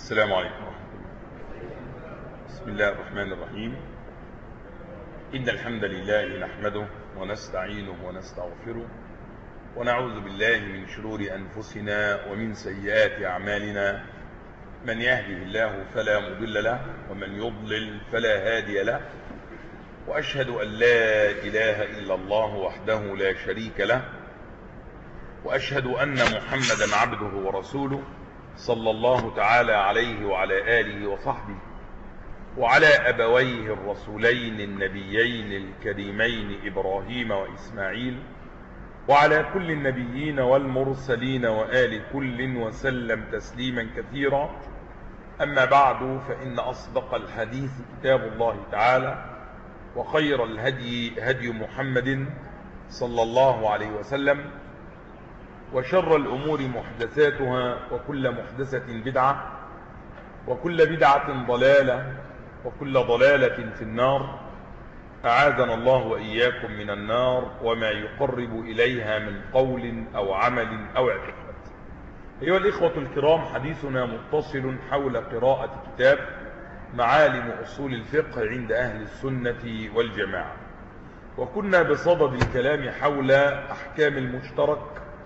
السلام عليكم ورحمة الله بسم الله الرحمن الرحيم إن الحمد لله نحمده ونستعينه ونستغفره ونعوذ بالله من شرور أنفسنا ومن سيئات أعمالنا من يهده الله فلا مضل له ومن يضلل فلا هادي له وأشهد أن لا إله إلا الله وحده لا شريك له وأشهد أن محمدا عبده ورسوله صلى الله تعالى عليه وعلى آله وصحبه وعلى أبويه الرسولين النبيين الكريمين إبراهيم وإسماعيل وعلى كل النبيين والمرسلين وآل كل وسلم تسليما كثيرا أما بعد فإن أصدق الحديث كتاب الله تعالى وخير الهدي هدي محمد صلى الله عليه وسلم وشر الأمور محدثاتها وكل محدثة بدعة وكل بدعة ضلالة وكل ضلالة في النار أعاذنا الله وإياكم من النار وما يقرب إليها من قول أو عمل أو اعتقاد أيها الإخوة الكرام حديثنا متصل حول قراءة كتاب معالم أصول الفقه عند أهل السنة والجماعة وكنا بصدد الكلام حول أحكام المشترك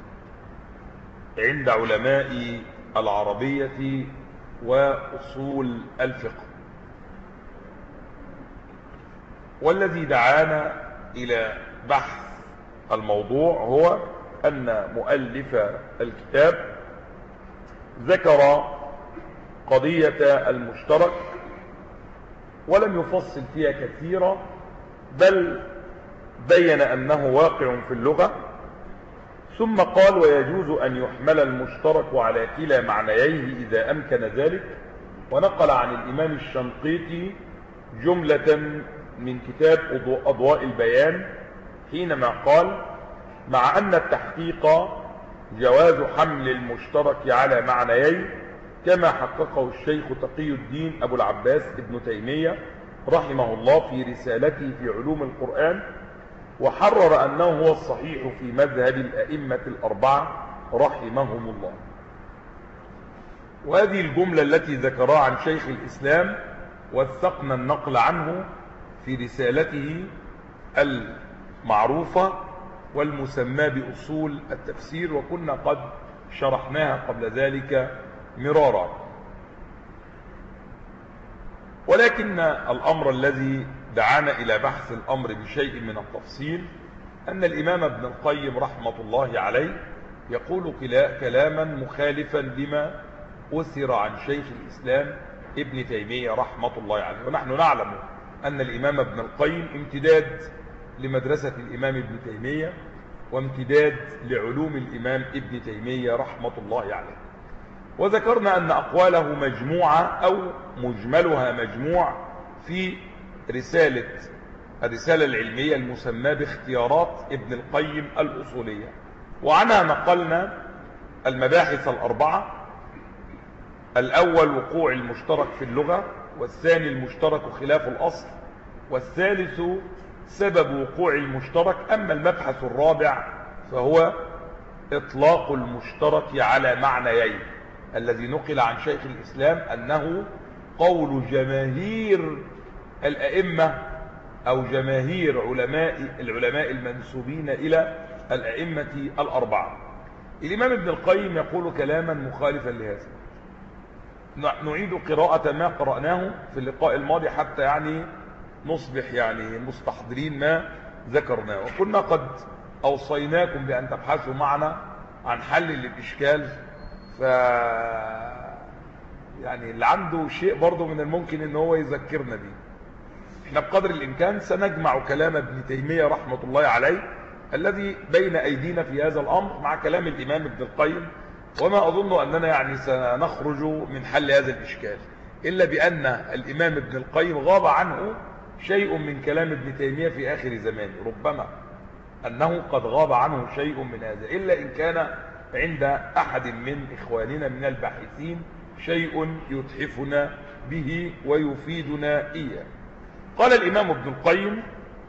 عند علماء العربية وأصول الفقه والذي دعانا إلى بحث الموضوع هو أن مؤلف الكتاب ذكر قضية المشترك ولم يفصل فيها كثيرا بل بين أنه واقع في اللغة ثم قال ويجوز أن يحمل المشترك على كلا معنييه إذا أمكن ذلك ونقل عن الإمام الشنقيطي جملة من كتاب أضواء البيان حينما قال مع أن التحقيق جواز حمل المشترك على معنيين كما حققه الشيخ تقي الدين أبو العباس ابن تيمية رحمه الله في رسالته في علوم القرآن وحرر أنه هو الصحيح في مذهب الأئمة الأربعة رحمهم الله وهذه الجملة التي ذكرها عن شيخ الإسلام وثقنا النقل عنه في رسالته المعروفة والمسمى بأصول التفسير وكنا قد شرحناها قبل ذلك مرارا ولكن الأمر الذي دعانا إلى بحث الأمر بشيء من التفصيل أن الإمام ابن القيم رحمة الله عليه يقول كلاما مخالفا لما أثر عن شيخ الإسلام ابن تيمية رحمة الله عليه ونحن نعلم أن الإمام ابن القيم امتداد لمدرسة الإمام ابن تيمية وامتداد لعلوم الإمام ابن تيمية رحمة الله عليه وذكرنا أن أقواله مجموعة أو مجملها مجموع في رسالة الرسالة العلمية المسمى باختيارات ابن القيم الأصولية وعنها نقلنا المباحث الأربعة الأول وقوع المشترك في اللغة والثاني المشترك خلاف الأصل والثالث سبب وقوع المشترك أما المبحث الرابع فهو إطلاق المشترك على معنيين الذي نقل عن شيخ الإسلام أنه قول جماهير الأئمة أو جماهير علماء العلماء المنسوبين إلى الأئمة الأربعة الإمام ابن القيم يقول كلاما مخالفا لهذا نعيد قراءة ما قرأناه في اللقاء الماضي حتى يعني نصبح يعني مستحضرين ما ذكرناه وكنا قد أوصيناكم بأن تبحثوا معنا عن حل للإشكال ف يعني اللي عنده شيء برضه من الممكن ان هو يذكرنا به احنا بقدر الامكان سنجمع كلام ابن تيمية رحمة الله عليه الذي بين ايدينا في هذا الامر مع كلام الامام ابن القيم وما اظن اننا يعني سنخرج من حل هذا الاشكال الا بان الامام ابن القيم غاب عنه شيء من كلام ابن تيمية في اخر زمانه ربما انه قد غاب عنه شيء من هذا الا ان كان عند احد من اخواننا من الباحثين شيء يتحفنا به ويفيدنا إياه قال الإمام ابن القيم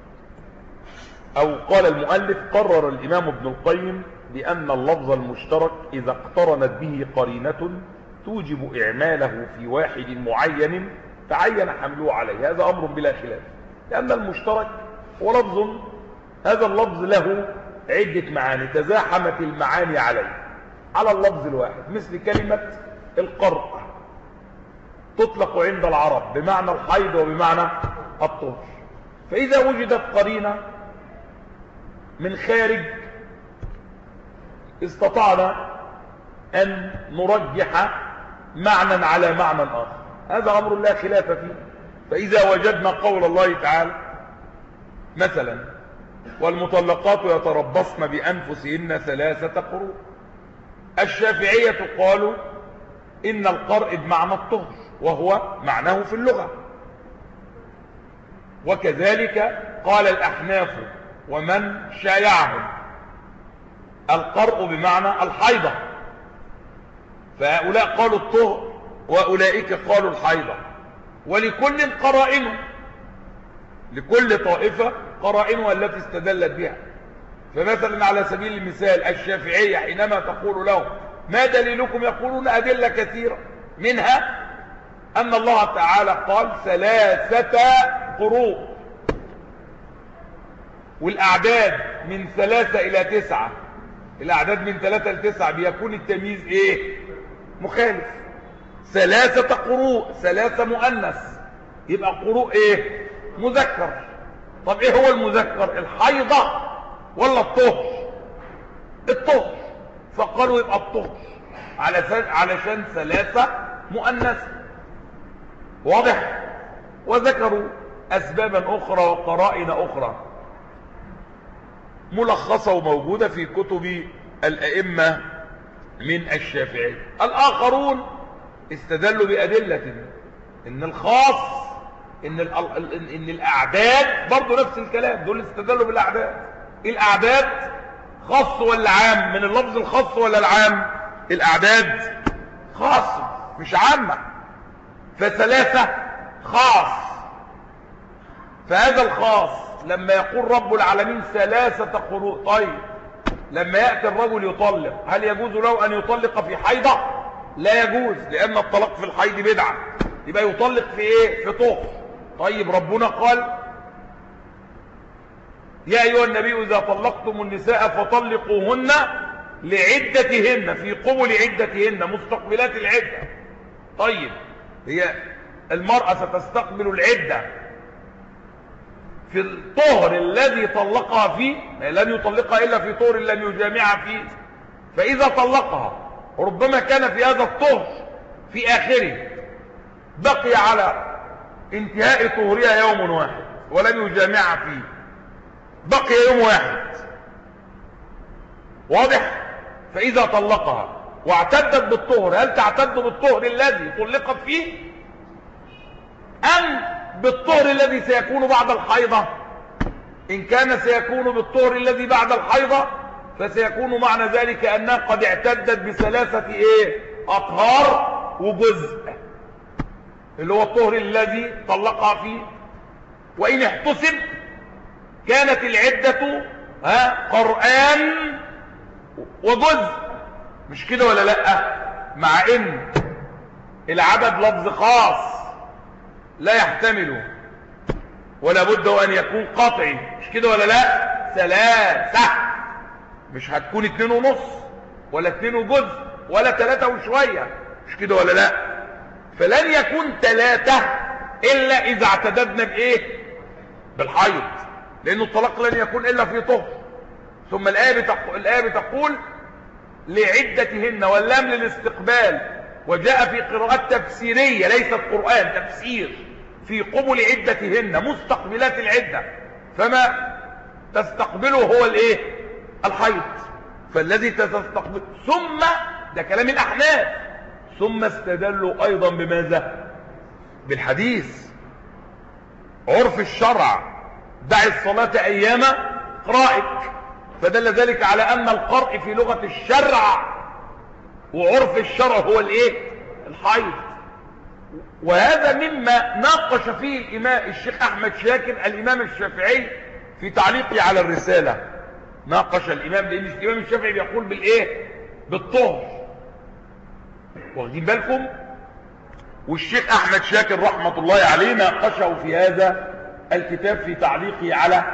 أو قال المؤلف قرر الإمام ابن القيم بأن اللفظ المشترك إذا اقترنت به قرينة توجب إعماله في واحد معين تعين حمله عليه هذا أمر بلا خلاف لأن المشترك هو لفظ هذا اللفظ له عدة معاني تزاحمت المعاني عليه على اللفظ الواحد مثل كلمة القرء تطلق عند العرب بمعنى الحيض وبمعنى الطهر فإذا وجدت قرينة من خارج استطعنا أن نرجح معنى على معنى آخر هذا أمر لا خلاف فيه فإذا وجدنا قول الله تعالى مثلا والمطلقات يتربصن بأنفسهن ثلاثة قروء الشافعية قالوا إن القرء بمعنى الطهر وهو معناه في اللغة وكذلك قال الأحناف ومن شايعهم القرء بمعنى الحيضة فهؤلاء قالوا الطهر وأولئك قالوا الحيضة ولكل قرائنه لكل طائفة قرائنها التي استدلت بها فمثلا على سبيل المثال الشافعية حينما تقول له ما دليلكم يقولون أدلة كثيرة منها أن الله تعالى قال ثلاثة قروء والأعداد من ثلاثة إلى تسعة الأعداد من ثلاثة لتسعة بيكون التمييز إيه مخالف ثلاثة قروء ثلاثة مؤنث يبقى قروء إيه مذكر طب إيه هو المذكر الحيضة ولا الطهر الطهر فقالوا يبقى الطهر علشان علشان ثلاثة مؤنث واضح وذكروا أسبابا أخرى وقرائن أخرى ملخصة وموجودة في كتب الأئمة من الشافعي الآخرون استدلوا بأدلة إن الخاص إن, إن الأعداد برضو نفس الكلام دول استدلوا بالأعداد الأعداد خاص ولا عام من اللفظ الخاص ولا العام الأعداد خاص مش عامة فثلاثة خاص فهذا الخاص لما يقول رب العالمين ثلاثة قروء طيب لما يأتي الرجل يطلق هل يجوز له أن يطلق في حيضة لا يجوز لأن الطلاق في الحيض بدعة يبقى يطلق في إيه في طهر طيب ربنا قال يا أيها النبي إذا طلقتم النساء فطلقوهن لعدتهن في قبل عدتهن مستقبلات العدة طيب هي المرأة ستستقبل العدة في الطهر الذي طلقها فيه لن يطلقها إلا في طهر لم يجامعها فيه فإذا طلقها ربما كان في هذا الطهر في آخره بقي على انتهاء طهرها يوم واحد ولم يجامعها فيه بقي يوم واحد واضح فإذا طلقها واعتدت بالطهر هل تعتد بالطهر الذي طلقت فيه أم بالطهر الذي سيكون بعد الحيضة إن كان سيكون بالطهر الذي بعد الحيضة فسيكون معنى ذلك أنها قد اعتدت بثلاثة إيه أطهار وجزء اللي هو الطهر الذي طلقها فيه وإن احتسب كانت العدة ها قرآن وجزء مش كده ولا لا مع ان العدد لفظ خاص لا يحتمل ولا بد ان يكون قطعي مش كده ولا لا ثلاثة مش هتكون اتنين ونص ولا اتنين وجزء ولا تلاتة وشوية مش كده ولا لا فلن يكون تلاتة الا اذا اعتددنا بايه بالحيض لان الطلاق لن يكون الا في طهر ثم الآية بتقول, الآية بتقول لعدتهن واللام للاستقبال وجاء في قراءات تفسيرية ليست قرآن تفسير في قبل عدتهن مستقبلات العدة فما تستقبله هو الايه الحيض فالذي تستقبل ثم ده كلام الأحناف ثم استدلوا أيضا بماذا بالحديث عرف الشرع دع الصلاة أيام قرائك فدل ذلك على أن القرء في لغة الشرع وعرف الشرع هو الايه الحيض وهذا مما ناقش فيه الإمام الشيخ أحمد شاكر الإمام الشافعي في تعليقه على الرسالة ناقش الإمام لأن الإمام الشافعي بيقول بالإيه بالطهر واخدين بالكم والشيخ احمد شاكر رحمة الله عليه ناقشه في هذا الكتاب في تعليقه على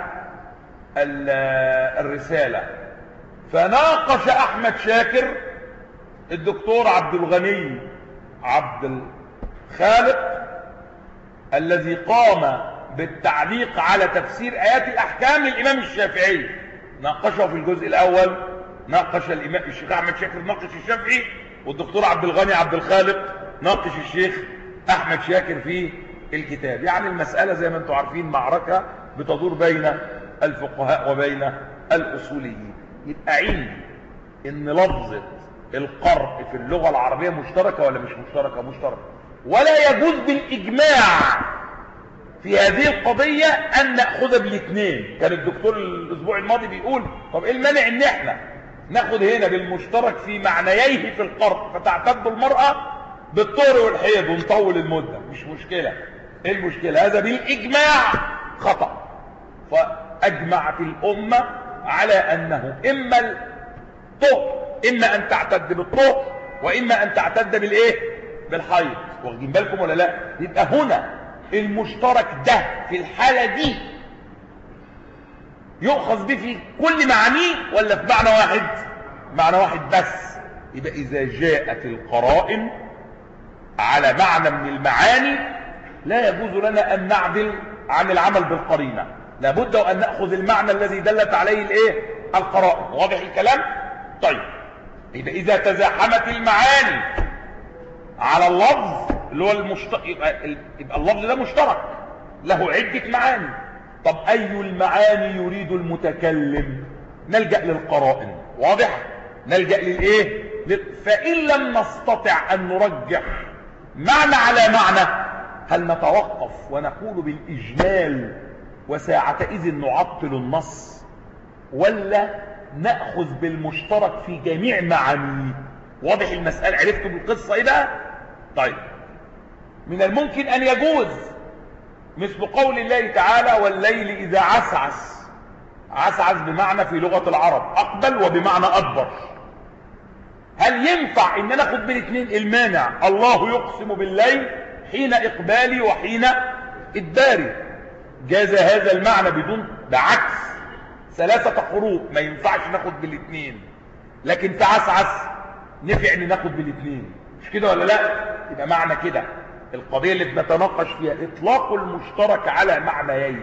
الرسالة فناقش احمد شاكر الدكتور عبد الغني عبد الخالق الذي قام بالتعليق على تفسير آيات الأحكام للإمام الشافعي ناقشه في الجزء الأول ناقش الإمام الشيخ أحمد شاكر ناقش الشافعي والدكتور عبد الغني عبد الخالق ناقش الشيخ أحمد شاكر في الكتاب يعني المسألة زي ما انتم عارفين معركة بتدور بين الفقهاء وبين الأصوليين يبقى عندي ان لفظة القرء في اللغة العربية مشتركة ولا مش مشتركة مشتركة ولا يجوز بالإجماع في هذه القضية أن نأخذ بالاثنين كان الدكتور الأسبوع الماضي بيقول طب إيه المانع إن إحنا ناخد هنا بالمشترك في معنييه في القرء فتعتد المرأة بالطهر والحيض ونطول المدة مش مشكلة إيه المشكلة هذا بالإجماع خطأ فأجمعت الأمة على أنه إما الطهر إما أن تعتد بالطهر وإما أن تعتد بالإيه بالحيض واخدين بالكم ولا لا يبقى هنا المشترك ده في الحالة دي يؤخذ به في كل معانيه ولا في معنى واحد معنى واحد بس يبقى إذا جاءت القرائن على معنى من المعاني لا يجوز لنا أن نعدل عن العمل بالقرينة لابد أن نأخذ المعنى الذي دلت عليه الايه القرائن واضح الكلام طيب يبقى إذا تزاحمت المعاني على اللفظ اللي هو المشترك يبقى, يبقى اللفظ ده مشترك له عدة معاني طب أي المعاني يريد المتكلم نلجأ للقرائن واضح نلجأ للإيه لل... فإن لم نستطع أن نرجح معنى على معنى هل نتوقف ونقول بالإجمال وساعتئذ نعطل النص ولا نأخذ بالمشترك في جميع معانيه واضح المسألة عرفتوا بالقصة إيه بقى طيب من الممكن أن يجوز مثل قول الله تعالى والليل إذا عسعس عسعس بمعنى في لغة العرب أقبل وبمعنى أكبر هل ينفع إن ناخد بالاثنين المانع الله يقسم بالليل حين إقبالي وحين إدباري جاز هذا المعنى بدون بعكس ثلاثة حروف ما ينفعش ناخد بالاثنين لكن في عسعس نفع ان ناخد بالاثنين مش كده ولا لا يبقى معنى كده القضية اللي بنتناقش فيها اطلاق المشترك على معنيين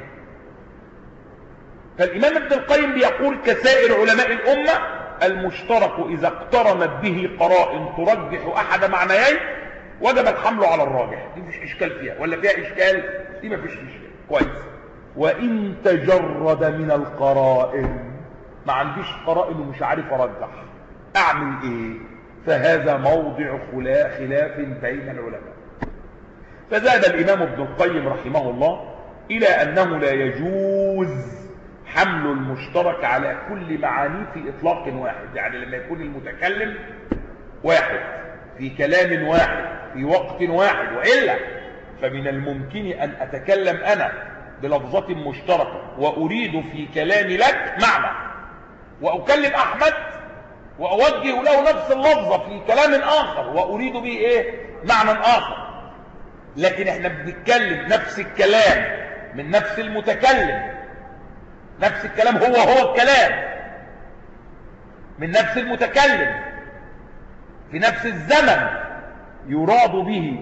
فالامام ابن القيم بيقول كسائر علماء الامة المشترك اذا اقترنت به قرائن ترجح احد معنيين وجب الحمل على الراجح دي مش اشكال فيها ولا فيها اشكال دي ما فيش اشكال كويس وان تجرد من القرائن ما عنديش قرائن ومش عارف ارجح اعمل ايه فهذا موضع خلاف بين العلماء فذهب الامام ابن القيم رحمه الله الى انه لا يجوز حمل المشترك على كل معانيه في اطلاق واحد يعني لما يكون المتكلم واحد في كلام واحد في وقت واحد والا فمن الممكن ان اتكلم انا بلفظة مشتركة واريد في كلامي لك معنى واكلم احمد واوجه له نفس اللفظة في كلام اخر واريد به ايه معنى اخر لكن احنا بنتكلم نفس الكلام من نفس المتكلم نفس الكلام هو هو الكلام من نفس المتكلم في نفس الزمن يراد به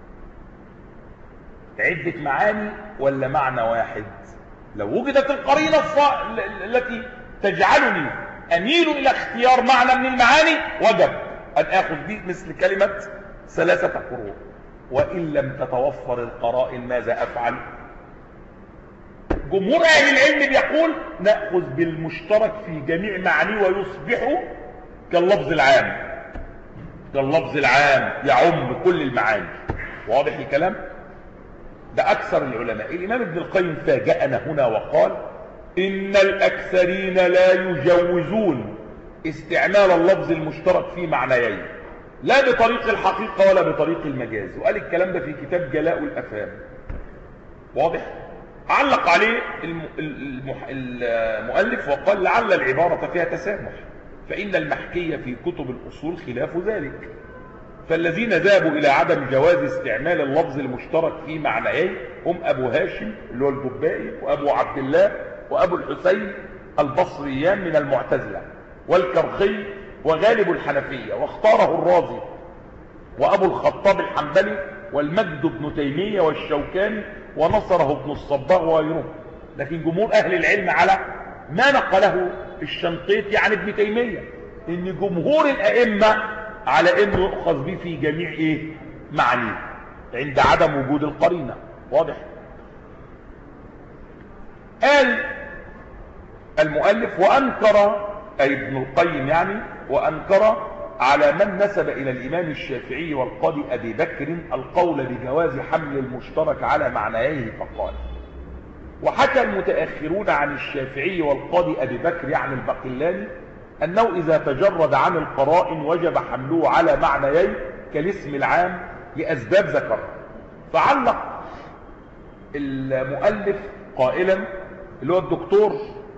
عدة معاني ولا معنى واحد لو وجدت القرينة الص... التي تجعلني أميل إلى اختيار معنى من المعاني وجب أن أخذ به مثل كلمة ثلاثة قروء وإن لم تتوفر القرائن ماذا أفعل جمهور أهل العلم بيقول نأخذ بالمشترك في جميع معانيه ويصبح كاللفظ العام كاللفظ العام يعم كل المعاني واضح الكلام ده أكثر العلماء الإمام ابن القيم فاجأنا هنا وقال إن الأكثرين لا يجوزون استعمال اللفظ المشترك في معنيين لا بطريق الحقيقة ولا بطريق المجاز وقال الكلام ده في كتاب جلاء الأفهام واضح علق عليه المؤلف وقال لعل العبارة فيها تسامح فإن المحكية في كتب الأصول خلاف ذلك فالذين ذهبوا إلى عدم جواز استعمال اللفظ المشترك في معنيين هم أبو هاشم اللي هو الجبائي وأبو عبد الله وأبو الحسين البصريان من المعتزلة والكرخي وغالب الحنفية واختاره الرازي وأبو الخطاب الحنبلي والمجد بن تيمية والشوكاني ونصره ابن الصباغ وغيره لكن جمهور أهل العلم على ما نقله الشنقيطي عن ابن تيمية ان جمهور الأئمة على انه يؤخذ به في جميع ايه معنيه عند عدم وجود القرينة واضح قال المؤلف وأنكر أي ابن القيم يعني وأنكر على من نسب إلى الإمام الشافعي والقاضي أبي بكر القول بجواز حمل المشترك على معنييه فقال وحكى المتأخرون عن الشافعي والقاضي أبي بكر عن البقلاني أنه إذا تجرد عن القرائن وجب حمله على معنيين كالاسم العام لأسباب ذكرها فعلق المؤلف قائلا اللي هو الدكتور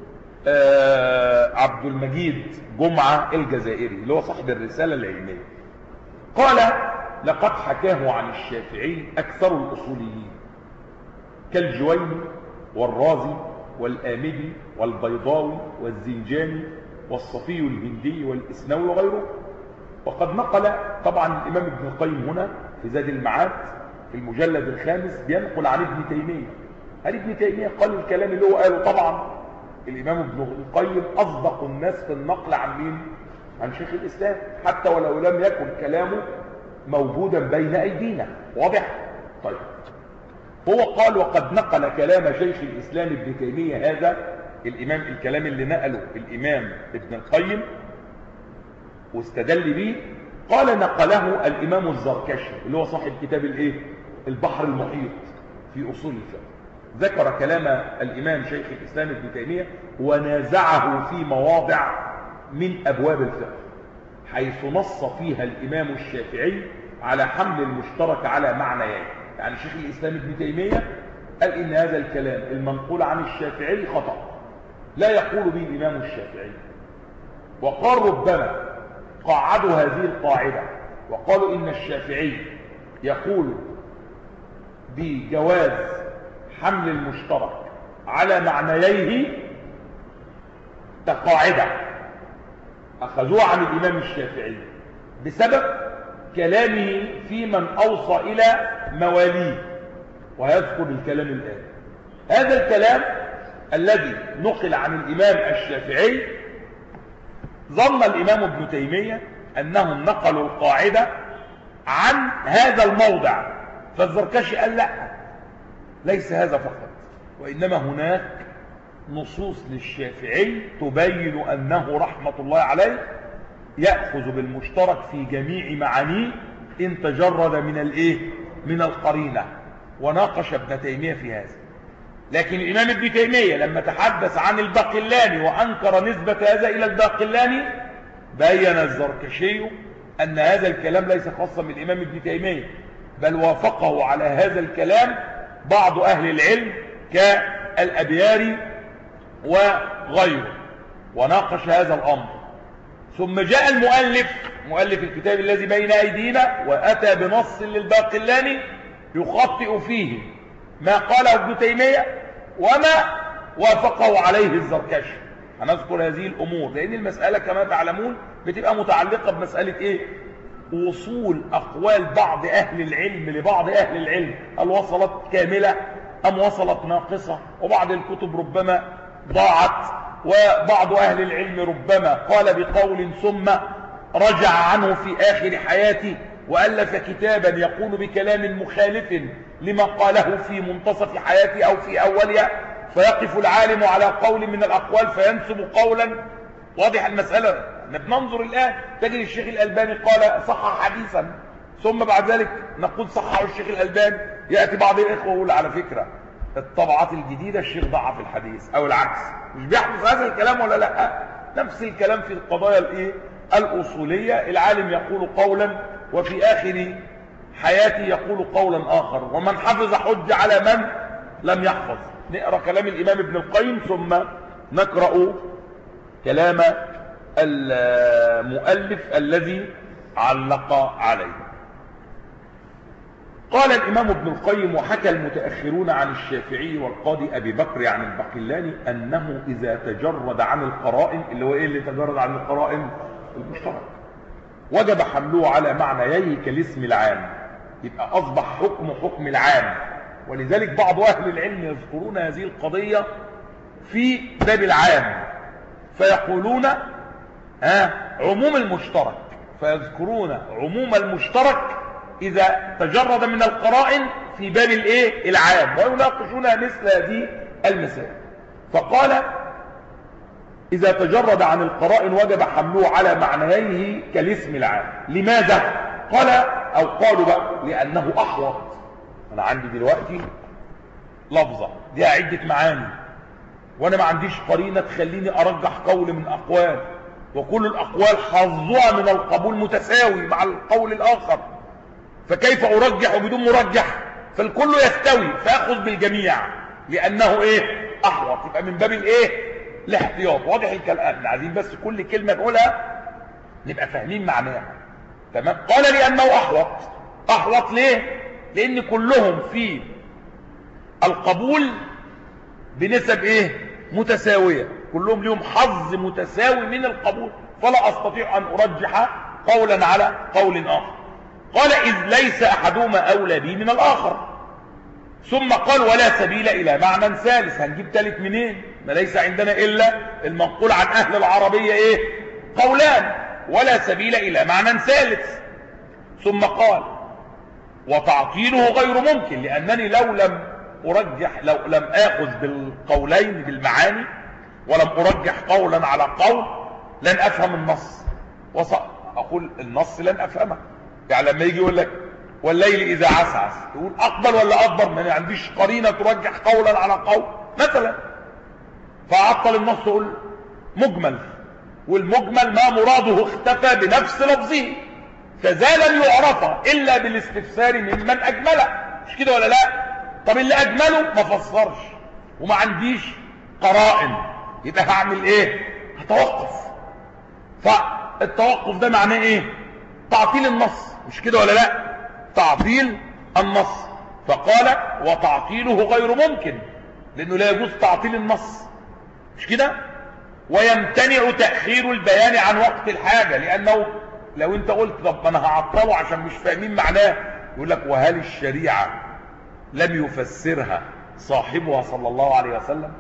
آه عبد المجيد جمعة الجزائري اللي هو صاحب الرسالة العلمية قال لقد حكاه عن الشافعي أكثر الأصوليين كالجويني والرازي والآمدي والبيضاوي والزنجاني والصفي الهندي والإسنوي وغيره وقد نقل طبعا الإمام ابن القيم هنا في زاد المعاد في المجلد الخامس بينقل عن ابن تيمية هل ابن تيمية قال الكلام اللي هو قاله طبعا الإمام ابن القيم أصدق الناس في النقل عن مين عن شيخ الإسلام حتى ولو لم يكن كلامه موجودا بين أيدينا واضح طيب هو قال وقد نقل كلام شيخ الإسلام ابن تيمية هذا الإمام الكلام اللي نقله الإمام ابن القيم واستدل به قال نقله الإمام الزركشي اللي هو صاحب كتاب الايه البحر المحيط في أصول الفقه ذكر كلام الإمام شيخ الإسلام ابن تيمية ونازعه في مواضع من أبواب الفقه حيث نص فيها الإمام الشافعي على حمل المشترك على معنيين يعني شيخ الإسلام ابن تيمية قال إن هذا الكلام المنقول عن الشافعي خطأ لا يقول به الإمام الشافعي وقال ربما قاعدوا هذه القاعدة وقالوا إن الشافعي يقول بجواز حمل المشترك على معنييه كقاعدة أخذوها عن الإمام الشافعي بسبب كلامه في من أوصى إلى مواليه ويذكر الكلام الآن هذا الكلام الذي نقل عن الإمام الشافعي ظن الإمام ابن تيمية أنهم نقلوا القاعدة عن هذا الموضع فالزركشي قال لا ليس هذا فقط وإنما هناك نصوص للشافعي تبين أنه رحمة الله عليه يأخذ بالمشترك في جميع معانيه إن تجرد من الإيه؟ من القرينة وناقش ابن تيمية في هذا لكن الإمام ابن تيمية لما تحدث عن الباقلاني وأنكر نسبة هذا إلى الباقلاني بين الزركشي أن هذا الكلام ليس خاصا بالإمام ابن تيمية بل وافقه على هذا الكلام بعض أهل العلم كالأبياري وغيره وناقش هذا الأمر ثم جاء المؤلف مؤلف الكتاب الذي بين أيدينا وأتى بنص للباقلاني يخطئ فيه ما قاله ابن تيمية وما وافقه عليه الزركشي هنذكر هذه الأمور لأن المسألة كما تعلمون بتبقى متعلقة بمسألة إيه وصول أقوال بعض أهل العلم لبعض أهل العلم هل وصلت كاملة أم وصلت ناقصة وبعض الكتب ربما ضاعت وبعض أهل العلم ربما قال بقول ثم رجع عنه في آخر حياته وألف كتابا يقول بكلام مخالف لما قاله في منتصف حياته أو في أولها فيقف العالم على قول من الأقوال فينسب قولا واضح المسألة بننظر الآن تجد الشيخ الألباني قال صح حديثا ثم بعد ذلك نقول صحه الشيخ الألباني يأتي بعض الإخوة ويقول على فكرة الطبعات الجديدة الشيخ ضعف الحديث أو العكس مش بيحدث هذا الكلام ولا لا نفس الكلام في القضايا الايه الأصولية العالم يقول قولا وفي آخر حياته يقول قولا آخر ومن حفظ حج على من لم يحفظ نقرأ كلام الإمام ابن القيم ثم نقرأ كلام المؤلف الذي علق عليه قال الإمام ابن القيم وحكى المتأخرون عن الشافعي والقاضي أبي بكر عن البقلاني أنه إذا تجرد عن القرائن اللي هو إيه اللي تجرد عن القرائن المشترك وجب حمله على معنييه كالاسم العام يبقى أصبح حكم حكم العام ولذلك بعض أهل العلم يذكرون هذه القضية في باب العام فيقولون ها عموم المشترك فيذكرون عموم المشترك إذا تجرد من القرائن في باب الايه العام ويناقشون مثل هذه المسائل فقال إذا تجرد عن القرائن وجب حمله على معنييه كالاسم العام لماذا قال أو قالوا بقى لأنه أحوط أنا عندي دلوقتي لفظة دي عدة معاني وأنا ما عنديش قرينة تخليني أرجح قول من أقوال وكل الأقوال حظها من القبول متساوي مع القول الآخر فكيف أرجح بدون مرجح فالكل يستوي فأخذ بالجميع لأنه إيه أحوط يبقى من باب الإيه الاحتياط واضح الكلام عايزين بس كل كلمة نقولها نبقى فاهمين معناها تمام قال لأنه أحوط أحوط ليه لأن كلهم في القبول بنسب إيه متساوية كلهم لهم حظ متساوي من القبول فلا أستطيع أن أرجح قولا على قول آخر قال إذ ليس أحدهما أولى بي من الآخر ثم قال ولا سبيل إلى معنى ثالث هنجيب ثالث منين ما ليس عندنا إلا المنقول عن أهل العربية إيه قولان ولا سبيل إلى معنى ثالث ثم قال وتعطيله غير ممكن لأنني لو لم أرجح لو لم آخذ بالقولين بالمعاني ولم أرجح قولا على قول لن أفهم النص أقول النص لن أفهمه يعني لما يجي يقول لك والليل إذا عسعس تقول أقبل ولا أكبر ما عنديش قرينة ترجح قولا على قول مثلا فأعطل النص يقول مجمل والمجمل ما مراده اختفى بنفس لفظه فذا لن يعرف إلا بالاستفسار ممن أجمله مش كده ولا لا طب اللي أجمله ما فسرش وما عنديش قرائن يبقى هعمل ايه هتوقف فالتوقف ده معناه ايه تعطيل النص مش كده ولا لا تعطيل النص فقال وتعطيله غير ممكن لانه لا يجوز تعطيل النص مش كده ويمتنع تأخير البيان عن وقت الحاجة لانه لو انت قلت طب انا هعطله عشان مش فاهمين معناه يقول لك وهل الشريعة لم يفسرها صاحبها صلى الله عليه وسلم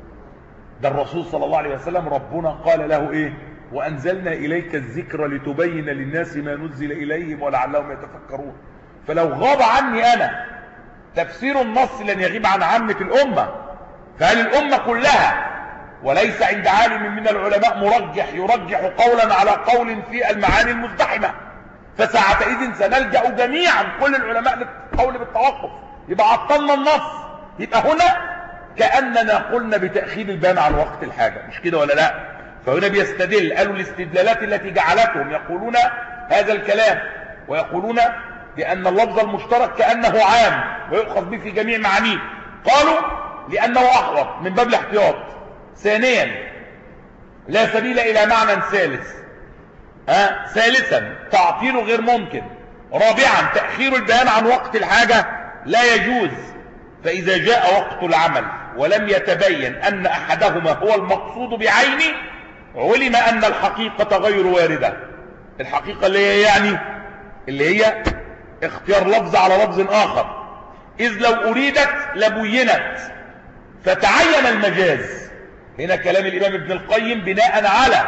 ده الرسول صلى الله عليه وسلم ربنا قال له ايه وأنزلنا إليك الذكر لتبين للناس ما نزل إليهم ولعلهم يتفكرون فلو غاب عني أنا تفسير النص لن يغيب عن عامة الأمة فهل الأمة كلها وليس عند عالم من العلماء مرجح يرجح قولا على قول في المعاني المزدحمة فساعتئذ سنلجأ جميعا كل العلماء للقول بالتوقف يبقى عطلنا النص يبقى هنا كأننا قلنا بتأخير البيان عن وقت الحاجة مش كده ولا لا فهنا بيستدل قالوا الاستدلالات التي جعلتهم يقولون هذا الكلام ويقولون بأن اللفظ المشترك كأنه عام ويؤخذ به في جميع معانيه قالوا لأنه أحوط من باب الاحتياط ثانيا لا سبيل إلى معنى ثالث ها ثالثا تعطيله غير ممكن رابعا تأخير البيان عن وقت الحاجة لا يجوز فإذا جاء وقت العمل ولم يتبين أن أحدهما هو المقصود بعينه علم أن الحقيقة غير واردة الحقيقة اللي هي يعني اللي هي اختيار لفظ على لفظ آخر إذ لو أريدت لبينت فتعين المجاز هنا كلام الإمام ابن القيم بناء على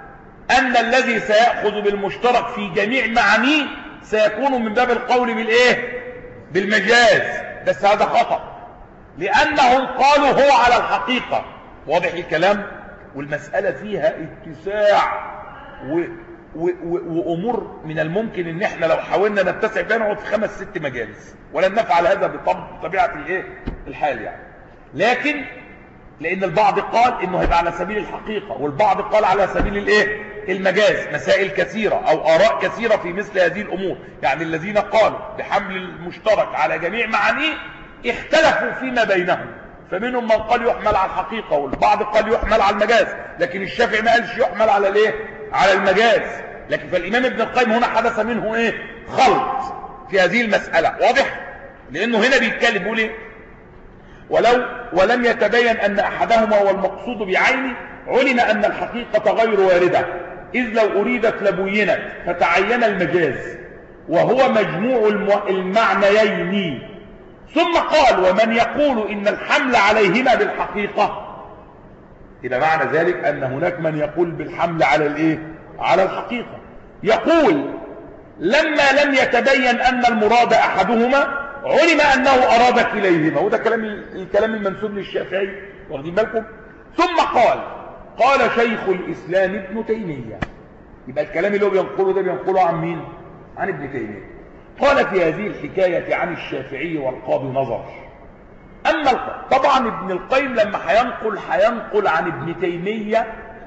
أن الذي سيأخذ بالمشترك في جميع معانيه سيكون من باب القول بالإيه بالمجاز بس هذا خطأ لأنهم قالوا هو على الحقيقة واضح الكلام والمسألة فيها اتساع و... و... و... وأمور من الممكن ان احنا لو حاولنا نتسع فيها نقعد في خمس ست مجالس ولن نفعل هذا بطبيعة الايه الحال يعني لكن لان البعض قال انه هيبقى على سبيل الحقيقة والبعض قال على سبيل الايه المجاز مسائل كثيرة او اراء كثيرة في مثل هذه الامور يعني الذين قالوا بحمل المشترك على جميع معانيه اختلفوا فيما بينهم فمنهم من قال يحمل على الحقيقة والبعض قال يحمل على المجاز لكن الشافعي ما قالش يحمل على الايه على المجاز لكن فالامام ابن القيم هنا حدث منه ايه خلط في هذه المسألة واضح لأنه هنا بيتكلم بيقول ايه ولو ولم يتبين أن أحدهما هو المقصود بعينه علم أن الحقيقة غير واردة إذ لو أريدت لبينت فتعين المجاز وهو مجموع المعنيين ثم قال ومن يقول إن الحمل عليهما بالحقيقة إذا معنى ذلك أن هناك من يقول بالحمل على الإيه؟ على الحقيقة يقول لما لم يتبين أن المراد أحدهما علم أنه أراد كليهما وده كلام الكلام المنسوب للشافعي واخدين بالكم ثم قال قال شيخ الإسلام ابن تيمية يبقى الكلام اللي هو بينقله ده بينقله عن مين عن ابن تيمية قال في هذه الحكاية عن الشافعي والقاضي نظر أما طبعا ابن القيم لما هينقل هينقل عن ابن تيمية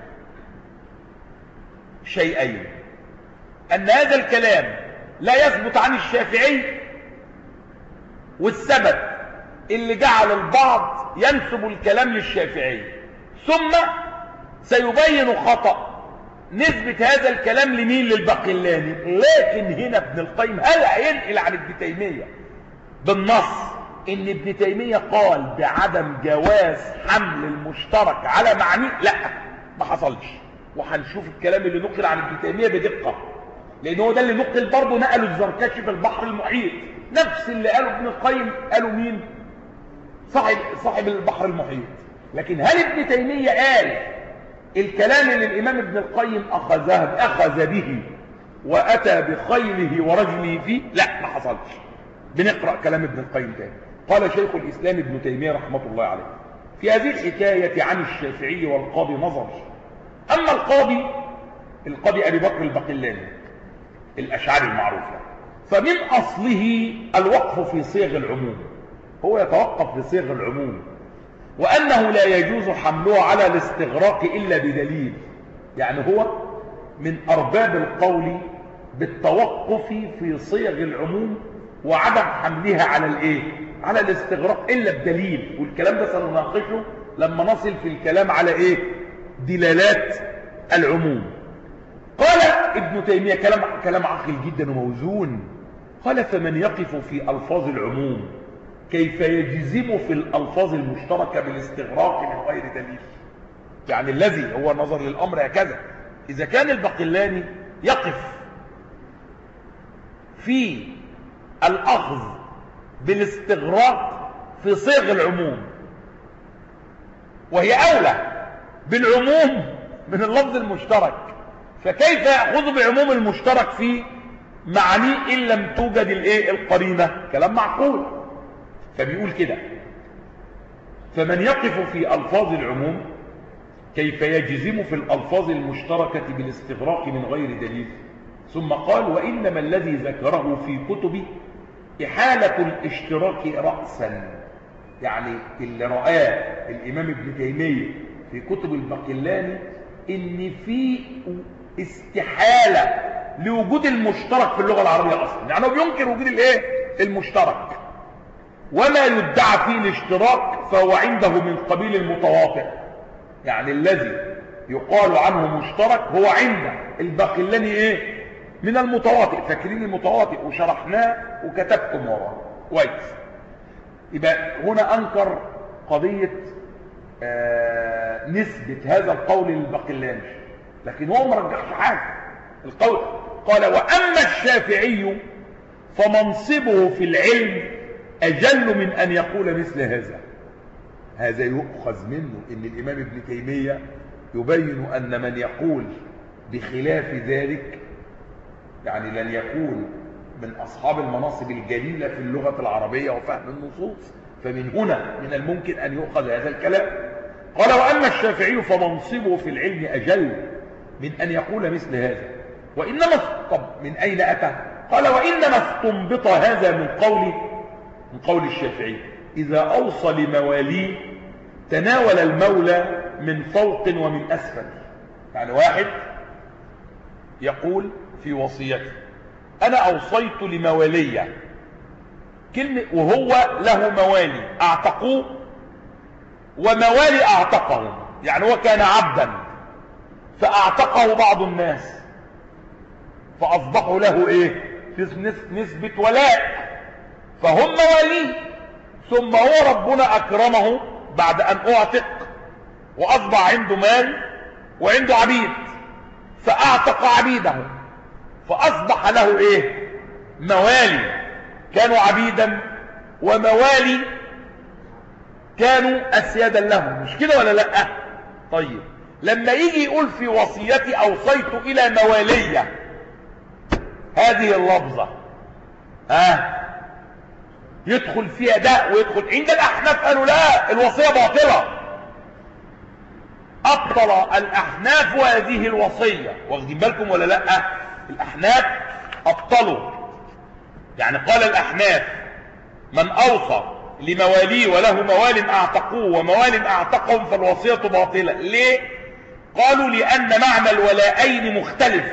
شيئين أن هذا الكلام لا يثبت عن الشافعي والسبب اللي جعل البعض ينسب الكلام للشافعي ثم سيبين خطأ نسبة هذا الكلام لمين للبقلاني لكن هنا ابن القيم هل هينقل عن ابن تيمية بالنص ان ابن تيمية قال بعدم جواز حمل المشترك على معني لا ما حصلش وهنشوف الكلام اللي نقل عن ابن تيمية بدقة لان هو ده اللي نقل برضه نقله الزركشي في البحر المحيط نفس اللي قاله ابن القيم قالوا مين صاحب صاحب البحر المحيط لكن هل ابن تيمية قال الكلام اللي الامام ابن القيم اخذه اخذ به واتى بخيله ورجله فيه لا ما حصلش بنقرا كلام ابن القيم تاني قال شيخ الاسلام ابن تيميه رحمه الله عليه في هذه الحكايه عن الشافعي والقاضي نظر اما القاضي القاضي ابي بكر البقلاني الاشعري المعروف فمن اصله الوقف في صيغ العموم هو يتوقف في صيغ العموم وأنه لا يجوز حمله على الاستغراق إلا بدليل يعني هو من أرباب القول بالتوقف في صيغ العموم وعدم حملها على الايه على الاستغراق إلا بدليل والكلام ده سنناقشه لما نصل في الكلام على ايه دلالات العموم قال ابن تيمية كلام, كلام عقل جدا وموزون قال فمن يقف في ألفاظ العموم كيف يجزم في الألفاظ المشتركة بالاستغراق من غير دليل يعني الذي هو نظر للأمر هكذا إذا كان البقلاني يقف في الأخذ بالاستغراق في صيغ العموم وهي أولى بالعموم من اللفظ المشترك فكيف يأخذ بعموم المشترك في معانيه إن لم توجد الايه القرينة كلام معقول فبيقول كده فمن يقف في ألفاظ العموم كيف يجزم في الألفاظ المشتركة بالاستغراق من غير دليل ثم قال وإنما الذي ذكره في كتبه إحالة الاشتراك رأسا يعني اللي رآه الإمام ابن تيمية في كتب البقلاني إن في استحالة لوجود المشترك في اللغة العربية أصلا يعني هو بينكر وجود الايه المشترك وما يدعى فيه الاشتراك فهو عنده من قبيل المتواطئ يعني الذي يقال عنه مشترك هو عند الباقلاني ايه من المتواطئ فاكرين المتواطئ وشرحناه وكتبتم وراه كويس يبقى هنا انكر قضية آه نسبة هذا القول للباقلاني لكن هو ما رجحش حاجة القول قال وأما الشافعي فمنصبه في العلم أجل من أن يقول مثل هذا هذا يؤخذ منه ان الامام ابن تيمية يبين ان من يقول بخلاف ذلك يعني لن يكون من اصحاب المناصب الجليلة في اللغة العربية وفهم النصوص فمن هنا من الممكن ان يؤخذ هذا الكلام قال واما الشافعي فمنصبه في العلم اجل من ان يقول مثل هذا وانما طب من اين اتى قال وانما استنبط هذا من قول من قول الشافعي إذا أوصى لمواليه تناول المولى من فوق ومن أسفل يعني واحد يقول في وصيته أنا أوصيت لموالية كلمة وهو له موالي أعتقوه وموالي أعتقهم يعني هو كان عبدا فأعتقه بعض الناس فأصبحوا له إيه نسبة ولاء فهم مواليه ثم هو ربنا أكرمه بعد أن أعتق وأصبح عنده مال وعنده عبيد فأعتق عبيده فأصبح له إيه موالي كانوا عبيدا وموالي كانوا أسيادا لهم مش كده ولا لا طيب لما يجي يقول في وصيتي أوصيت إلى موالية هذه اللفظة ها آه يدخل فيها ده ويدخل عند الأحناف قالوا لا الوصية باطلة أبطل الأحناف هذه الوصية واخدين بالكم ولا لا الأحناف أبطلوا يعني قال الأحناف من أوصى لمواليه وله موال أعتقوه وموال أعتقهم فالوصية باطلة ليه قالوا لأن معنى الولائين مختلف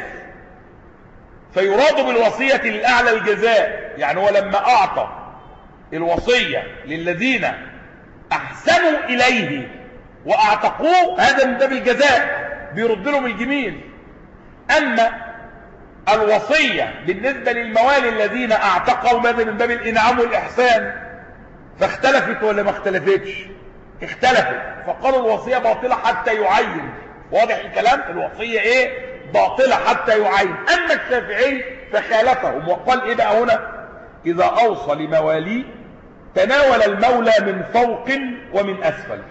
فيراد بالوصية للأعلى الجزاء يعني هو لما أعطى الوصية للذين أحسنوا إليه وأعتقوه هذا من باب الجزاء بيرد لهم الجميل أما الوصية بالنسبة للموالي الذين أعتقوا ماذا من باب الإنعام والإحسان فاختلفت ولا ما اختلفتش اختلفت فقالوا الوصية باطلة حتى يعين واضح الكلام الوصية ايه باطلة حتى يعين أما الشافعي فخالفهم وقال ايه بقى هنا إذا أوصى لمواليه تناول المولى من فوق ومن أسفل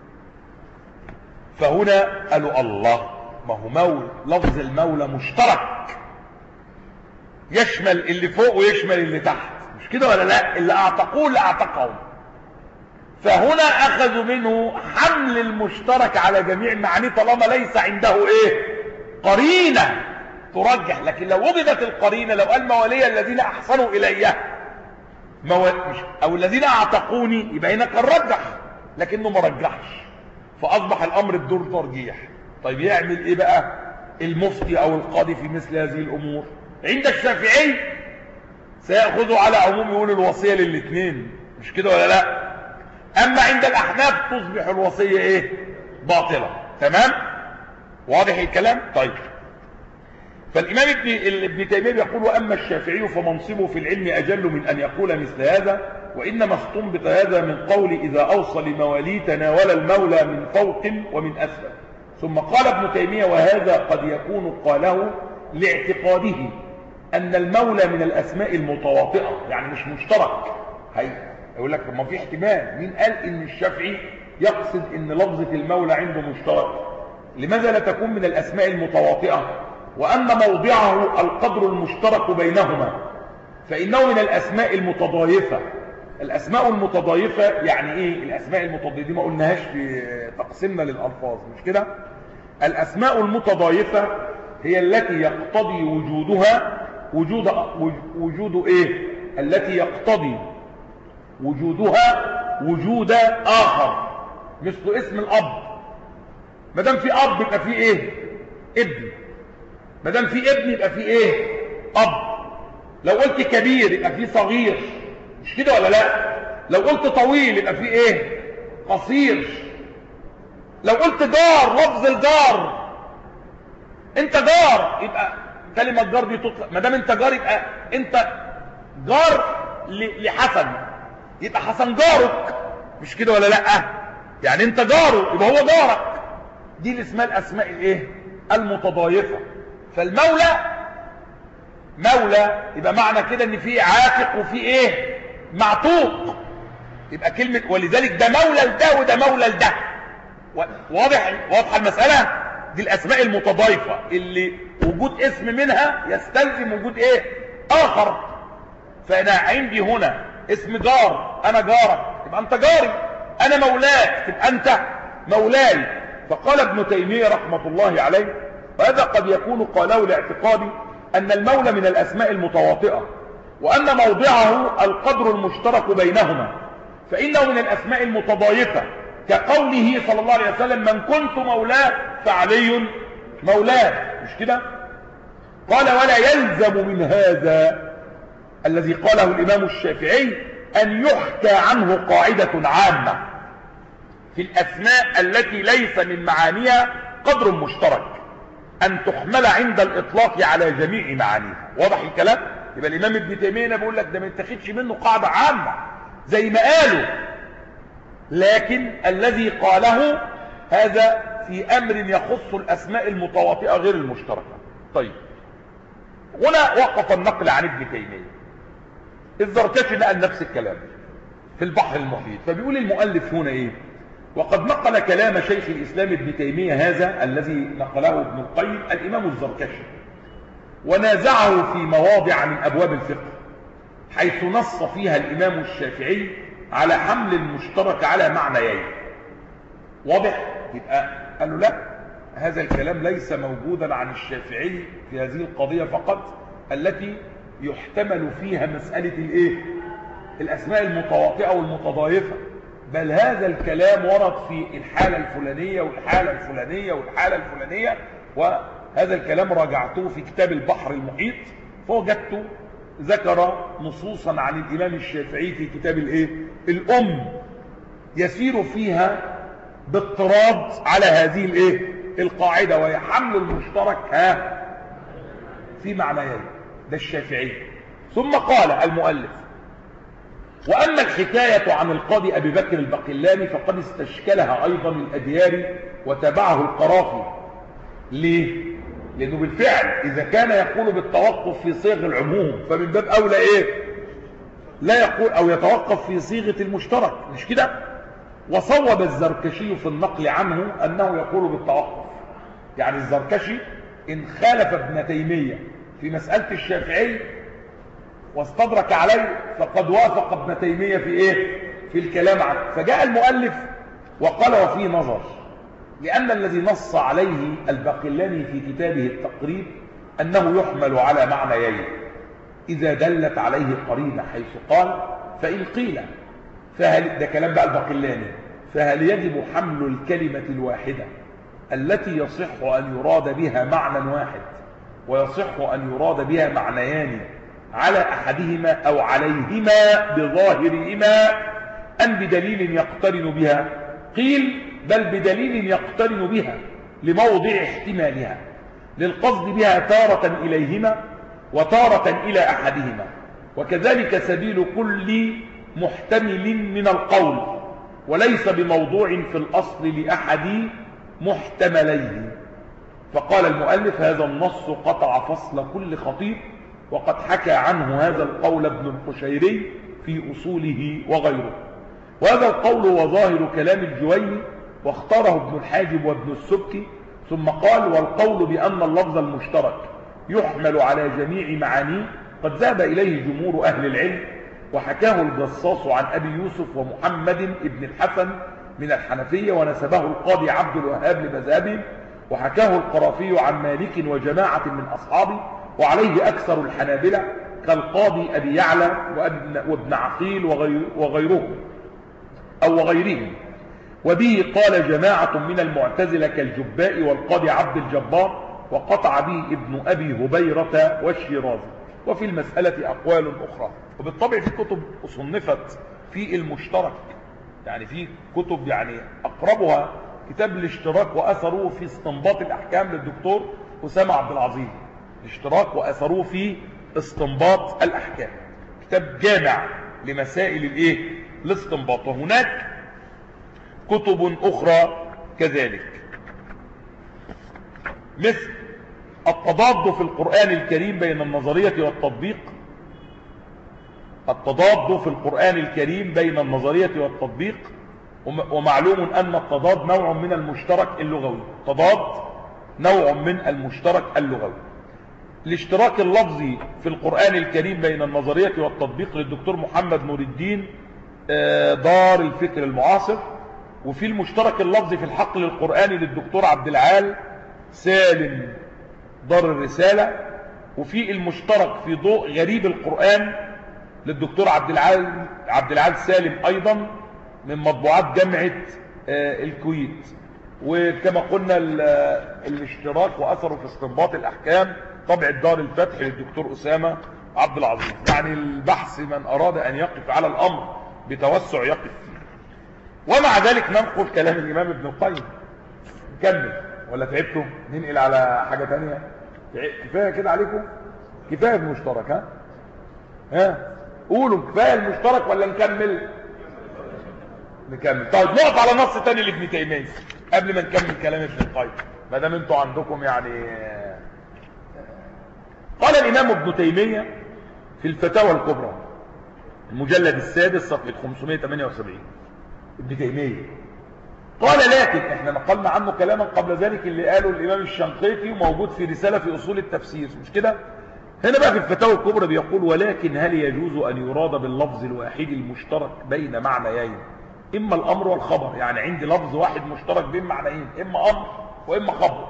فهنا قالوا الله ما هو مولى لفظ المولى مشترك يشمل اللي فوق ويشمل اللي تحت مش كده ولا لا اللي اعتقوه اللي اعتقهم فهنا اخذوا منه حمل المشترك على جميع معانيه طالما ليس عنده ايه قرينه ترجح لكن لو وجدت القرينه لو قال موالي الذين احسنوا الي مو... مش... او الذين اعتقوني يبقى هنا كان رجح لكنه ما رجحش فاصبح الامر بدور ترجيح طيب يعمل ايه بقى المفتي او القاضي في مثل هذه الامور عند الشافعي سيأخذوا على عموم يقول الوصية للاثنين مش كده ولا لا اما عند الاحناف تصبح الوصية ايه باطلة تمام واضح الكلام طيب فالامام ابن, ابن تيمية يقول واما الشافعي فمنصبه في العلم اجل من ان يقول مثل هذا وانما استنبط هذا من قول اذا اوصى لمواليه تناول المولى من فوق ومن اسفل ثم قال ابن تيمية وهذا قد يكون قاله لاعتقاده أن المولى من الأسماء المتواطئة يعني مش مشترك هي يقول لك ما في احتمال مين قال إن الشافعي يقصد إن لفظة المولى عنده مشترك لماذا لا تكون من الأسماء المتواطئة وأن موضعه القدر المشترك بينهما فإنه من الأسماء المتضايفة الأسماء المتضايفة يعني إيه الأسماء المتضايفة دي ما قلناهاش في تقسيمنا للألفاظ مش كده الأسماء المتضايفة هي التي يقتضي وجودها وجود وجود ايه التي يقتضي وجودها وجود اخر مثل اسم الاب ما دام في اب يبقى في ايه ابن ما دام في ابن يبقى في ايه اب لو قلت كبير يبقى في صغير مش كده ولا لا لو قلت طويل يبقى في ايه قصير لو قلت جار لفظ الجار انت جار يبقى كلمة جار دي تطلق ما دام انت جار يبقى انت جار لحسن يبقى حسن جارك مش كده ولا لا يعني انت جاره يبقى هو جارك دي اللي اسمها الاسماء الايه المتضايفة فالمولى مولى يبقى معنى كده ان في عاتق وفي ايه معتوق يبقى كلمة ولذلك ده مولى لده وده مولى لده واضح واضحه المسألة دي الاسماء المتضايفة اللي وجود اسم منها يستلزم وجود ايه اخر فانا عندي هنا اسم جار انا جارك تبقى انت جاري انا مولاك تبقى انت مولاي فقال ابن تيمية رحمة الله عليه وهذا قد يكون قاله لاعتقادي ان المولى من الاسماء المتواطئة وان موضعه القدر المشترك بينهما فانه من الاسماء المتضايفة كقوله صلى الله عليه وسلم من كنت مولاه فعلي مولاه مش كده قال ولا يلزم من هذا الذي قاله الإمام الشافعي أن يحكى عنه قاعدة عامة في الأسماء التي ليس من معانيها قدر مشترك أن تحمل عند الإطلاق على جميع معانيها واضح الكلام يبقى الامام ابن تيميه هنا بيقول لك ده ما يتاخدش منه قاعده عامه زي ما قالوا لكن الذي قاله هذا في امر يخص الاسماء المتواطئه غير المشتركه طيب هنا وقف النقل عن ابن تيميه الزركشي نقل نفس الكلام في البحر المحيط فبيقول المؤلف هنا ايه وقد نقل كلام شيخ الاسلام ابن تيميه هذا الذي نقله ابن القيم الامام الزركشي ونازعه في مواضع من ابواب الفقه حيث نص فيها الامام الشافعي على حمل المشترك على معنيين واضح يبقى قالوا لا هذا الكلام ليس موجودا عن الشافعي في هذه القضية فقط التي يحتمل فيها مسألة الايه الاسماء المتواطئة والمتضايفة بل هذا الكلام ورد في الحالة الفلانية والحالة الفلانية والحالة الفلانية وهذا الكلام راجعته في كتاب البحر المحيط فوجدته ذكر نصوصا عن الامام الشافعي في كتاب الايه الام يسير فيها باضطراد على هذه الايه القاعده وهي حمل المشترك ها في معنيين ده الشافعي ثم قال المؤلف واما الحكايه عن القاضي ابي بكر البقلاني فقد استشكلها ايضا الادياري وتبعه القرافي ليه لانه بالفعل اذا كان يقول بالتوقف في صيغ العموم فمن باب اولى ايه لا يقول او يتوقف في صيغه المشترك مش كده وصوب الزركشي في النقل عنه انه يقول بالتوقف يعني الزركشي ان خالف ابن تيميه في مساله الشافعي واستدرك عليه فقد وافق ابن تيميه في ايه في الكلام عنه فجاء المؤلف وقال وفي نظر لأن الذي نص عليه الباقلاني في كتابه التقريب أنه يحمل على معنيين إذا دلت عليه قرينة حيث قال فإن قيل فهل ده كلام بقى الباقلاني فهل يجب حمل الكلمة الواحدة التي يصح أن يراد بها معنى واحد ويصح أن يراد بها معنيان على أحدهما أو عليهما بظاهرهما أم بدليل يقترن بها قيل بل بدليل يقترن بها لموضع احتمالها للقصد بها تارة إليهما وتارة إلى أحدهما وكذلك سبيل كل محتمل من القول وليس بموضوع في الأصل لأحد محتمليه فقال المؤلف هذا النص قطع فصل كل خطيب وقد حكى عنه هذا القول ابن القشيري في أصوله وغيره وهذا القول هو ظاهر كلام الجويني واختاره ابن الحاجب وابن السبكي ثم قال والقول بأن اللفظ المشترك يحمل على جميع معانيه قد ذهب إليه جمهور أهل العلم وحكاه الجصاص عن أبي يوسف ومحمد ابن الحسن من الحنفية ونسبه القاضي عبد الوهاب لمذهبه وحكاه القرافي عن مالك وجماعة من أصحابه وعليه أكثر الحنابلة كالقاضي أبي يعلى وابن عقيل وغير وغيرهم أو وغيرهم وبه قال جماعة من المعتزلة كالجباء والقاضي عبد الجبار وقطع به ابن أبي هبيرة والشيرازي وفي المسألة أقوال أخرى وبالطبع في كتب صنفت في المشترك يعني في كتب يعني أقربها كتاب الاشتراك وأثره في استنباط الأحكام للدكتور أسامة عبد العظيم الاشتراك وأثروه في استنباط الأحكام كتاب جامع لمسائل الايه الاستنباط وهناك كتب أخرى كذلك مثل التضاد في القرآن الكريم بين النظرية والتطبيق التضاد في القرآن الكريم بين النظرية والتطبيق ومعلوم أن التضاد نوع من المشترك اللغوي تضاد نوع من المشترك اللغوي الاشتراك اللفظي في القرآن الكريم بين النظرية والتطبيق للدكتور محمد نور الدين دار الفكر المعاصر وفي المشترك اللفظي في الحقل القرآني للدكتور عبد العال سالم دار الرسالة وفي المشترك في ضوء غريب القرآن للدكتور عبد العال عبد العال سالم أيضا من مطبوعات جامعة الكويت وكما قلنا الاشتراك وأثره في استنباط الأحكام طبع دار الفتح للدكتور أسامة عبد العظيم يعني البحث من أراد أن يقف على الأمر بتوسع يقف فيه ومع ذلك ننقل كلام الإمام ابن القيم نكمل ولا تعبتوا ننقل على حاجة تانية كفاية كده عليكم كفاية المشترك ها ها قولوا كفايه المشترك ولا نكمل نكمل طيب نقف على نص تاني لابن تيميه قبل ما نكمل كلام ابن القيم ما دام انتوا عندكم يعني قال الامام ابن تيميه في الفتاوى الكبرى المجلد السادس صفحه 578 ابن تيميه قال لكن احنا نقلنا عنه كلاما قبل ذلك اللي قاله الامام الشنقيطي وموجود في رساله في اصول التفسير مش كده هنا بقى في الفتاوى الكبرى بيقول ولكن هل يجوز ان يراد باللفظ الواحد المشترك بين معنيين اما الامر والخبر يعني عندي لفظ واحد مشترك بين معنيين اما امر واما خبر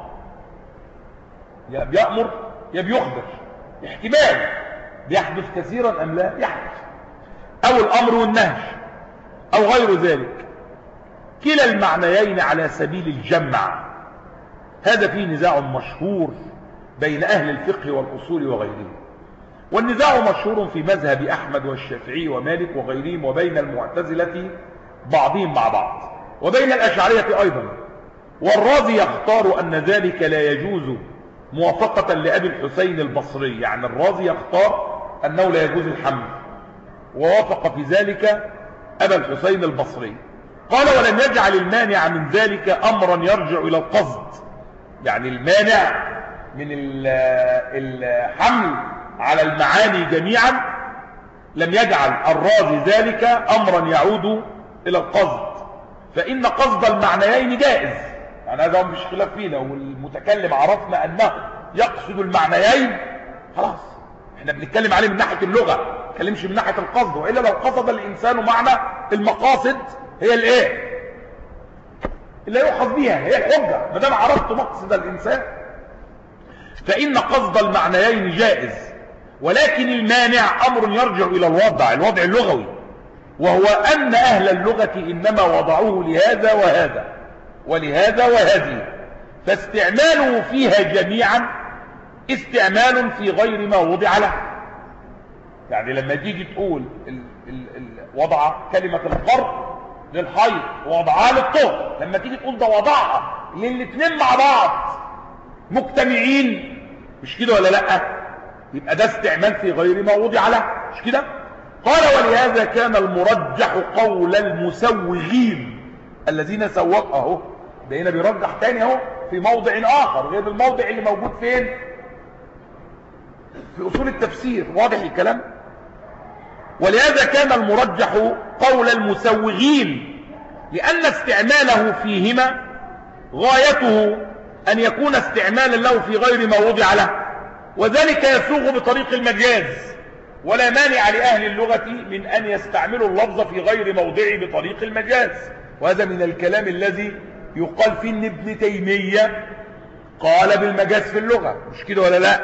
يا بيامر يا بيخبر احتمال بيحدث كثيرا ام لا يحدث او الامر والنهي او غير ذلك كلا المعنيين على سبيل الجمع هذا فيه نزاع مشهور بين أهل الفقه والأصول وغيرهم والنزاع مشهور في مذهب أحمد والشافعي ومالك وغيرهم وبين المعتزلة بعضهم مع بعض وبين الأشعرية أيضا والرازي يختار أن ذلك لا يجوز موافقة لأبي الحسين البصري يعني الرازي يختار أنه لا يجوز الحمل ووافق في ذلك أبا الحسين البصري قال ولم يجعل المانع من ذلك أمرا يرجع إلى القصد يعني المانع من الحمل على المعاني جميعا لم يجعل الرازي ذلك أمرا يعود إلى القصد فإن قصد المعنيين جائز يعني هذا مش خلاف فيه لو المتكلم عرفنا أنه يقصد المعنيين خلاص احنا بنتكلم عليه من ناحية اللغة ما نتكلمش من ناحية القصد وإلا لو قصد الإنسان معنى المقاصد هي الايه اللي يؤخذ بها هي الحجة ما دام عرفت مقصد الإنسان فإن قصد المعنيين جائز ولكن المانع أمر يرجع إلى الوضع الوضع اللغوي وهو أن أهل اللغة إنما وضعوه لهذا وهذا ولهذا وهذه فاستعماله فيها جميعا استعمال في غير ما وضع له يعني لما تيجي تقول ال ال ال وضع كلمة القرب للحيض ووضعها للطهر لما تيجي تقول ده وضعها للاثنين مع بعض مجتمعين مش كده ولا لا يبقى ده استعمال في غير ما وضع له مش كده قال ولهذا كان المرجح قول المسوغين الذين سوق اهو ده هنا بيرجح تاني اهو في موضع اخر غير الموضع اللي موجود فين في اصول التفسير واضح الكلام ولهذا كان المرجح قول المسوغين لأن استعماله فيهما غايته أن يكون استعمالا له في غير ما وضع له وذلك يسوغ بطريق المجاز ولا مانع لأهل اللغة من أن يستعملوا اللفظ في غير موضعه بطريق المجاز وهذا من الكلام الذي يقال فيه ان ابن تيمية قال بالمجاز في اللغة مش كده ولا لا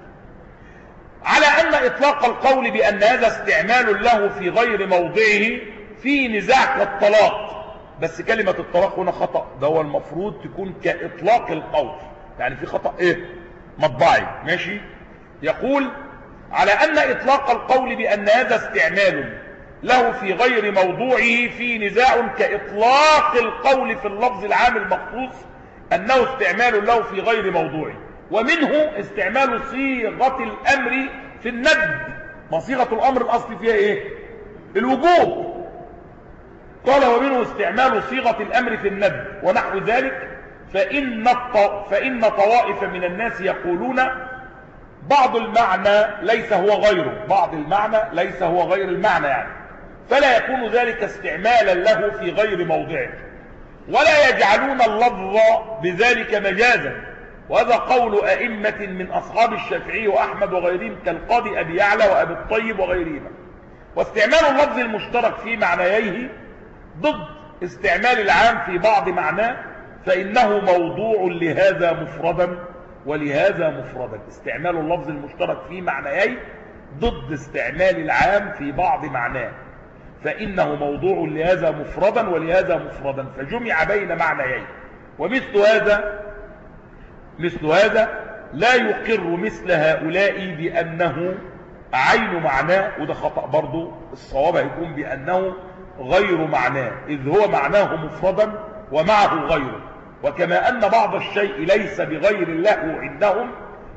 على أن إطلاق القول بأن هذا استعمال له في غير موضعه في نزاع كالطلاق بس كلمة الطلاق هنا خطأ ده هو المفروض تكون كإطلاق القول يعني في خطأ إيه مطبعي ماشي يقول على أن إطلاق القول بأن هذا استعمال له في غير موضوعه في نزاع كإطلاق القول في اللفظ العام المخصوص أنه استعمال له في غير موضوعه ومنه استعمال صيغة الأمر في الندب ما صيغة الأمر الأصل فيها إيه الوجوب قال ومنه استعمال صيغة الأمر في الندب ونحو ذلك فإن, الط... فإن طوائف من الناس يقولون بعض المعنى ليس هو غيره بعض المعنى ليس هو غير المعنى يعني فلا يكون ذلك استعمالا له في غير موضعه ولا يجعلون اللفظ بذلك مجازا وهذا قول أئمة من أصحاب الشافعي وأحمد وغيرهم كالقاضي أبي يعلى وأبي الطيب وغيرهما واستعمال اللفظ المشترك في معنييه ضد استعمال العام في بعض معناه فإنه موضوع لهذا مفردا ولهذا مفردا استعمال اللفظ المشترك في معنييه ضد استعمال العام في بعض معناه فإنه موضوع لهذا مفردا ولهذا مفردا فجمع بين معنيين ومثل هذا مثل هذا لا يقر مثل هؤلاء بأنه عين معناه وده خطأ برضو الصواب هيكون بأنه غير معناه إذ هو معناه مفردا ومعه غيره وكما أن بعض الشيء ليس بغير له عندهم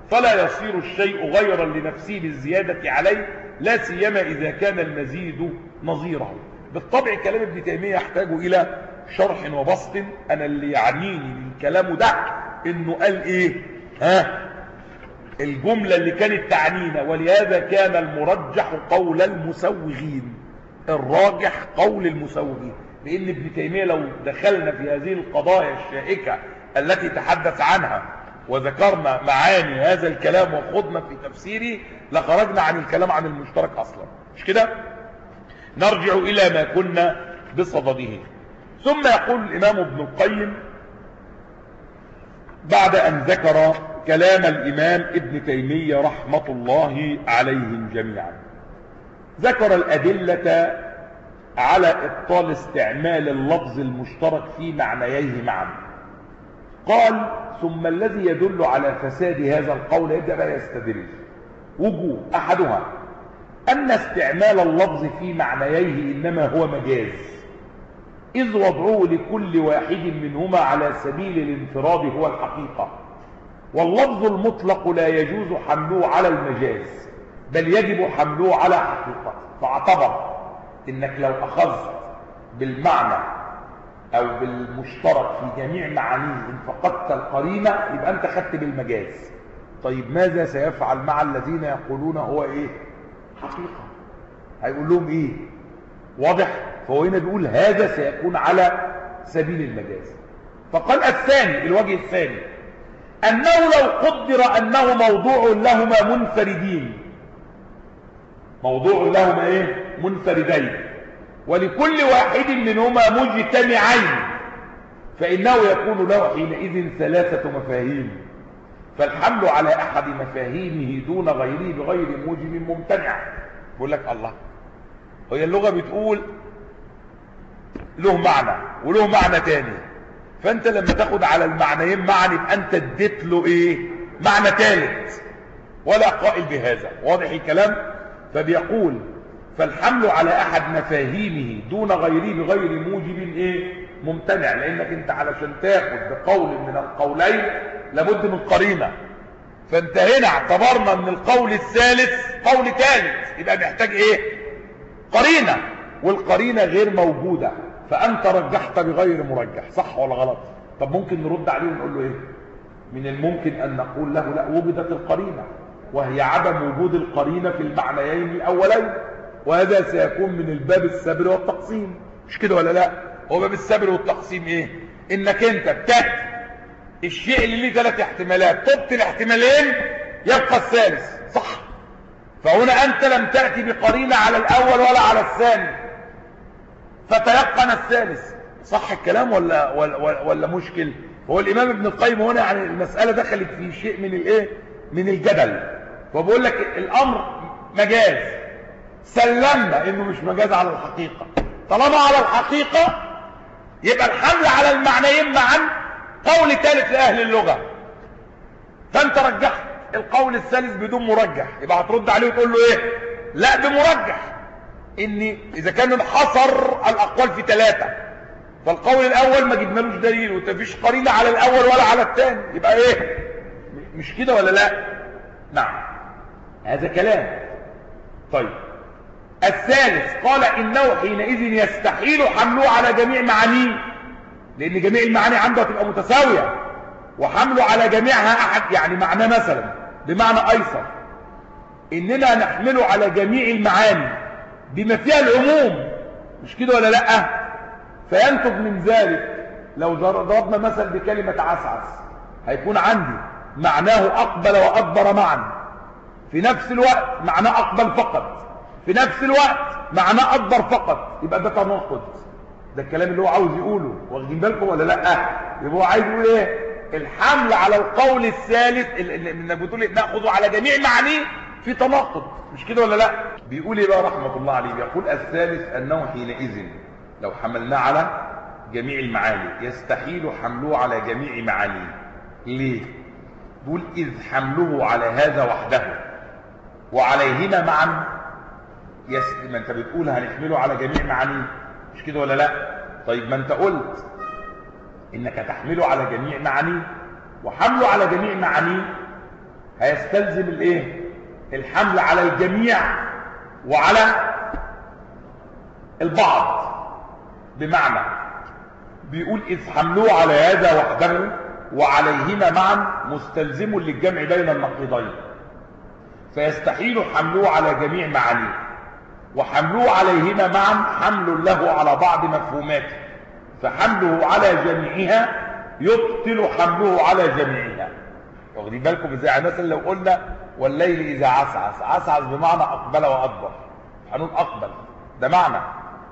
فلا يصير الشيء غيرا لنفسه بالزيادة عليه لا سيما إذا كان المزيد نظيره بالطبع كلام ابن تيمية يحتاج إلى شرح وبسط أنا اللي يعنيني من كلامه ده إنه قال إيه ها الجملة اللي كانت تعنينا ولهذا كان المرجح قول المسوغين الراجح قول المسوغين لأن ابن تيمية لو دخلنا في هذه القضايا الشائكة التي تحدث عنها وذكرنا معاني هذا الكلام وخضنا في تفسيره لخرجنا عن الكلام عن المشترك أصلا مش كده نرجع إلى ما كنا بصدده ثم يقول الإمام ابن القيم بعد أن ذكر كلام الإمام ابن تيمية رحمة الله عليهم جميعا ذكر الأدلة على إبطال استعمال اللفظ المشترك في معنييه معا قال ثم الذي يدل على فساد هذا القول يبدأ بقى يستدل وجوه أحدها أن استعمال اللفظ في معنييه إنما هو مجاز إذ وضعه لكل واحد منهما على سبيل الانفراد هو الحقيقة واللفظ المطلق لا يجوز حمله على المجاز بل يجب حمله على حقيقة فاعتبر إنك لو أخذت بالمعنى أو بالمشترك في جميع معانيه إن فقدت القرينة يبقى أنت خدت بالمجاز طيب ماذا سيفعل مع الذين يقولون هو إيه حقيقة هيقول لهم إيه واضح فهو هنا بيقول هذا سيكون على سبيل المجاز فقال الثاني الوجه الثاني أنه لو قدر أنه موضوع لهما منفردين موضوع لهما إيه منفردين ولكل واحد منهما مجتمعين فإنه يكون له حينئذ ثلاثة مفاهيم فالحمل على أحد مفاهيمه دون غيره بغير موجب ممتنع بقول لك الله هي اللغة بتقول له معنى وله معنى تاني فانت لما تاخد على المعنيين معنى يبقى انت اديت له ايه معنى ثالث ولا قائل بهذا واضح الكلام فبيقول فالحمل على احد مفاهيمه دون غيره بغير موجب ايه ممتنع لانك انت علشان تاخد بقول من القولين لابد من قرينه فانت هنا اعتبرنا ان القول الثالث قول ثالث يبقى محتاج ايه قرينه والقرينه غير موجوده فانت رجحت بغير مرجح صح ولا غلط طب ممكن نرد عليه ونقول له ايه من الممكن ان نقول له لا وجدت القرينه وهي عدم وجود القرينه في المعنيين الاولين وهذا سيكون من الباب السبر والتقسيم مش كده ولا لا هو باب السبر والتقسيم ايه انك انت بتاتي الشيء اللي ليه ثلاث احتمالات تبطل الاحتمالين يبقى الثالث صح فهنا انت لم تاتي بقرينه على الاول ولا على الثاني فتيقن الثالث صح الكلام ولا ولا, ولا مشكل هو الامام ابن القيم هنا يعني المساله دخلت في شيء من الايه من الجدل وبقول لك الامر مجاز سلمنا انه مش مجاز على الحقيقه طالما على الحقيقه يبقى الحمل على المعنيين معا قول ثالث لاهل اللغه فانت رجحت القول الثالث بدون مرجح يبقى هترد عليه وتقول له ايه لا بمرجح ان اذا كان انحصر الاقوال في ثلاثة فالقول الاول ما جبنالوش دليل ومفيش قرينه على الاول ولا على الثاني يبقى ايه مش كده ولا لا نعم هذا كلام طيب الثالث قال انه حينئذ يستحيل حمله على جميع معانيه لان جميع المعاني عنده تبقى متساويه وحمله على جميعها احد يعني معناه مثلا بمعنى ايسر اننا نحمله على جميع المعاني بما فيها العموم مش كده ولا لا فينتج من ذلك لو ضربنا مثل بكلمة عسعس هيكون عندي معناه أقبل وأدبر معا في نفس الوقت معناه أقبل فقط في نفس الوقت معناه أدبر فقط يبقى ده تناقض ده الكلام اللي هو عاوز يقوله واخدين بالكم ولا لا يبقى هو عايز يقول ايه الحمل على القول الثالث انك بتقول ناخذه على جميع معانيه في تناقض مش كده ولا لا بيقول ايه بقى رحمه الله عليه بيقول الثالث انه حينئذ لو حملناه على جميع المعاني يستحيل حمله على جميع معانيه ليه بيقول اذ حمله على هذا وحده وعليهما معا يس... ما انت بتقول هنحمله على جميع معانيه مش كده ولا لا طيب ما انت قلت انك تحمله على جميع معانيه وحمله على جميع معانيه هيستلزم الايه الحمل على الجميع وعلى البعض بمعنى بيقول إذ حملوه على هذا وحده وعليهما معا مستلزم للجمع بين النقيضين فيستحيل حملوه على جميع معانيه وحملوه عليهما معا حمل له على بعض مفهوماته فحمله على جميعها يبطل حمله على جميعها واخدين بالكم ازاي مثلا لو قلنا والليل اذا عسعس عسعس بمعنى اقبل وادبر هنقول اقبل ده معنى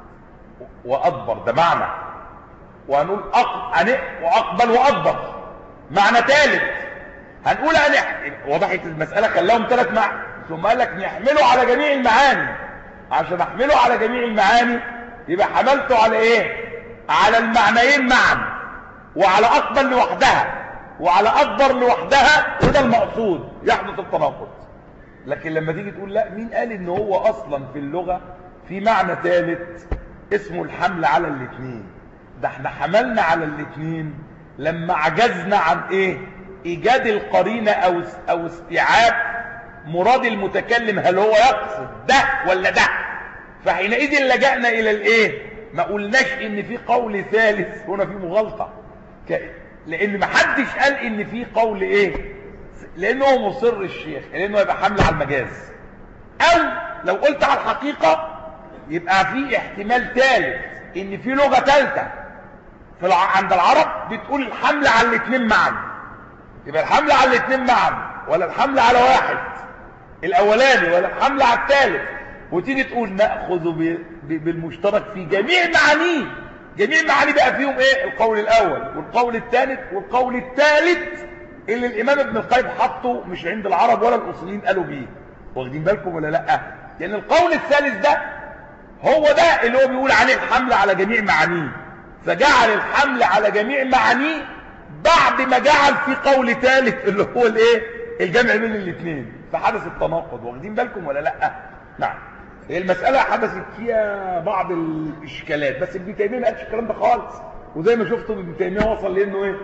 وادبر ده معنى وهنقول أق... واقبل وادبر معنى ثالث هنقول أن وضحت المسألة خلاهم ثلاث معنى ثم قال لك نحمله على جميع المعاني عشان احمله على جميع المعاني يبقى حملته على ايه على المعنيين معا وعلى اقبل لوحدها وعلى اكبر لوحدها وده المقصود يحدث التناقض لكن لما تيجي تقول لا مين قال ان هو اصلا في اللغة في معنى ثالث اسمه الحمل على الاثنين ده احنا حملنا على الاثنين لما عجزنا عن ايه ايجاد القرينة او او استيعاب مراد المتكلم هل هو يقصد ده ولا ده فحينئذ لجأنا الى الايه ما قلناش ان في قول ثالث هنا في مغالطة لان ما حدش قال ان في قول ايه لانه هو مصر الشيخ لانه يبقى حمل على المجاز او لو قلت على الحقيقة يبقى في احتمال ثالث ان في لغة ثالثة في الع... عند العرب بتقول الحمل على الاثنين معا يبقى الحمل على الاثنين معا ولا الحمل على واحد الاولاني ولا الحمل على الثالث وتيجي تقول ناخذ ب... ب... بالمشترك في جميع معانيه جميع معانيه بقى فيهم ايه القول الاول والقول الثالث والقول الثالث اللي الامام ابن القيم حطه مش عند العرب ولا الاصوليين قالوا بيه واخدين بالكم ولا لا لان القول الثالث ده هو ده اللي هو بيقول عليه الحمل على جميع معانيه فجعل الحمل على جميع معانيه بعد ما جعل في قول ثالث اللي هو الايه الجمع بين الاثنين فحدث التناقض واخدين بالكم ولا لا نعم هي المسألة حدثت فيها بعض الإشكالات بس ابن تيمية ما قالش الكلام ده خالص وزي ما شفتوا ابن تيمية وصل لأنه إيه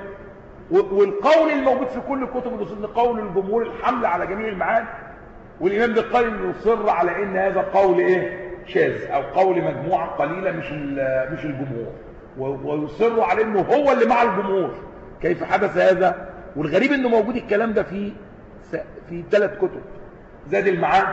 والقول الموجود في كل كتب الأصول قول الجمهور الحمل على جميع المعاني والإمام ابن القيم يصر على إن هذا قول إيه شاذ أو قول مجموعة قليلة مش مش الجمهور ويصر على إنه هو اللي مع الجمهور كيف حدث هذا والغريب إنه موجود الكلام ده في في ثلاث كتب زاد المعاد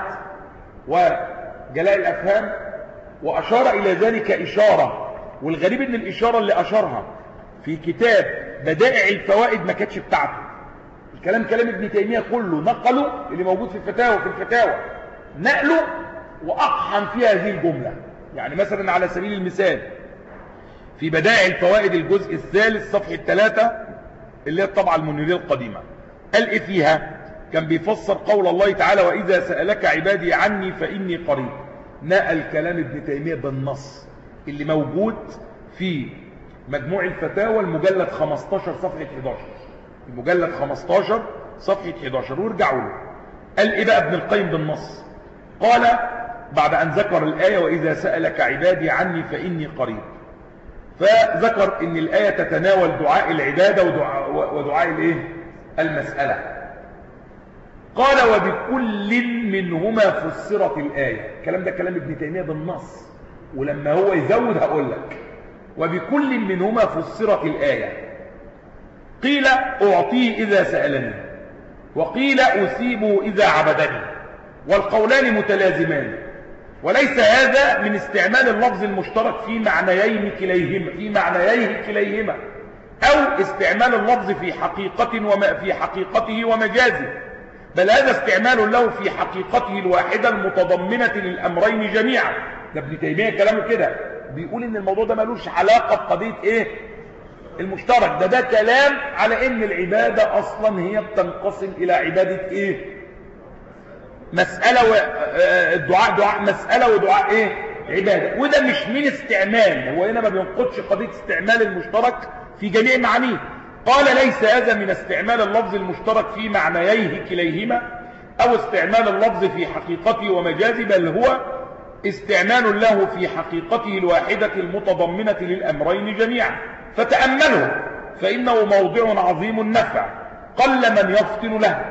وجلاء الأفهام وأشار إلى ذلك إشارة والغريب إن الإشارة اللي أشارها في كتاب بدائع الفوائد ما كانتش بتاعته الكلام كلام ابن تيمية كله نقله اللي موجود في الفتاوى في الفتاوى نقله وأقحم فيها هذه الجملة يعني مثلا على سبيل المثال في بدائع الفوائد الجزء الثالث صفحة ثلاثة اللي هي الطبعة المنيرية القديمة قال إيه فيها كان بيفسر قول الله تعالى وإذا سألك عبادي عني فإني قريب نقل كلام ابن تيمية بالنص اللي موجود في مجموع الفتاوى المجلد 15 صفحة 11 المجلد 15 صفحة 11 وارجعوا له قال إيه بقى ابن القيم بالنص قال بعد أن ذكر الآية وإذا سألك عبادي عني فإني قريب فذكر ان الآية تتناول دعاء العبادة ودعاء, ودعاء الايه المسألة قال وبكل منهما فسرت الآية الكلام ده كلام ابن تيمية بالنص ولما هو يزود هقول لك وبكل منهما فسرت الآية قيل أعطيه إذا سألني وقيل أسيبه إذا عبدني والقولان متلازمان وليس هذا من استعمال اللفظ المشترك في معنيين كليهما في معنييه كليهما أو استعمال اللفظ في حقيقة وما في حقيقته ومجازه بل هذا استعمال له في حقيقته الواحدة المتضمنة للأمرين جميعا ده ابن تيمية كلامه كده بيقول ان الموضوع ده ملوش علاقة بقضية ايه المشترك ده ده كلام على ان العبادة اصلا هي بتنقسم الى عبادة ايه مسألة و... الدعاء دعاء مسألة ودعاء ايه عبادة وده مش من استعمال هو هنا ما بينقضش قضية استعمال المشترك في جميع معانيه قال ليس هذا من استعمال اللفظ المشترك في معنييه كليهما او استعمال اللفظ في حقيقته ومجازه بل هو استعمال له في حقيقته الواحدة المتضمنة للأمرين جميعا فتأمله فإنه موضع عظيم النفع قل من يفطن له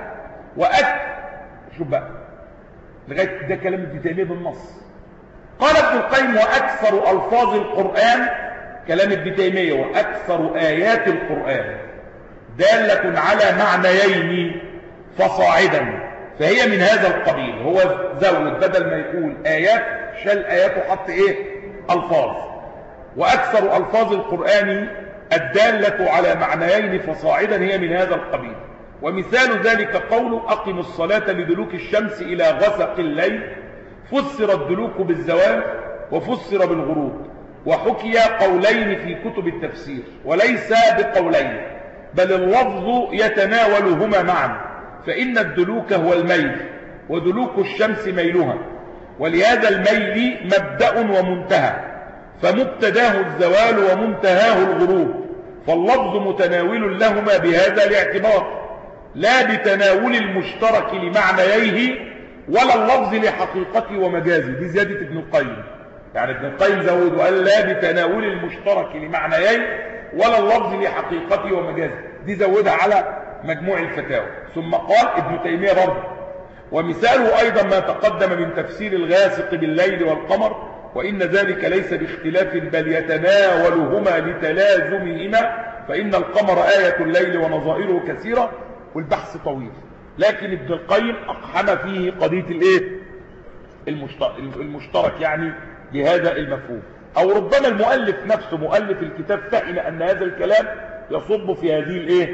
وأك شوف بقى لغاية ده كلام ابن تيمية بالنص قال ابن القيم وأكثر ألفاظ القرآن كلام ابن تيمية وأكثر آيات القرآن دالة على معنيين فصاعدا فهي من هذا القبيل هو زود بدل ما يقول آيات شال آيات وحط إيه ألفاظ وأكثر ألفاظ القرآن الدالة على معنيين فصاعدا هي من هذا القبيل ومثال ذلك قول أقم الصلاة لدلوك الشمس إلى غسق الليل فسر الدلوك بالزوال وفسر بالغروب وحكي قولين في كتب التفسير وليس بقولين بل اللفظ يتناولهما معا فإن الدلوك هو الميل ودلوك الشمس ميلها ولهذا الميل مبدأ ومنتهى فمبتداه الزوال ومنتهاه الغروب فاللفظ متناول لهما بهذا الاعتبار لا بتناول المشترك لمعنييه ولا اللفظ لحقيقته ومجازه دي زيادة ابن القيم يعني ابن القيم زود وقال لا بتناول المشترك لمعنييه ولا اللفظ لحقيقته ومجازه دي زودها على مجموع الفتاوى ثم قال ابن تيمية برضه ومثاله أيضا ما تقدم من تفسير الغاسق بالليل والقمر وإن ذلك ليس باختلاف بل يتناولهما لتلازمهما فإن القمر آية الليل ونظائره كثيرة والبحث طويل لكن ابن القيم أقحم فيه قضية الايه المشترك, المشترك يعني بهذا المفهوم أو ربما المؤلف نفسه مؤلف الكتاب فهم أن هذا الكلام يصب في هذه الايه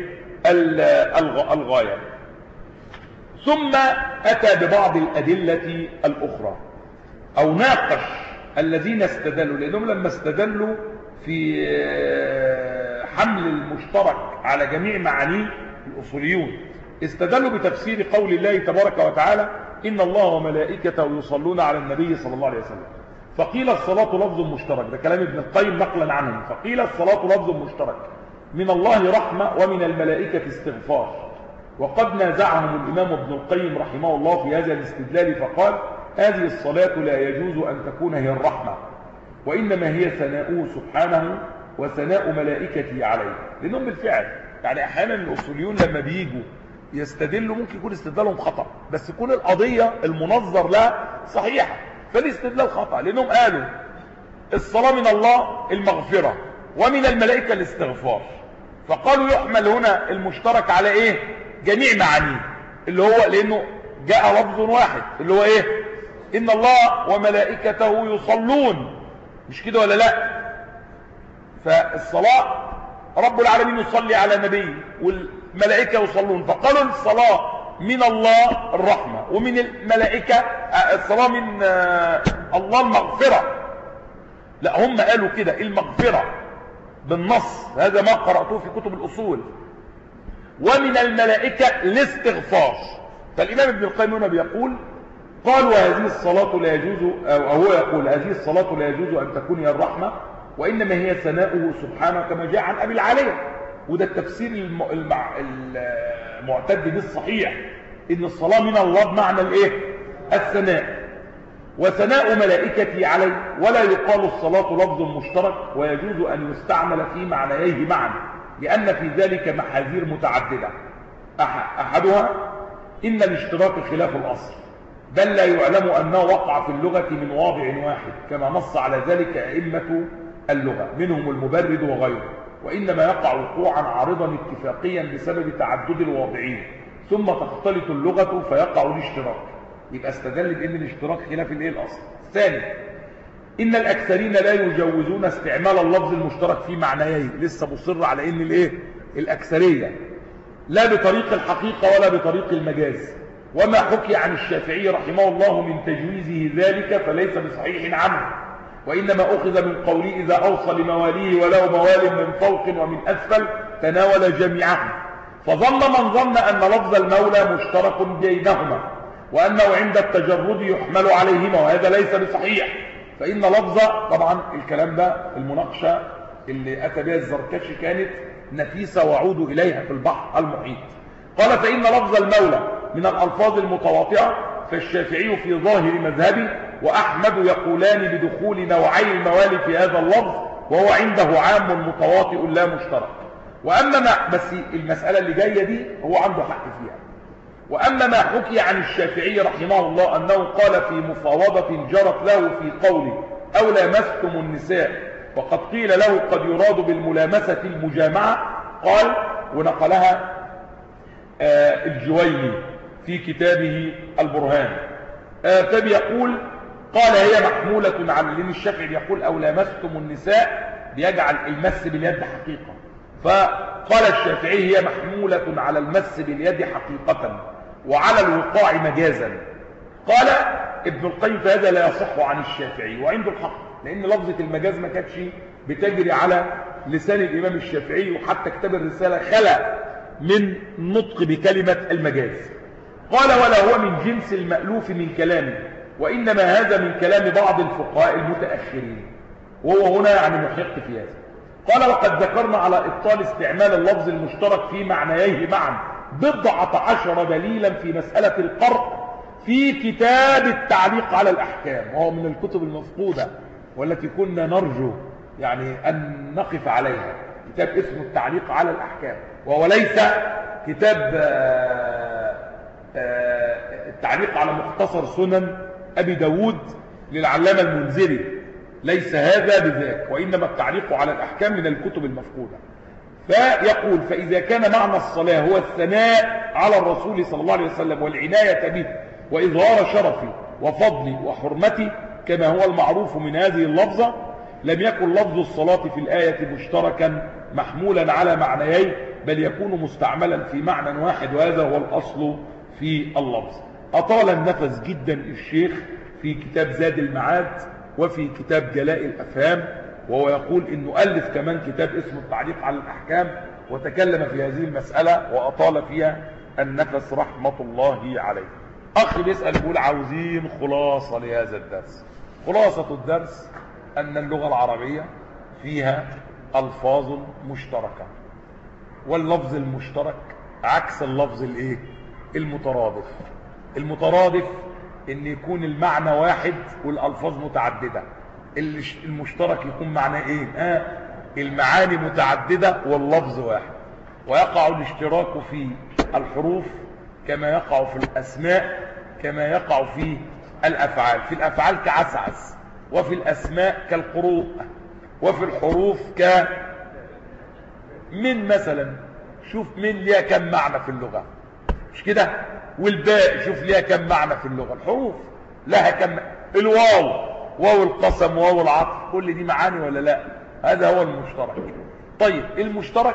الغاية ثم أتى ببعض الأدلة الأخرى أو ناقش الذين استدلوا لأنهم لما استدلوا في حمل المشترك على جميع معانيه الأصوليون استدلوا بتفسير قول الله تبارك وتعالى إن الله وملائكته يصلون على النبي صلى الله عليه وسلم فقيل الصلاة لفظ مشترك ده كلام ابن القيم نقلا عنهم فقيل الصلاة لفظ مشترك من الله رحمة ومن الملائكة استغفار وقد نازعهم الإمام ابن القيم رحمه الله في هذا الاستدلال فقال هذه الصلاة لا يجوز أن تكون هي الرحمة وإنما هي ثناؤه سبحانه وثناء ملائكته عليه لأنهم بالفعل يعني أحيانا الأصوليون لما بيجوا يستدلوا ممكن يكون استدلالهم خطأ بس يكون القضية المنظر لها صحيحة فالاستدلال خطأ لأنهم قالوا الصلاة من الله المغفرة ومن الملائكة الاستغفار فقالوا يحمل هنا المشترك على ايه جميع معانيه اللي هو لانه جاء لفظ واحد اللي هو ايه ان الله وملائكته يصلون مش كده ولا لا فالصلاة رب العالمين يصلي على النبي والملائكة يصلون فقالوا الصلاة من الله الرحمة ومن الملائكة الصلاة من الله المغفرة لا هم قالوا كده المغفرة بالنص هذا ما قرأته في كتب الأصول ومن الملائكة الاستغفار فالإمام ابن القيم هنا بيقول قال وهذه الصلاة لا يجوز أو هو يقول هذه الصلاة لا يجوز أن تكون هي الرحمة وإنما هي ثناؤه سبحانه كما جاء عن أبي العالية وده التفسير المع... المعتد به الصحيح إن الصلاة من الله بمعنى الإيه الثناء وثناء ملائكته عليه ولا يقال الصلاة لفظ مشترك ويجوز أن يستعمل في معنييه معا لأن في ذلك محاذير متعددة أحدها إن الاشتراك خلاف الأصل بل لا يعلم أنه وقع في اللغة من واضع واحد كما نص على ذلك أئمة اللغة منهم المبرد وغيره وإنما يقع وقوعا عارضا اتفاقيا بسبب تعدد الواضعين ثم تختلط اللغة فيقع الاشتراك يبقى استدل بان الاشتراك خلاف الايه الاصل ثاني ان الاكثرين لا يجوزون استعمال اللفظ المشترك في معنيين لسه مصر على ان الايه الاكثريه لا بطريق الحقيقه ولا بطريق المجاز وما حكي عن الشافعي رحمه الله من تجويزه ذلك فليس بصحيح عنه وانما اخذ من قوله اذا اوصى لمواليه ولو موال من فوق ومن اسفل تناول جميعهم فظن من ظن ان لفظ المولى مشترك بينهما وأنه عند التجرد يحمل عليهما وهذا ليس بصحيح فإن لفظ طبعا الكلام ده المناقشة اللي أتى بها الزركشي كانت نفيسة وعود إليها في البحر المحيط قال فإن لفظ المولى من الألفاظ المتواطئة فالشافعي في ظاهر مذهبه وأحمد يقولان بدخول نوعي الموالي في هذا اللفظ وهو عنده عام متواطئ لا مشترك وأما ما بس المسألة اللي جاية دي هو عنده حق فيها وأما ما حكي عن الشافعي رحمه الله أنه قال في مفاوضة جرت له في قوله أو لامستم النساء وقد قيل له قد يراد بالملامسة المجامعة قال ونقلها آه الجويني في كتابه البرهان آه فبيقول قال هي محمولة على لأن الشافعي بيقول أو لامستم النساء بيجعل المس باليد حقيقة فقال الشافعي هي محمولة على المس باليد حقيقة وعلى الوقاع مجازا قال ابن القيم فهذا لا يصح عن الشافعي وعنده الحق لأن لفظة المجاز ما كانتش بتجري على لسان الإمام الشافعي وحتى كتاب الرسالة خلق من نطق بكلمة المجاز قال ولا هو من جنس المألوف من كلامه وإنما هذا من كلام بعض الفقهاء المتأخرين وهو هنا يعني محق في هذا قال وقد ذكرنا على إبطال استعمال اللفظ المشترك في معنييه معا بضعة عشر دليلا في مسألة القرء في كتاب التعليق على الأحكام وهو من الكتب المفقودة والتي كنا نرجو يعني أن نقف عليها كتاب اسمه التعليق على الأحكام وهو ليس كتاب التعليق على مختصر سنن أبي داود للعلامة المنذري ليس هذا بذاك وإنما التعليق على الأحكام من الكتب المفقودة فيقول فإذا كان معنى الصلاة هو الثناء على الرسول صلى الله عليه وسلم والعناية به وإظهار شرفي وفضلي وحرمتي كما هو المعروف من هذه اللفظة لم يكن لفظ الصلاة في الآية مشتركا محمولا على معنيين بل يكون مستعملا في معنى واحد وهذا هو الأصل في اللفظ أطال النفس جدا الشيخ في كتاب زاد المعاد وفي كتاب جلاء الأفهام وهو يقول انه ألف كمان كتاب اسمه التعليق على الأحكام وتكلم في هذه المسألة وأطال فيها النفس رحمة الله عليه أخي بيسأل يقول عاوزين خلاصة لهذا الدرس خلاصة الدرس أن اللغة العربية فيها ألفاظ مشتركة واللفظ المشترك عكس اللفظ الايه المترادف المترادف ان يكون المعنى واحد والالفاظ متعدده المشترك يكون معنى ايه آه المعاني متعدده واللفظ واحد ويقع الاشتراك في الحروف كما يقع في الاسماء كما يقع في الافعال في الافعال كعسعس وفي الاسماء كالقروء وفي الحروف ك من مثلا شوف من ليها كم معنى في اللغة مش كده والباء شوف ليها كم معنى في اللغة الحروف لها كم الواو واو القسم واو العطف كل دي معاني ولا لا هذا هو المشترك طيب المشترك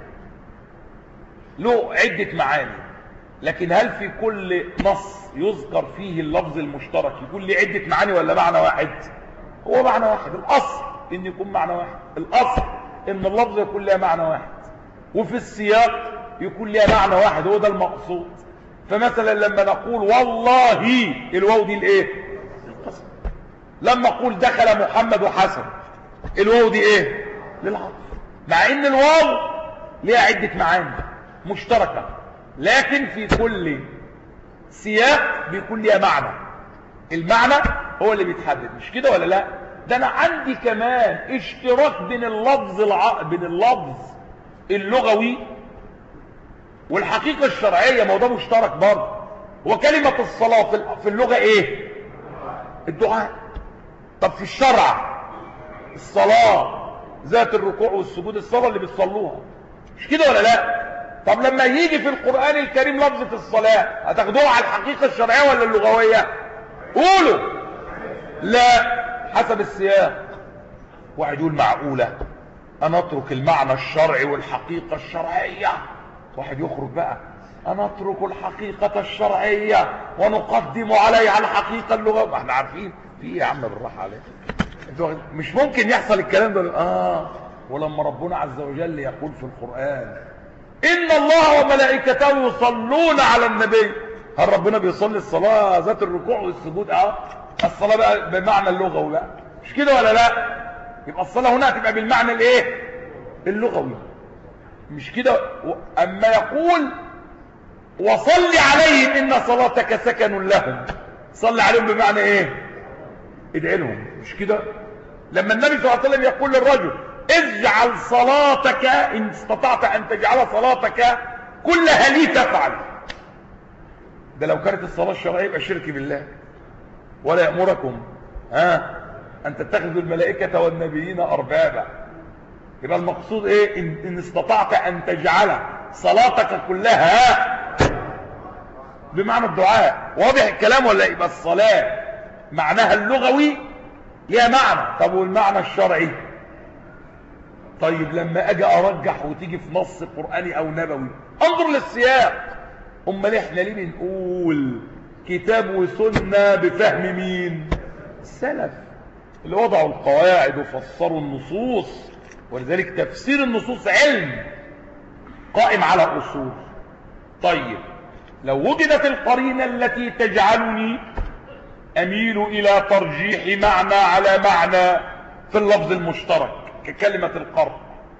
له عدة معاني لكن هل في كل نص يذكر فيه اللفظ المشترك يكون له عدة معاني ولا معنى واحد هو معنى واحد الاصل ان يكون معنى واحد الاصل ان اللفظ يكون له معنى واحد وفي السياق يكون لها معنى واحد هو ده المقصود فمثلا لما نقول والله الواو دي الايه القسم لما اقول دخل محمد وحسن الواو دي ايه للعطف مع ان الواو ليها عدة معاني مشتركة لكن في كل سياق بيكون ليها معنى المعنى هو اللي بيتحدد مش كده ولا لا ده انا عندي كمان اشتراك بين اللفظ الع... بين اللفظ اللغوي والحقيقة الشرعية ما هو ده مشترك برضه هو كلمة الصلاة في اللغة ايه الدعاء طب في الشرع الصلاة ذات الركوع والسجود الصلاة اللي بتصلوها مش كده ولا لا طب لما يجي في القرآن الكريم لفظة الصلاة هتاخدوها على الحقيقة الشرعية ولا اللغوية قولوا لا حسب السياق واحد يقول معقولة أنا أترك المعنى الشرعي والحقيقة الشرعية واحد يخرج بقى أنا أترك الحقيقة الشرعية ونقدم عليها الحقيقة اللغوية ما احنا عارفين في ايه يا عم بالراحة عليك مش ممكن يحصل الكلام ده آه ولما ربنا عز وجل يقول في القرآن إن الله وملائكته يصلون على النبي هل ربنا بيصلي الصلاة ذات الركوع والسجود اه الصلاة بقى بمعنى اللغوي بقى مش كده ولا لا يبقى الصلاة هنا هتبقى بالمعنى الايه اللغوي مش كده اما يقول وصل عليهم ان صلاتك سكن لهم صل عليهم بمعنى ايه ادعي لهم مش كده لما النبي صلى الله عليه وسلم يقول للرجل اجعل صلاتك ان استطعت ان تجعل صلاتك كلها لي تفعل ده لو كانت الصلاة الشرعية يبقى شرك بالله ولا يأمركم ها أن تتخذوا الملائكة والنبيين أربابا يبقى المقصود إيه إن, إن استطعت أن تجعل صلاتك كلها بمعنى الدعاء واضح الكلام ولا يبقى الصلاة معناها اللغوي ليها معنى طب والمعنى الشرعي طيب لما اجي ارجح وتيجي في نص قرآني او نبوي انظر للسياق امال احنا ليه بنقول كتاب وسنة بفهم مين السلف اللي وضعوا القواعد وفسروا النصوص ولذلك تفسير النصوص علم قائم على اصول طيب لو وجدت القرينة التي تجعلني اميل الى ترجيح معنى على معنى في اللفظ المشترك ككلمة القرض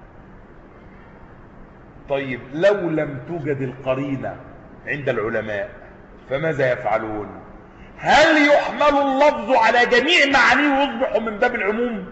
طيب لو لم توجد القرينة عند العلماء فماذا يفعلون هل يحمل اللفظ على جميع معانيه ويصبح من باب العموم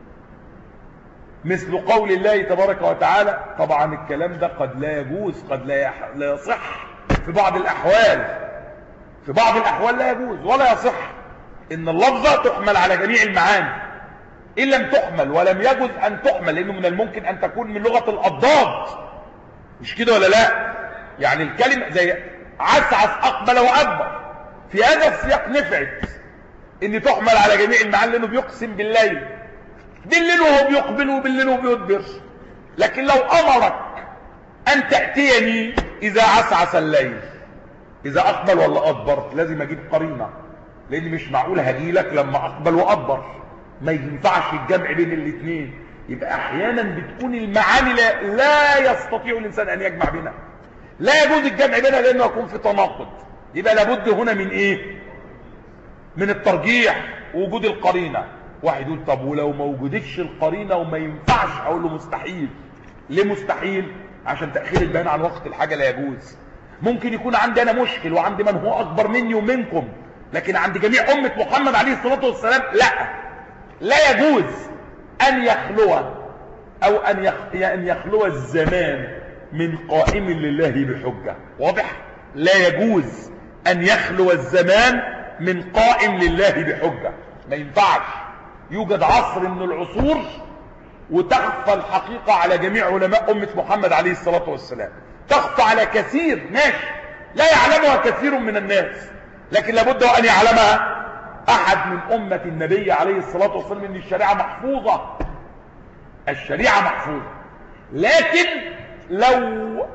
مثل قول الله تبارك وتعالى طبعا الكلام ده قد لا يجوز قد لا, يح... لا يصح في بعض الأحوال في بعض الأحوال لا يجوز ولا يصح إن اللفظة تحمل على جميع المعاني إن لم تحمل ولم يجوز أن تحمل لأنه من الممكن أن تكون من لغة الأضداد مش كده ولا لا يعني الكلمة زي عسعس أقبل وأكبر في هذا السياق نفعت ان تحمل على جميع المعاني لانه بيقسم بالليل بالليل وهو بيقبل وبالليل وهو بيدبر لكن لو امرك ان تأتيني اذا عسعس الليل اذا اقبل ولا ادبر لازم اجيب قرينة لان مش معقول هجيلك لما اقبل وادبر ما ينفعش الجمع بين الاثنين يبقى احيانا بتكون المعاني لا, لا يستطيع الانسان ان يجمع بينها لا يجوز الجمع بينها لانه يكون في تناقض يبقى لابد هنا من ايه من الترجيح ووجود القرينه واحد يقول طب ولو ما وجدتش القرينه وما ينفعش اقول له مستحيل ليه مستحيل عشان تاخير البيان عن وقت الحاجه لا يجوز ممكن يكون عندي انا مشكل وعندي من هو اكبر مني ومنكم لكن عند جميع امه محمد عليه الصلاه والسلام لا لا يجوز ان يخلو او ان ان يخلو الزمان من قائم لله بحجه واضح لا يجوز أن يخلو الزمان من قائم لله بحجة ما ينفعش يوجد عصر من العصور وتخفى الحقيقة على جميع علماء أمة محمد عليه الصلاة والسلام تخفى على كثير ماشي لا يعلمها كثير من الناس لكن لابد أن يعلمها أحد من أمة النبي عليه الصلاة والسلام أن الشريعة محفوظة الشريعة محفوظة لكن لو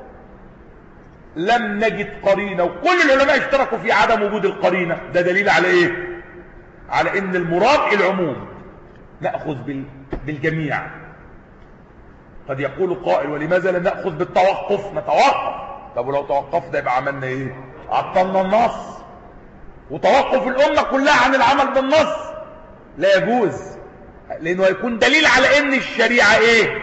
لم نجد قرينة وكل العلماء اشتركوا في عدم وجود القرينة ده دليل على ايه على ان المراد العموم نأخذ بالجميع قد يقول قائل ولماذا لم نأخذ بالتوقف نتوقف طب ولو توقفنا يبقى عملنا ايه عطلنا النص وتوقف الأمة كلها عن العمل بالنص لا يجوز لأنه يكون دليل على ان الشريعة ايه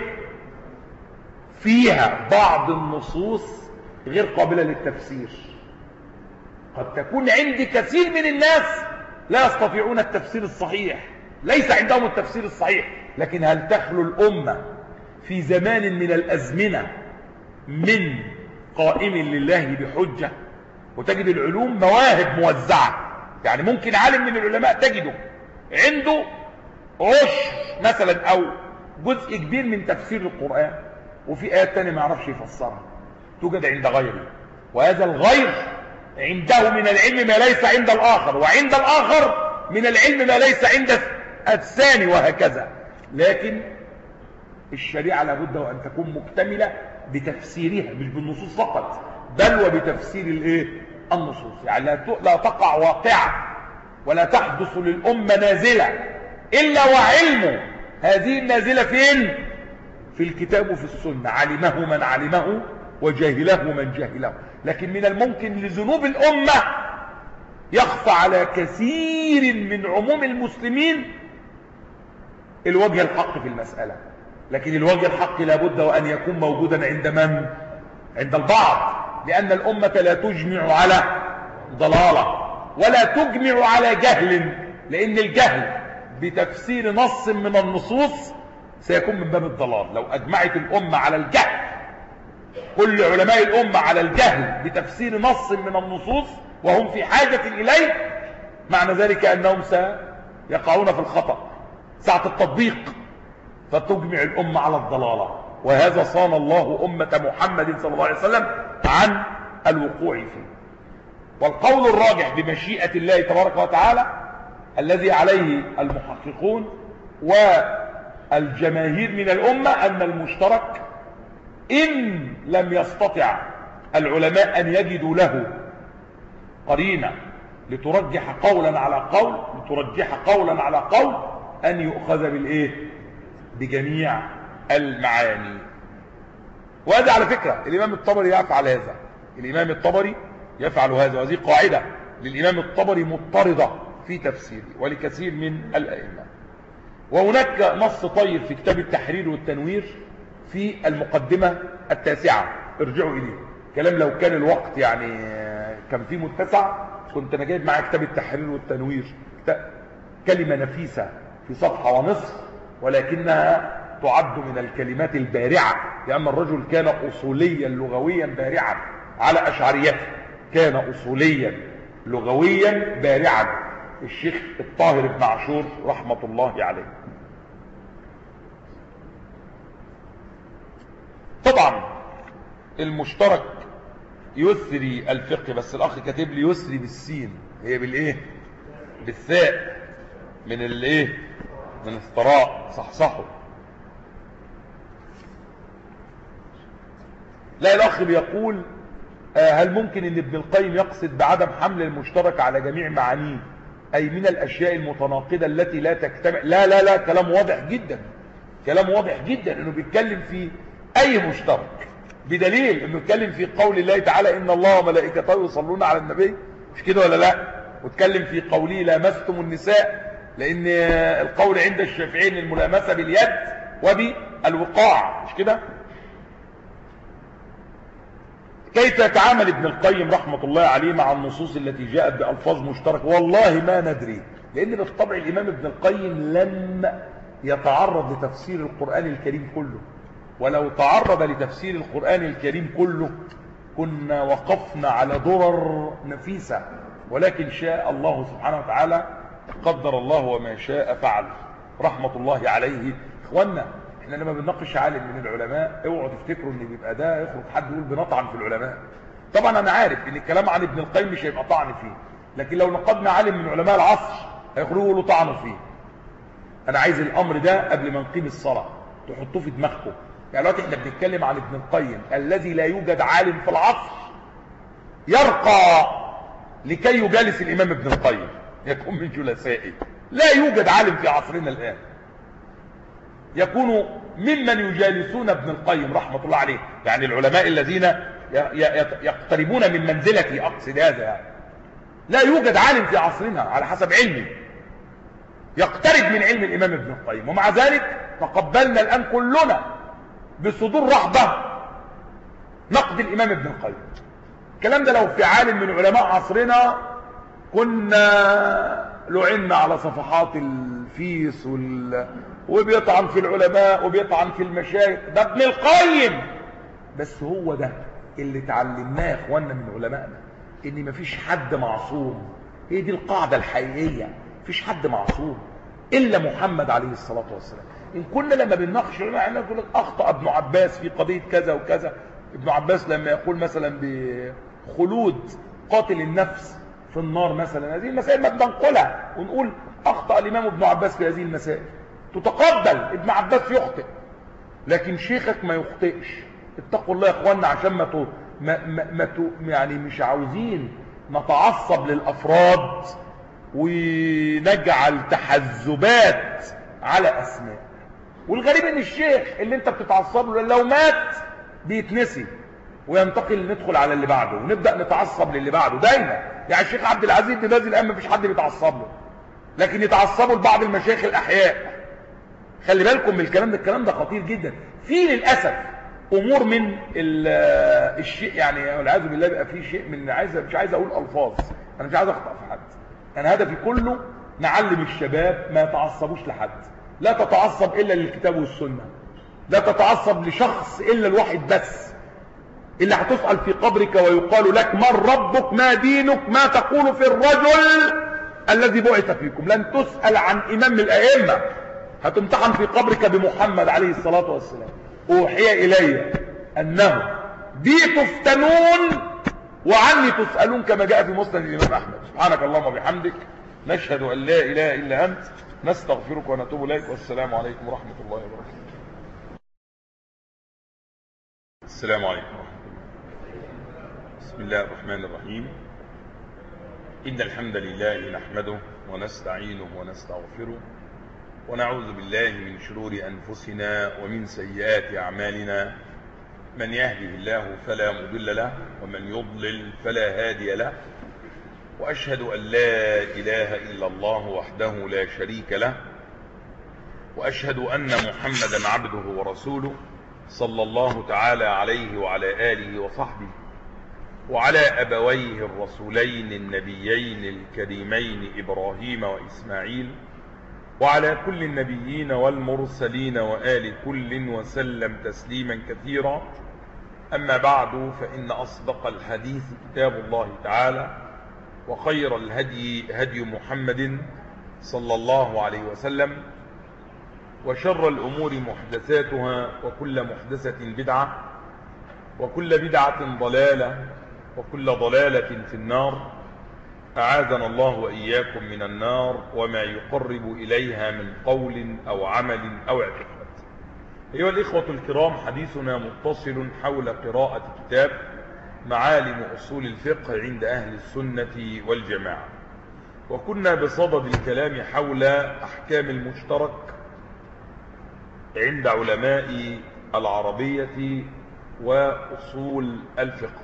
فيها بعض النصوص غير قابلة للتفسير قد تكون عند كثير من الناس لا يستطيعون التفسير الصحيح ليس عندهم التفسير الصحيح لكن هل تخلو الأمة في زمان من الأزمنة من قائم لله بحجة وتجد العلوم مواهب موزعة يعني ممكن عالم من العلماء تجده عنده عشر مثلا أو جزء كبير من تفسير القرآن وفي آيات تانية ما يعرفش يفسرها توجد عند غيره وهذا الغير عنده من العلم ما ليس عند الآخر وعند الآخر من العلم ما ليس عند الثاني وهكذا لكن الشريعة لابد وأن تكون مكتملة بتفسيرها مش بالنصوص فقط بل وبتفسير الايه النصوص يعني لا لا تقع واقعة ولا تحدث للأمة نازلة إلا وعلم هذه النازلة فين في الكتاب وفي السنة علمه من علمه وجاهله من جاهله لكن من الممكن لذنوب الأمة يخفى على كثير من عموم المسلمين الوجه الحق في المسألة لكن الوجه الحق لابد وأن يكون موجودا عند من؟ عند البعض لأن الأمة لا تجمع على ضلالة ولا تجمع على جهل لأن الجهل بتفسير نص من النصوص سيكون من باب الضلال لو أجمعت الأمة على الجهل كل علماء الأمة على الجهل بتفسير نص من النصوص وهم في حاجة إليه معنى ذلك أنهم سيقعون في الخطأ ساعة التطبيق فتجمع الأمة على الضلالة وهذا صان الله أمة محمد صلى الله عليه وسلم عن الوقوع فيه والقول الراجح بمشيئة الله تبارك وتعالى الذي عليه المحققون والجماهير من الأمة أن المشترك إن لم يستطع العلماء أن يجدوا له قرينة لترجح قولا على قول لترجح قولا على قول أن يؤخذ بالإيه بجميع المعاني وهذا على فكرة الإمام الطبري يفعل هذا الإمام الطبري يفعل هذا وهذه قاعدة للإمام الطبري مضطردة في تفسيره ولكثير من الأئمة وهناك نص طيب في كتاب التحرير والتنوير في المقدمة التاسعة ارجعوا إليه كلام لو كان الوقت يعني كان فيه متسع كنت أنا جايب معايا كتاب التحرير والتنوير كلمة نفيسة في صفحة ونصف ولكنها تعد من الكلمات البارعة لأن الرجل كان أصوليا لغويا بارعا على أشعريته كان أصوليا لغويا بارعا الشيخ الطاهر بن عاشور رحمة الله عليه طبعا المشترك يسري الفقه بس الأخ كاتب لي يسري بالسين هي بالإيه بالثاء من الإيه من الثراء صحصحه لا الأخ بيقول هل ممكن ان ابن القيم يقصد بعدم حمل المشترك على جميع معانيه اي من الاشياء المتناقضة التي لا تجتمع لا لا لا كلام واضح جدا كلام واضح جدا انه بيتكلم في اي مشترك بدليل انه بيتكلم في قول الله تعالى ان الله وملائكته يصلون على النبي مش كده ولا لا واتكلم في قوله لامستم النساء لان القول عند الشافعيين الملامسه باليد وبالوقاع مش كده كيف يتعامل ابن القيم رحمة الله عليه مع النصوص التي جاءت بألفاظ مشتركة والله ما ندري لأن بالطبع الإمام ابن القيم لم يتعرض لتفسير القرآن الكريم كله ولو تعرض لتفسير القرآن الكريم كله كنا وقفنا على درر نفيسة ولكن شاء الله سبحانه وتعالى قدر الله وما شاء فعل رحمة الله عليه اخوانا احنا لما بنناقش عالم من العلماء اوعوا تفتكروا ان بيبقى ده يخرج حد يقول بنطعن في العلماء طبعا انا عارف ان الكلام عن ابن القيم مش هيبقى طعن فيه لكن لو نقدنا عالم من علماء العصر هيخرجوا يقولوا طعنوا فيه انا عايز الامر ده قبل ما نقيم الصلاه تحطوه في دماغكم يعني دلوقتي احنا بنتكلم عن ابن القيم الذي لا يوجد عالم في العصر يرقى لكي يجالس الامام ابن القيم يكون من جلسائه لا يوجد عالم في عصرنا الان يكون ممن يجالسون ابن القيم رحمة الله عليه يعني العلماء الذين يقتربون من منزلته أقصد هذا يعني. لا يوجد عالم في عصرنا على حسب علمي يقترب من علم الإمام ابن القيم ومع ذلك تقبلنا الآن كلنا بصدور رحبة نقد الإمام ابن القيم الكلام ده لو في عالم من علماء عصرنا كنا لعنا على صفحات الفيس وال... وبيطعن في العلماء وبيطعن في المشايخ ده ابن القيم بس هو ده اللي اتعلمناه يا اخوانا من علمائنا ان مفيش حد معصوم هي دي القاعدة الحقيقية مفيش حد معصوم الا محمد عليه الصلاة والسلام ان كنا لما بنناقش العلماء نقول لك اخطأ ابن عباس في قضية كذا وكذا ابن عباس لما يقول مثلا بخلود قاتل النفس في النار مثلا هذه المسائل ما بننقلها ونقول اخطأ الامام ابن عباس في هذه المسائل تتقبل ابن عباس يخطئ لكن شيخك ما يخطئش اتقوا الله يا اخوانا عشان ما تو ما ما, ما تو يعني مش عاوزين نتعصب للافراد ونجعل تحزبات على اسماء والغريب ان الشيخ اللي انت بتتعصب له لو مات بيتنسي وينتقل ندخل على اللي بعده ونبدا نتعصب للي بعده دايما يعني الشيخ عبد العزيز بن باز الان مفيش حد بيتعصب له لكن يتعصبوا لبعض المشايخ الاحياء خلي بالكم من الكلام ده الكلام ده خطير جدا في للاسف امور من الشيء يعني والعياذ بالله بقى في شيء من عايز مش عايز اقول الفاظ انا مش عايز اخطا في حد انا هدفي كله نعلم الشباب ما يتعصبوش لحد لا تتعصب الا للكتاب والسنه لا تتعصب لشخص الا الواحد بس اللي هتسأل في قبرك ويقال لك من ربك ما دينك ما تقول في الرجل الذي بعث فيكم لن تسأل عن إمام من الأئمة هتمتحن في قبرك بمحمد عليه الصلاة والسلام أوحي إلي أنه بي تفتنون وعني تسألون كما جاء في مسند الإمام أحمد سبحانك اللهم وبحمدك نشهد أن لا إله إلا أنت نستغفرك ونتوب إليك والسلام عليكم ورحمة الله وبركاته السلام عليكم ورحمة الله بسم الله الرحمن الرحيم إن الحمد لله نحمده ونستعينه ونستغفره ونعوذ بالله من شرور أنفسنا ومن سيئات أعمالنا من يهده الله فلا مضل له ومن يضلل فلا هادي له وأشهد أن لا إله إلا الله وحده لا شريك له وأشهد أن محمدا عبده ورسوله صلى الله تعالى عليه وعلى آله وصحبه وعلى أبويه الرسولين النبيين الكريمين إبراهيم وإسماعيل وعلى كل النبيين والمرسلين وآل كل وسلم تسليما كثيرا أما بعد فإن أصدق الحديث كتاب الله تعالى وخير الهدي هدي محمد صلى الله عليه وسلم وشر الأمور محدثاتها وكل محدثة بدعة وكل بدعة ضلالة وكل ضلالة في النار أعاذنا الله وإياكم من النار وما يقرب إليها من قول أو عمل أو اعتقاد أيها الإخوة الكرام حديثنا متصل حول قراءة كتاب معالم أصول الفقه عند أهل السنة والجماعة وكنا بصدد الكلام حول أحكام المشترك عند علماء العربية وأصول الفقه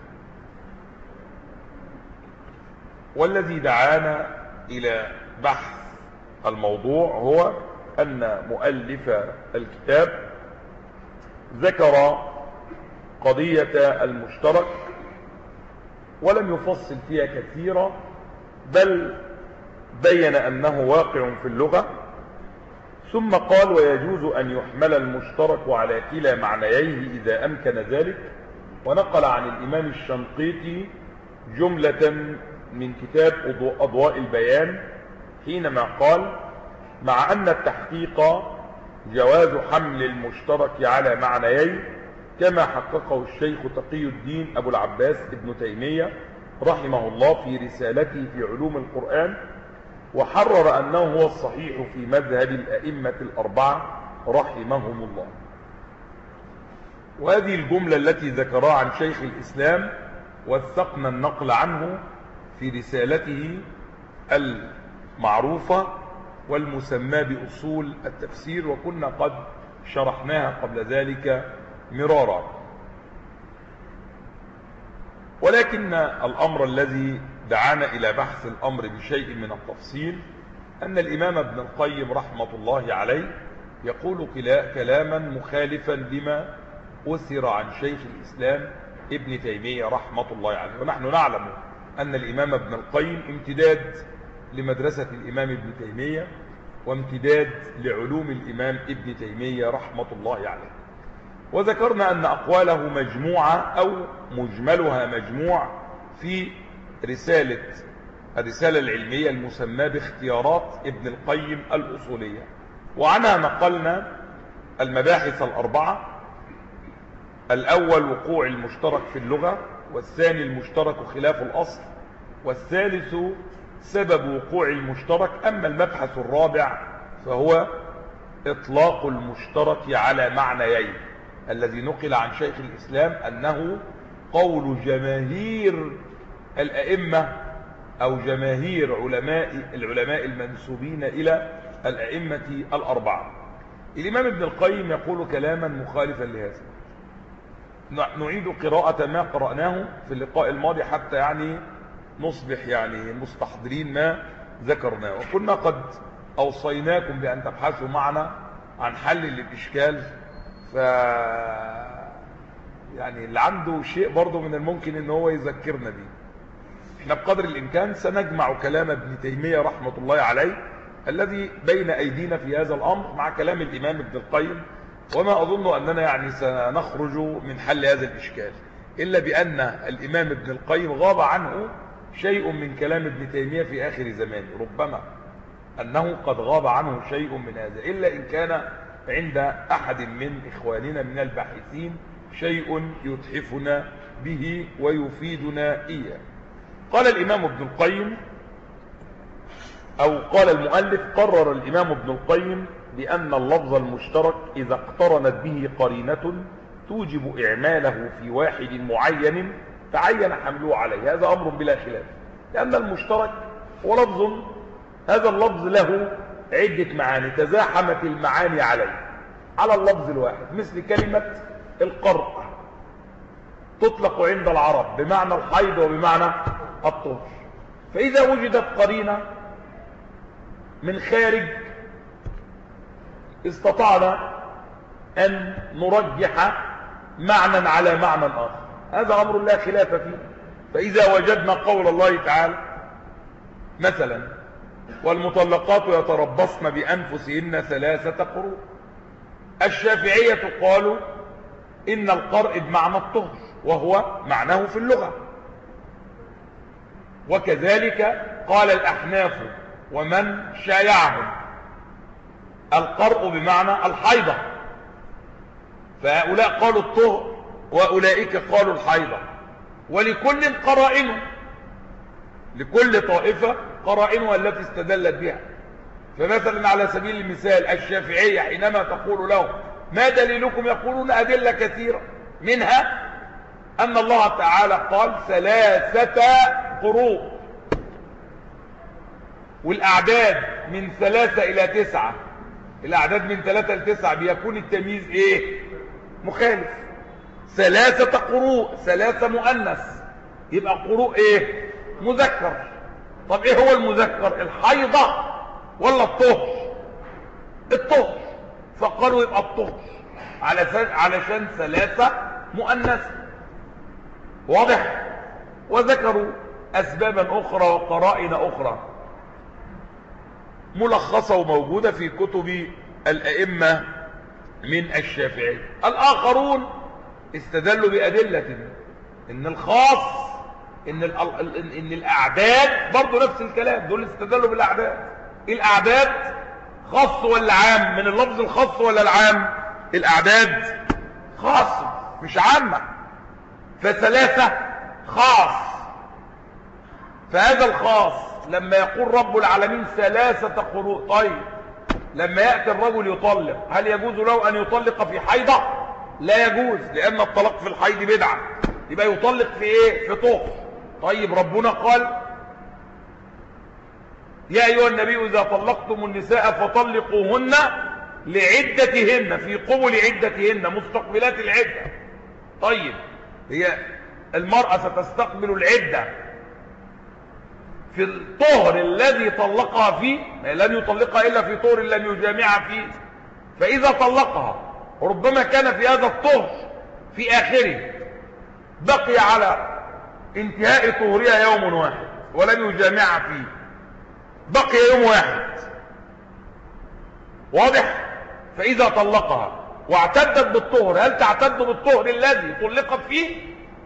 والذي دعانا إلى بحث الموضوع هو أن مؤلف الكتاب ذكر قضية المشترك ولم يفصل فيها كثيرا بل بين أنه واقع في اللغة ثم قال ويجوز أن يحمل المشترك على كلا معنييه إذا أمكن ذلك ونقل عن الإمام الشنقيطي جملة من كتاب أضواء البيان حينما قال مع أن التحقيق جواز حمل المشترك على معنيين كما حققه الشيخ تقي الدين أبو العباس ابن تيمية رحمه الله في رسالته في علوم القرآن وحرر أنه هو الصحيح في مذهب الأئمة الأربعة رحمهم الله وهذه الجملة التي ذكرها عن شيخ الإسلام وثقنا النقل عنه في رسالته المعروفة والمسمى بأصول التفسير وكنا قد شرحناها قبل ذلك مرارا ولكن الأمر الذي دعانا إلى بحث الأمر بشيء من التفصيل أن الإمام ابن القيم رحمة الله عليه يقول كلاما مخالفا لما أثر عن شيخ الإسلام ابن تيمية رحمة الله عليه ونحن نعلم أن الإمام ابن القيم امتداد لمدرسة الإمام ابن تيمية وامتداد لعلوم الإمام ابن تيمية رحمة الله عليه وذكرنا أن أقواله مجموعة أو مجملها مجموع في رسالة الرسالة العلمية المسمى باختيارات ابن القيم الأصولية وعنها نقلنا المباحث الأربعة الأول وقوع المشترك في اللغة والثاني المشترك خلاف الأصل والثالث سبب وقوع المشترك أما المبحث الرابع فهو إطلاق المشترك على معنيين الذي نقل عن شيخ الإسلام أنه قول جماهير الأئمة أو جماهير علماء العلماء المنسوبين إلى الأئمة الأربعة الإمام ابن القيم يقول كلاما مخالفا لهذا نعيد قراءة ما قرأناه في اللقاء الماضي حتى يعني نصبح يعني مستحضرين ما ذكرناه وكنا قد أوصيناكم بأن تبحثوا معنا عن حل للإشكال ف يعني اللي عنده شيء برضه من الممكن ان هو يذكرنا به احنا بقدر الامكان سنجمع كلام ابن تيمية رحمة الله عليه الذي بين ايدينا في هذا الامر مع كلام الامام ابن القيم وما اظن اننا يعني سنخرج من حل هذا الاشكال إلا بأن الإمام ابن القيم غاب عنه شيء من كلام ابن تيمية في آخر زمانه ربما أنه قد غاب عنه شيء من هذا إلا إن كان عند أحد من إخواننا من الباحثين شيء يتحفنا به ويفيدنا إياه قال الإمام ابن القيم أو قال المؤلف قرر الإمام ابن القيم بأن اللفظ المشترك إذا اقترنت به قرينة توجب إعماله في واحد معين تعين حمله عليه هذا أمر بلا خلاف لأن المشترك هو لفظ هذا اللفظ له عدة معاني تزاحمت المعاني عليه على اللفظ الواحد مثل كلمة القرء تطلق عند العرب بمعنى الحيض وبمعنى الطهر فإذا وجدت قرينة من خارج استطعنا أن نرجح معنى على معنى آخر هذا أمر لا خلاف فيه فإذا وجدنا قول الله تعالى مثلا والمطلقات يتربصن بأنفسهن ثلاثة قروء الشافعية قالوا إن القرء بمعنى الطهر وهو معناه في اللغة وكذلك قال الأحناف ومن شايعهم القرء بمعنى الحيضة فهؤلاء قالوا الطهر وأولئك قالوا الحيضة ولكل قرائن لكل طائفة قرائنها التي استدلت بها فمثلا على سبيل المثال الشافعية حينما تقول لهم ما دليلكم يقولون أدلة كثيرة منها أن الله تعالى قال ثلاثة قروء والأعداد من ثلاثة إلى تسعة الأعداد من ثلاثة لتسعة بيكون التمييز إيه مخالف ثلاثة قروء ثلاثة مؤنث يبقى قروء إيه مذكر طب إيه هو المذكر الحيضة ولا الطهر الطهر فقالوا يبقى الطهر علشان علشان ثلاثة مؤنث واضح وذكروا أسبابا أخرى وقرائن أخرى ملخصة وموجودة في كتب الأئمة من الشافعي الآخرون استدلوا بأدلة إن الخاص إن, إن الأعداد برضو نفس الكلام دول استدلوا بالأعداد الأعداد خاص ولا عام من اللفظ الخاص ولا العام الأعداد خاص مش عامة فثلاثة خاص فهذا الخاص لما يقول رب العالمين ثلاثة قروء طيب لما يأتي الرجل يطلق هل يجوز له أن يطلق في حيضة لا يجوز لأن الطلاق في الحيض بدعة يبقى يطلق في إيه في طهر طيب ربنا قال يا أيها النبي إذا طلقتم النساء فطلقوهن لعدتهن في قبل عدتهن مستقبلات العدة طيب هي المرأة ستستقبل العدة في الطهر الذي طلقها فيه لن يطلقها إلا في طهر لم يجامعها فيه فإذا طلقها ربما كان في هذا الطهر في آخره بقي على انتهاء طهرها يوم واحد ولم يجامعها فيه بقي يوم واحد واضح فإذا طلقها واعتدت بالطهر هل تعتد بالطهر الذي طلقت فيه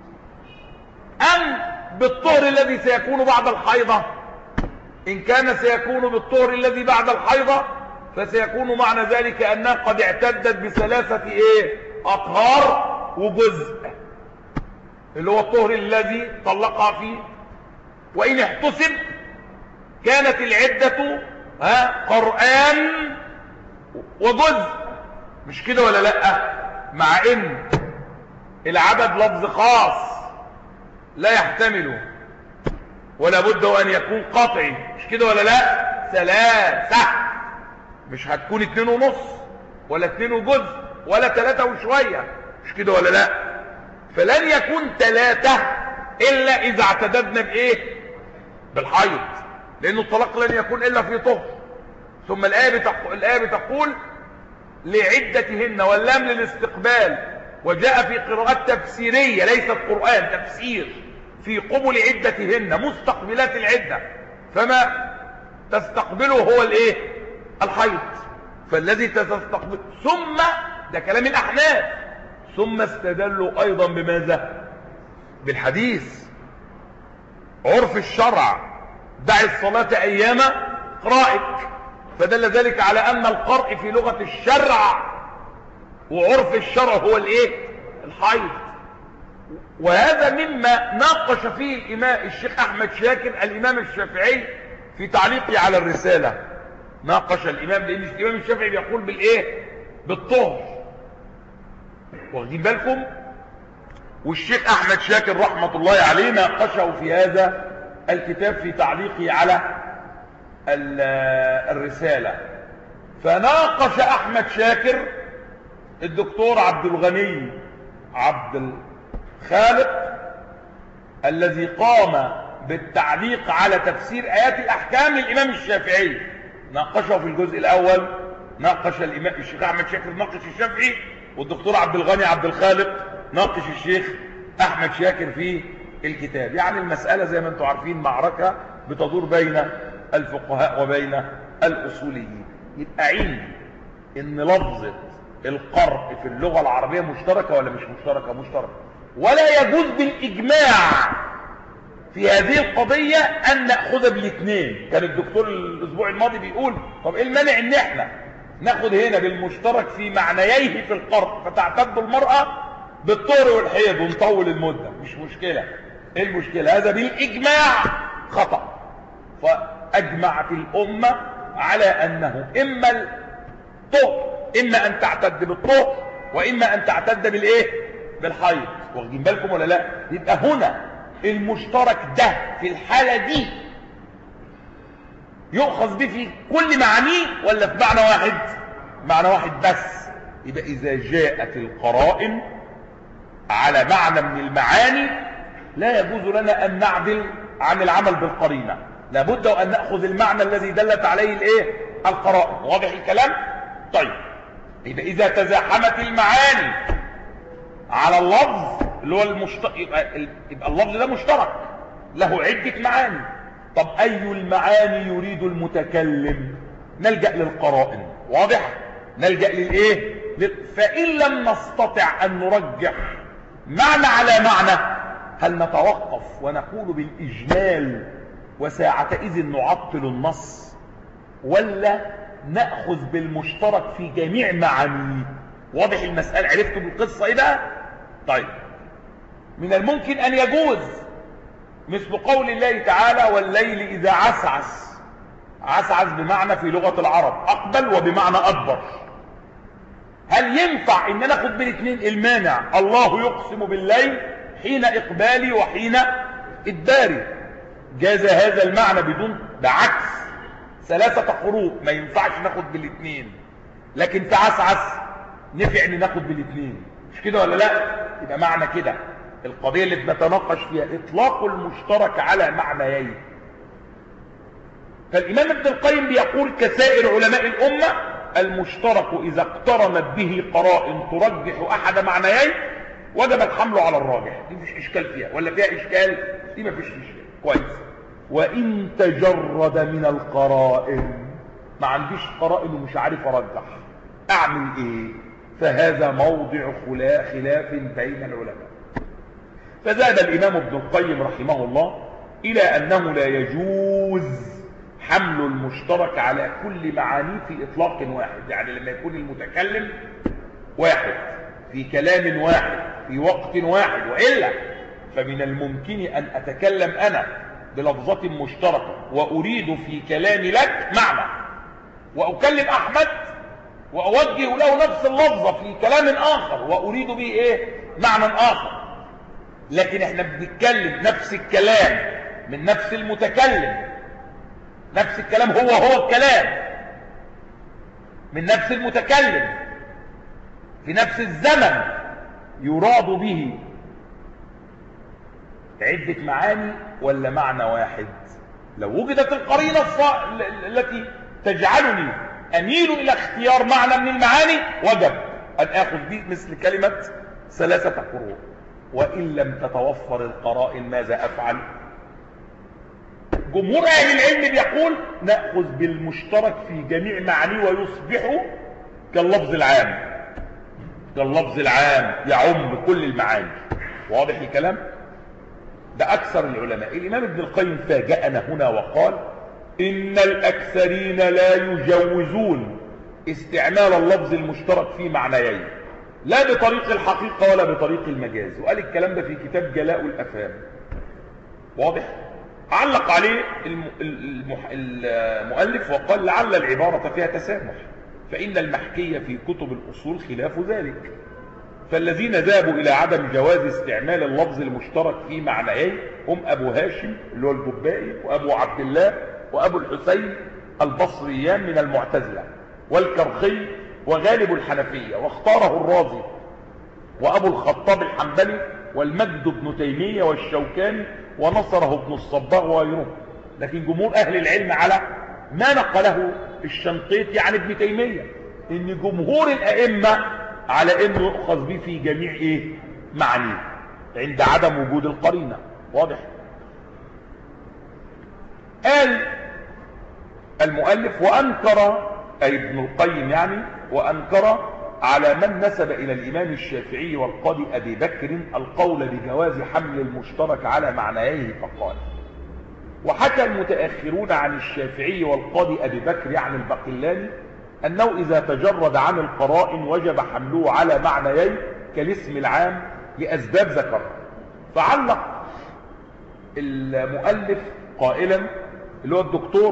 أم بالطهر الذي سيكون بعد الحيضة إن كان سيكون بالطهر الذي بعد الحيضة فسيكون معنى ذلك أنها قد اعتدت بثلاثة إيه أطهار وجزء اللي هو الطهر الذي طلقها فيه وإن احتسب كانت العدة ها قرآن وجزء مش كده ولا لا مع ان العدد لفظ خاص لا يحتمل ولا بد ان يكون قطعي مش كده ولا لا ثلاثة مش هتكون اتنين ونص ولا اتنين وجزء ولا تلاتة وشوية مش كده ولا لا فلن يكون تلاتة الا اذا اعتددنا بايه بالحيض لانه الطلاق لن يكون الا في طهر ثم الآية بتقول, الآية بتقول لعدتهن واللام للاستقبال وجاء في قراءات تفسيرية ليست قرآن تفسير في قبل عدتهن مستقبلات العدة فما تستقبله هو الايه الحيض فالذي تستقبل ثم ده كلام الأحناف ثم استدلوا أيضا بماذا بالحديث عرف الشرع دع الصلاة أيام قرائك فدل ذلك على أن القرء في لغة الشرع وعرف الشرع هو الايه الحيض وهذا مما ناقش فيه الإمام الشيخ أحمد شاكر الإمام الشافعي في تعليقه على الرسالة ناقش الإمام لأن الإمام الشافعي بيقول بالإيه بالطهر واخدين بالكم والشيخ أحمد شاكر رحمة الله عليه ناقشه في هذا الكتاب في تعليقه على الرسالة فناقش أحمد شاكر الدكتور عبد الغني عبد الخالق الذي قام بالتعليق على تفسير آيات الأحكام للإمام الشافعي ناقشه في الجزء الأول ناقش الإمام الشيخ أحمد شاكر ناقش الشافعي والدكتور عبد الغني عبد الخالق ناقش الشيخ أحمد شاكر في الكتاب يعني المسألة زي ما انتم عارفين معركة بتدور بين الفقهاء وبين الأصوليين يبقى عندي ان لفظة القرء في اللغة العربية مشتركة ولا مش مشتركة مشتركة ولا يجوز بالإجماع في هذه القضية أن نأخذ بالاثنين كان الدكتور الأسبوع الماضي بيقول طب إيه المانع إن إحنا ناخد هنا بالمشترك في معنييه في القرء فتعتد المرأة بالطهر والحيض ونطول المدة مش مشكلة إيه المشكلة هذا بالإجماع خطأ فأجمعت الأمة على أنه إما الطهر إما أن تعتد بالطهر وإما أن تعتد بالإيه بالحيض واخدين بالكم ولا لا يبقى هنا المشترك ده في الحالة دي يؤخذ به في كل معانيه ولا في معنى واحد معنى واحد بس يبقى إذا جاءت القرائن على معنى من المعاني لا يجوز لنا أن نعدل عن العمل بالقرينة لابد أن نأخذ المعنى الذي دلت عليه الايه القرائن واضح الكلام طيب يبقى إذا تزاحمت المعاني على اللفظ اللي هو المشترك يبقى, يبقى اللفظ ده مشترك له عدة معاني طب أي المعاني يريد المتكلم نلجأ للقرائن واضح نلجأ للإيه لل... فإن لم نستطع أن نرجح معنى على معنى هل نتوقف ونقول بالإجمال وساعتئذ نعطل النص ولا نأخذ بالمشترك في جميع معانيه واضح المسألة عرفتوا بالقصة ايه بقى طيب من الممكن ان يجوز مثل قول الله تعالى والليل اذا عسعس عسعس بمعنى في لغة العرب اقبل وبمعنى ادبر هل ينفع ان ناخد بالاثنين المانع الله يقسم بالليل حين اقبالي وحين ادباري جاز هذا المعنى بدون بعكس ثلاثة حروف ما ينفعش ناخد بالاثنين لكن في عسعس نفع ان ناخد بالاثنين مش كده ولا لا يبقى معنى كده القضية اللي بنتناقش فيها اطلاق المشترك على معنيين فالامام ابن القيم بيقول كسائر علماء الامة المشترك اذا اقترنت به قرائن ترجح احد معنيين وجب الحمل على الراجح دي مفيش اشكال فيها ولا فيها اشكال دي مفيش اشكال كويس وان تجرد من القرائن ما عنديش قرائن ومش عارف ارجح اعمل ايه فهذا موضع خلاف بين العلماء فزاد الامام ابن القيم رحمه الله الى انه لا يجوز حمل المشترك على كل معانيه في اطلاق واحد يعني لما يكون المتكلم واحد في كلام واحد في وقت واحد والا فمن الممكن ان اتكلم انا بلفظة مشتركة واريد في كلامي لك معنى واكلم احمد واوجه له نفس اللفظة في كلام اخر واريد به ايه معنى اخر لكن احنا بنتكلم نفس الكلام من نفس المتكلم نفس الكلام هو هو الكلام من نفس المتكلم في نفس الزمن يراد به عدة معاني ولا معنى واحد لو وجدت القرينة التي تجعلني أميل إلى اختيار معنى من المعاني وجب أن آخذ به مثل كلمة ثلاثة قروء وإن لم تتوفر القرائن ماذا أفعل جمهور أهل العلم بيقول نأخذ بالمشترك في جميع معانيه ويصبح كاللفظ العام كاللفظ العام يعم كل المعاني واضح الكلام ده أكثر العلماء الإمام ابن القيم فاجأنا هنا وقال إن الأكثرين لا يجوزون استعمال اللفظ المشترك في معنيين لا بطريق الحقيقة ولا بطريق المجاز وقال الكلام ده في كتاب جلاء الأفهام واضح علق عليه المؤلف وقال لعل العبارة فيها تسامح فإن المحكية في كتب الأصول خلاف ذلك فالذين ذهبوا إلى عدم جواز استعمال اللفظ المشترك في معنيين هم أبو هاشم اللي هو الجبائي وأبو عبد الله وأبو الحسين البصريان من المعتزلة والكرخي وغالب الحنفية واختاره الرازي وأبو الخطاب الحنبلي والمجد بن تيمية والشوكاني ونصره ابن الصباغ وغيره لكن جمهور أهل العلم على ما نقله الشنقيطي عن ابن تيمية ان جمهور الأئمة على انه يؤخذ به في جميع ايه معانيه عند عدم وجود القرينة واضح قال المؤلف وأنكر أي ابن القيم يعني وأنكر على من نسب إلى الإمام الشافعي والقاضي أبي بكر القول بجواز حمل المشترك على معنييه فقال وحكى المتأخرون عن الشافعي والقاضي أبي بكر عن البقلاني أنه إذا تجرد عن القرائن وجب حمله على معنيين كالاسم العام لأسباب ذكرها فعلق المؤلف قائلا اللي هو الدكتور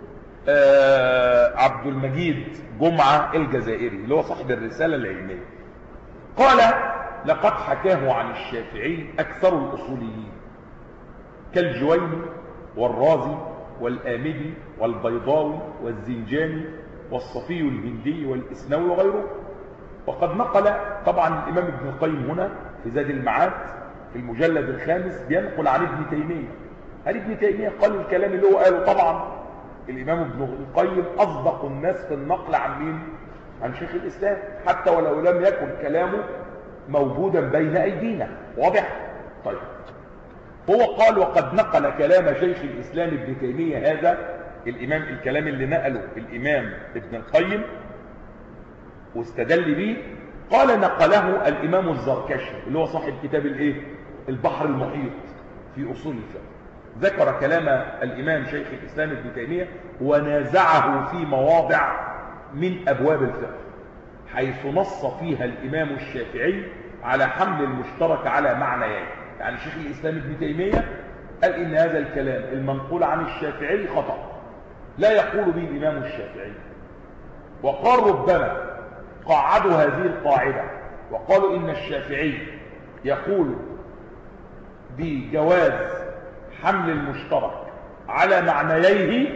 عبد المجيد جمعة الجزائري اللي هو صاحب الرسالة العلمية قال لقد حكاه عن الشافعي أكثر الأصوليين كالجويني والرازي والآمدي والبيضاوي والزنجاني والصفي الهندي والإسنوي وغيره وقد نقل طبعا الإمام ابن القيم هنا في زاد المعاد في المجلد الخامس بينقل عن ابن تيمية هل ابن تيمية قال الكلام اللي هو قاله طبعا الإمام ابن القيم أصدق الناس في النقل عن مين عن شيخ الإسلام حتى ولو لم يكن كلامه موجودا بين أيدينا واضح طيب هو قال وقد نقل كلام شيخ الإسلام ابن تيمية هذا الإمام الكلام اللي نقله الإمام ابن القيم واستدل به قال نقله الإمام الزركشي اللي هو صاحب كتاب الايه البحر المحيط في أصول الفقه ذكر كلام الإمام شيخ الإسلام ابن تيمية ونازعه في مواضع من أبواب الفقه حيث نص فيها الإمام الشافعي على حمل المشترك على معنيين يعني شيخ الإسلام ابن تيمية قال إن هذا الكلام المنقول عن الشافعي خطأ لا يقول به الإمام الشافعي وقال ربما قاعدوا هذه القاعدة وقالوا إن الشافعي يقول بجواز حمل المشترك على معنييه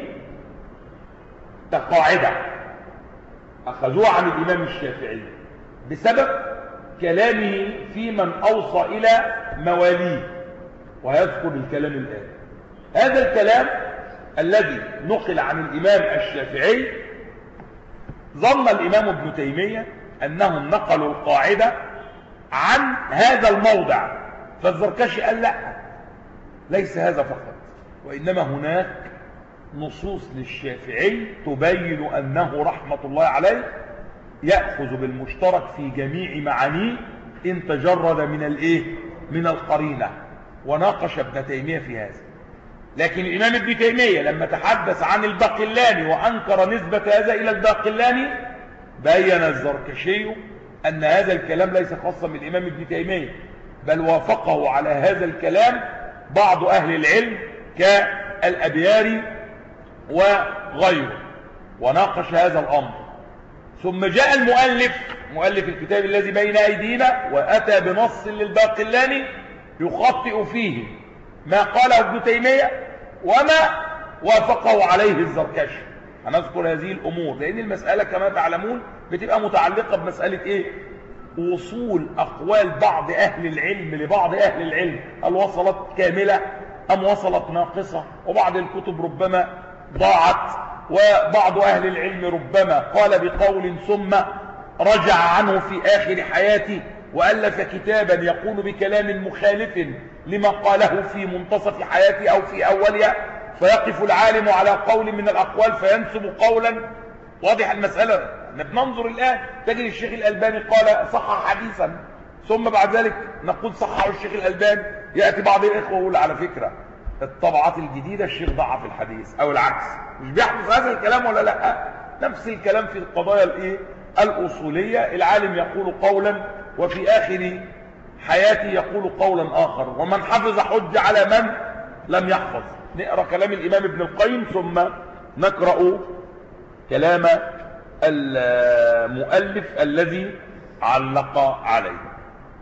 كقاعدة أخذوها عن الإمام الشافعي بسبب كلامه في من أوصى إلى مواليه ويذكر الكلام الآن هذا الكلام الذي نقل عن الإمام الشافعي ظن الإمام ابن تيمية أنهم نقلوا القاعدة عن هذا الموضع فالزركشي قال لا ليس هذا فقط وإنما هناك نصوص للشافعي تبين أنه رحمة الله عليه يأخذ بالمشترك في جميع معانيه إن تجرد من الإيه؟ من القرينة وناقش ابن تيمية في هذا لكن الإمام ابن تيمية لما تحدث عن الباقلاني وأنكر نسبة هذا إلى الباقلاني بين الزركشي أن هذا الكلام ليس خاصا بالإمام ابن تيمية بل وافقه على هذا الكلام بعض أهل العلم كالأبياري وغيره وناقش هذا الأمر ثم جاء المؤلف مؤلف الكتاب الذي بين أيدينا وأتى بنص للباقلاني يخطئ فيه ما قاله ابن تيمية وما وافقه عليه الزركشي هنذكر هذه الأمور لأن المسألة كما تعلمون بتبقى متعلقة بمسألة إيه وصول أقوال بعض أهل العلم لبعض أهل العلم هل وصلت كاملة أم وصلت ناقصة وبعض الكتب ربما ضاعت وبعض أهل العلم ربما قال بقول ثم رجع عنه في آخر حياته وألف كتابا يقول بكلام مخالف لما قاله في منتصف حياته أو في أولها فيقف العالم على قول من الأقوال فينسب قولا واضح المسألة بننظر الآن تجد الشيخ الألباني قال صح حديثا ثم بعد ذلك نقول صححه الشيخ الألباني يأتي بعض الإخوة ويقول على فكرة الطبعات الجديدة الشيخ ضعف الحديث أو العكس مش بيحدث هذا الكلام ولا لا نفس الكلام في القضايا الايه الأصولية العالم يقول قولا وفي آخر حياته يقول قولا آخر ومن حفظ حج على من لم يحفظ نقرأ كلام الإمام ابن القيم ثم نقرأ كلام المؤلف الذي علق عليه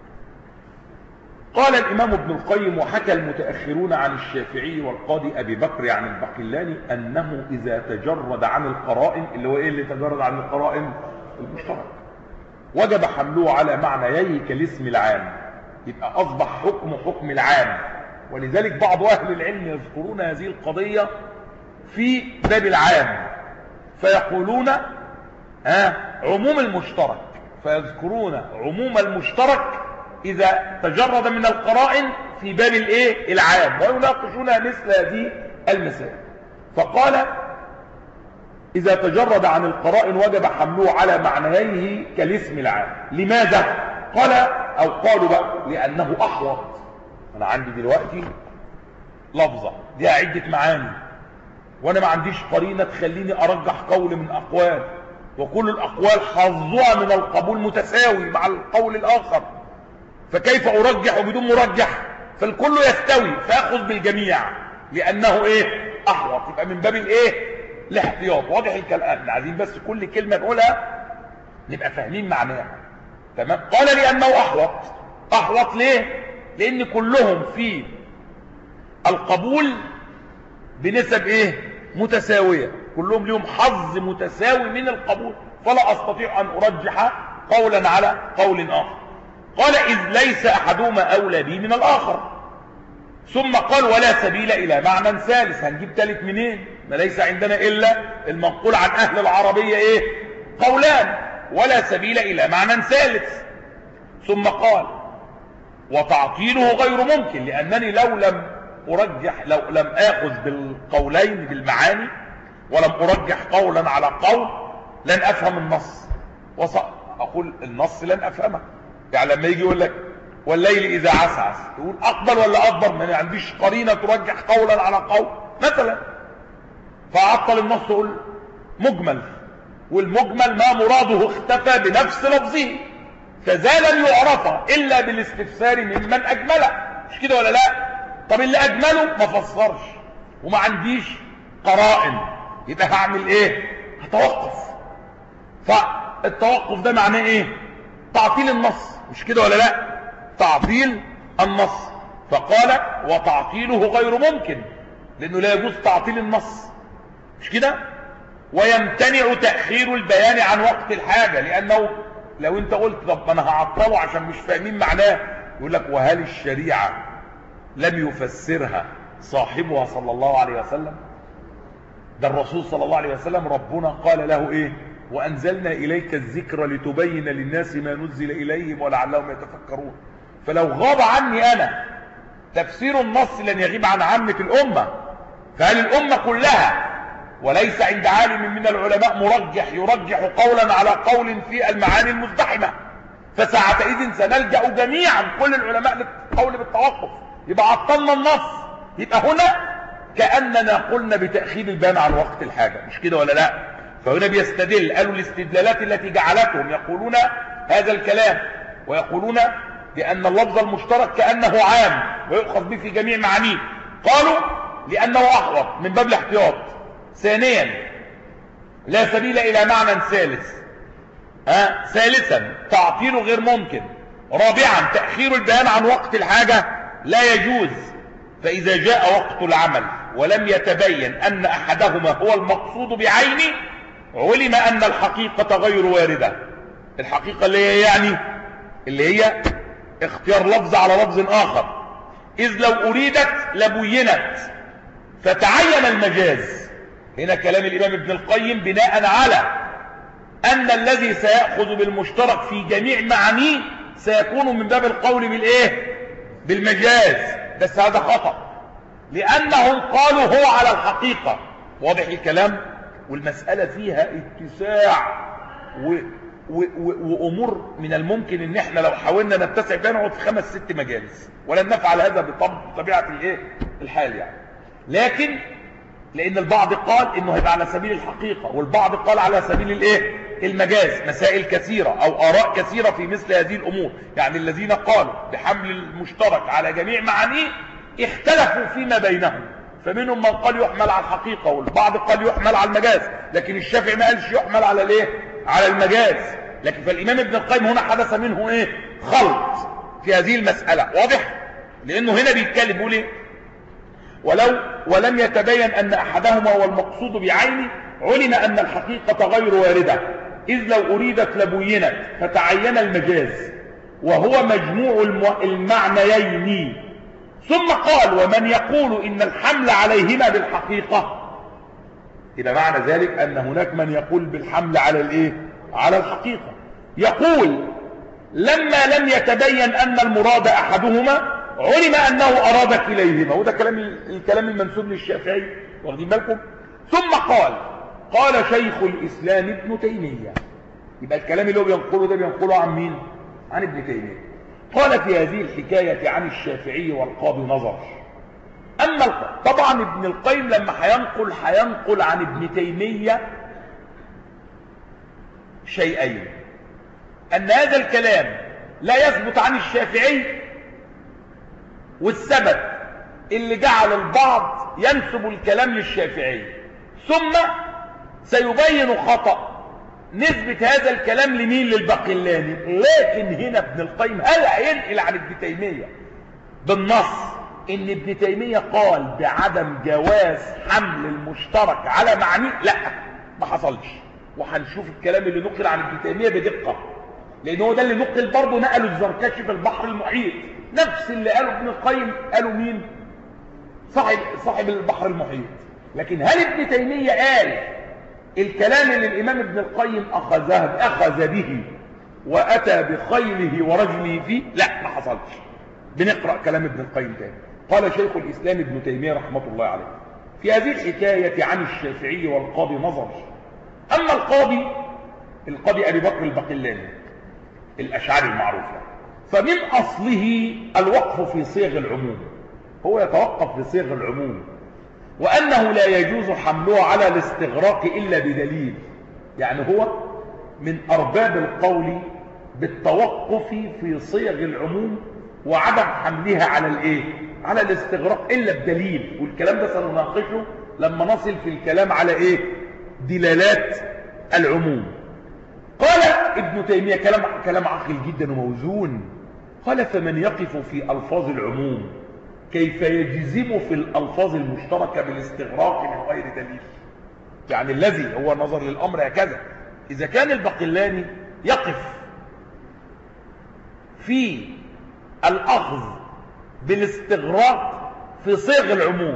قال الإمام ابن القيم وحكى المتأخرون عن الشافعي والقاضي أبي بكر عن البقلاني أنه إذا تجرد عن القرائن اللي هو إيه اللي تجرد عن القرائن المشترك وجب حمله على معنييه كالاسم العام يبقى أصبح حكم حكم العام ولذلك بعض أهل العلم يذكرون هذه القضية في باب العام فيقولون ها عموم المشترك فيذكرون عموم المشترك إذا تجرد من القرائن في باب الايه العام ويناقشون مثل هذه المسائل فقال إذا تجرد عن القرائن وجب حمله على معنييه كالاسم العام لماذا؟ قال أو قالوا بقى لأنه أحوط أنا عندي دلوقتي لفظة دي عدة معاني وأنا ما عنديش قرينة تخليني أرجح قول من أقوال وكل الأقوال حظها من القبول متساوي مع القول الآخر فكيف أرجح بدون مرجح فالكل يستوي فأخذ بالجميع لأنه إيه أحوط يبقى من باب الإيه الاحتياط واضح الكلام عايزين بس كل كلمة نقولها نبقى فاهمين معناها تمام قال لأنه أحوط أحوط ليه لأن كلهم في القبول بنسب إيه متساوية كلهم لهم حظ متساوي من القبول فلا أستطيع أن أرجح قولا على قول آخر قال إذ ليس أحدهما أولى به من الآخر ثم قال ولا سبيل إلى معنى ثالث هنجيب ثالث منين ما ليس عندنا إلا المنقول عن أهل العربية إيه قولان ولا سبيل إلى معنى ثالث ثم قال وتعطيله غير ممكن لأنني لو لم أرجح لو لم آخذ بالقولين بالمعاني ولم أرجح قولا على قول لن أفهم النص أقول النص لن أفهمه يعني لما يجي يقول لك والليل إذا عسعس تقول أقبل ولا أكبر ما عنديش قرينة ترجح قولا على قول مثلا فأعطل النص يقول مجمل والمجمل ما مراده اختفى بنفس لفظه فذا لم يعرف إلا بالاستفسار ممن أجمله مش كده ولا لا طب اللي أجمله ما فسرش وما عنديش قرائن يبقى هعمل ايه هتوقف فالتوقف ده معناه ايه تعطيل النص مش كده ولا لا تعطيل النص فقال وتعطيله غير ممكن لانه لا يجوز تعطيل النص مش كده ويمتنع تأخير البيان عن وقت الحاجة لانه لو انت قلت طب انا هعطله عشان مش فاهمين معناه يقول لك وهل الشريعة لم يفسرها صاحبها صلى الله عليه وسلم ده الرسول صلى الله عليه وسلم ربنا قال له ايه وأنزلنا إليك الذكر لتبين للناس ما نزل إليهم ولعلهم يتفكرون فلو غاب عني أنا تفسير النص لن يغيب عن عامة الأمة فهل الأمة كلها وليس عند عالم من العلماء مرجح يرجح قولا على قول في المعاني المزدحمة فساعتئذ سنلجأ جميعا كل العلماء للقول بالتوقف يبقى عطلنا النص يبقى هنا كأننا قلنا بتأخير البيان عن وقت الحاجة مش كده ولا لا فهنا بيستدل قالوا الاستدلالات التي جعلتهم يقولون هذا الكلام ويقولون بأن اللفظ المشترك كأنه عام ويؤخذ به في جميع معانيه قالوا لأنه أحوط من باب الاحتياط ثانيا لا سبيل إلى معنى ثالث ها ثالثا تعطيله غير ممكن رابعا تأخير البيان عن وقت الحاجة لا يجوز فإذا جاء وقت العمل ولم يتبين أن أحدهما هو المقصود بعينه علم أن الحقيقة غير واردة الحقيقة اللي هي يعني اللي هي اختيار لفظ على لفظ آخر إذ لو أريدت لبينت فتعين المجاز هنا كلام الإمام ابن القيم بناء على أن الذي سيأخذ بالمشترك في جميع معانيه سيكون من باب القول بالإيه بالمجاز بس هذا خطأ لأنهم قالوا هو على الحقيقة واضح الكلام والمسألة فيها اتساع و... و و وامور من الممكن ان احنا لو حاولنا نتسع فيها نقعد في خمس ست مجالس ولن نفعل هذا بطبيعه الايه الحال يعني لكن لان البعض قال انه هيبقى على سبيل الحقيقه والبعض قال على سبيل الايه المجاز مسائل كثيره او اراء كثيره في مثل هذه الامور يعني الذين قالوا بحمل المشترك على جميع معانيه اختلفوا فيما بينهم فمنهم من قال يحمل على الحقيقه والبعض قال يحمل على المجاز لكن الشافعي ما قالش يحمل على الايه على المجاز لكن فالامام ابن القيم هنا حدث منه ايه خلط في هذه المساله واضح لانه هنا بيتكلم بيقول ايه ولو ولم يتبين أن أحدهما هو المقصود بعينه علم أن الحقيقة غير واردة إذ لو أريدت لبينت فتعين المجاز وهو مجموع المعنيين ثم قال ومن يقول إن الحمل عليهما بالحقيقة إذا معنى ذلك أن هناك من يقول بالحمل على الإيه؟ على الحقيقة يقول لما لم يتبين أن المراد أحدهما علم أنه أراد كليهما وده كلام الكلام المنسوب للشافعي واخدين بالكم ثم قال قال شيخ الإسلام ابن تيمية يبقى الكلام اللي هو بينقله ده بينقله عن مين عن ابن تيمية قال في هذه الحكاية عن الشافعي والقاضي نظر أما الق... طبعا ابن القيم لما هينقل هينقل عن ابن تيمية شيئين أن هذا الكلام لا يثبت عن الشافعي والسبب اللي جعل البعض ينسب الكلام للشافعي ثم سيبين خطأ نسبة هذا الكلام لمين للبقلاني لكن هنا ابن القيم هل هينقل عن ابن تيمية بالنص ان ابن تيمية قال بعدم جواز حمل المشترك على معنيه لا ما حصلش وهنشوف الكلام اللي نقل عن ابن تيمية بدقة لان هو ده اللي نقل برضه نقله الزركشي في البحر المحيط نفس اللي قاله ابن القيم قالوا مين صاحب صاحب البحر المحيط لكن هل ابن تيمية قال الكلام اللي الامام ابن القيم اخذه اخذ به واتى بخيله ورجله فيه لا ما حصلش بنقرا كلام ابن القيم تاني قال شيخ الاسلام ابن تيميه رحمه الله عليه في هذه الحكايه عن الشافعي والقاضي نظر اما القاضي القاضي ابي بكر البقلاني الاشعري المعروف فمن أصله الوقف في صيغ العموم هو يتوقف في صيغ العموم وأنه لا يجوز حمله على الاستغراق إلا بدليل يعني هو من أرباب القول بالتوقف في صيغ العموم وعدم حملها على الايه على الاستغراق إلا بدليل والكلام ده سنناقشه لما نصل في الكلام على ايه دلالات العموم قال ابن تيمية كلام, كلام عقل جدا وموزون قال فمن يقف في ألفاظ العموم كيف يجزم في الألفاظ المشتركة بالاستغراق من غير دليل يعني الذي هو نظر للأمر هكذا إذا كان البقلاني يقف في الأخذ بالاستغراق في صيغ العموم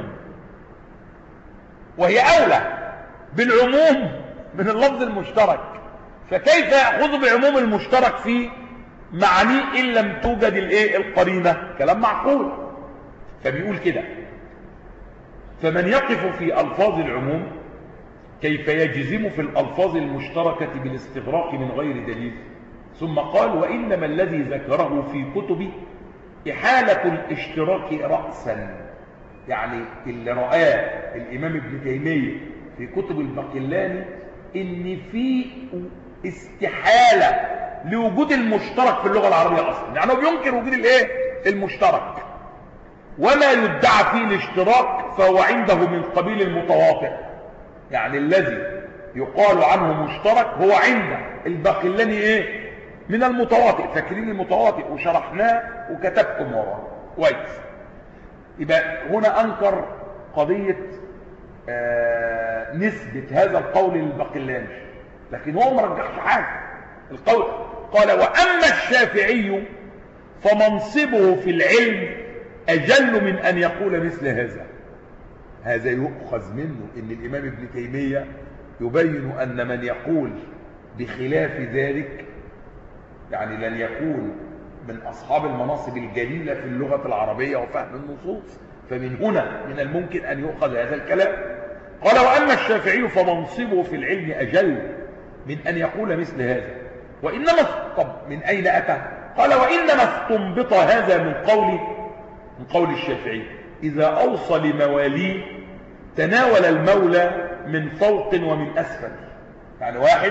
وهي أولى بالعموم من اللفظ المشترك فكيف يأخذ بعموم المشترك في معانيه إن لم توجد الايه القرينة كلام معقول فبيقول كده فمن يقف في ألفاظ العموم كيف يجزم في الألفاظ المشتركة بالاستغراق من غير دليل ثم قال وإنما الذي ذكره في كتبه إحالة الاشتراك رأسا يعني اللي رآه الإمام ابن تيمية في كتب البقلاني إن في استحالة لوجود المشترك في اللغة العربية أصلا يعني هو بينكر وجود الايه المشترك وما يدعى فيه الاشتراك فهو عنده من قبيل المتواطئ يعني الذي يقال عنه مشترك هو عند الباقلاني ايه من المتواطئ فاكرين المتواطئ وشرحناه وكتبتم وراه كويس يبقى هنا انكر قضية آه نسبة هذا القول للباقلاني لكن هو ما رجحش حاجة القول قال وأما الشافعي فمنصبه في العلم أجل من أن يقول مثل هذا هذا يؤخذ منه ان الامام ابن تيمية يبين ان من يقول بخلاف ذلك يعني لن يكون من اصحاب المناصب الجليلة في اللغة العربية وفهم النصوص فمن هنا من الممكن ان يؤخذ هذا الكلام قال واما الشافعي فمنصبه في العلم اجل من ان يقول مثل هذا وإنما طب من أين أتى قال وإنما استنبط هذا من قول من قول الشافعي إذا أوصى لمواليه تناول المولى من فوق ومن أسفل يعني واحد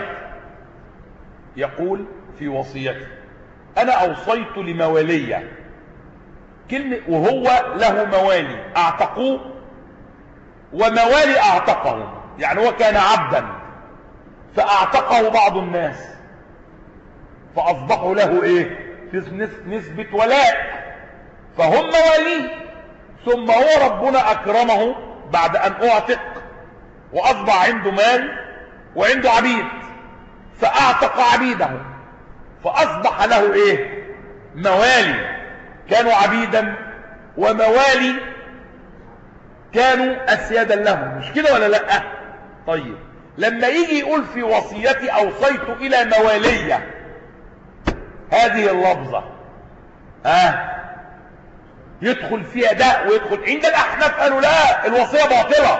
يقول في وصيته أنا أوصيت لموالية كلمة وهو له موالي أعتقوه وموالي أعتقهم يعني هو كان عبدا فأعتقه بعض الناس فأصبحوا له إيه نسبة ولاء فهم مواليه ثم هو ربنا أكرمه بعد أن أعتق وأصبح عنده مال وعنده عبيد فأعتق عبيده فأصبح له إيه موالي كانوا عبيدا وموالي كانوا أسيادا لهم مش كده ولا لا طيب لما يجي يقول في وصيتي أوصيت إلى موالية هذه اللفظة ها آه. يدخل فيها ده ويدخل عند الأحناف قالوا لا الوصية باطلة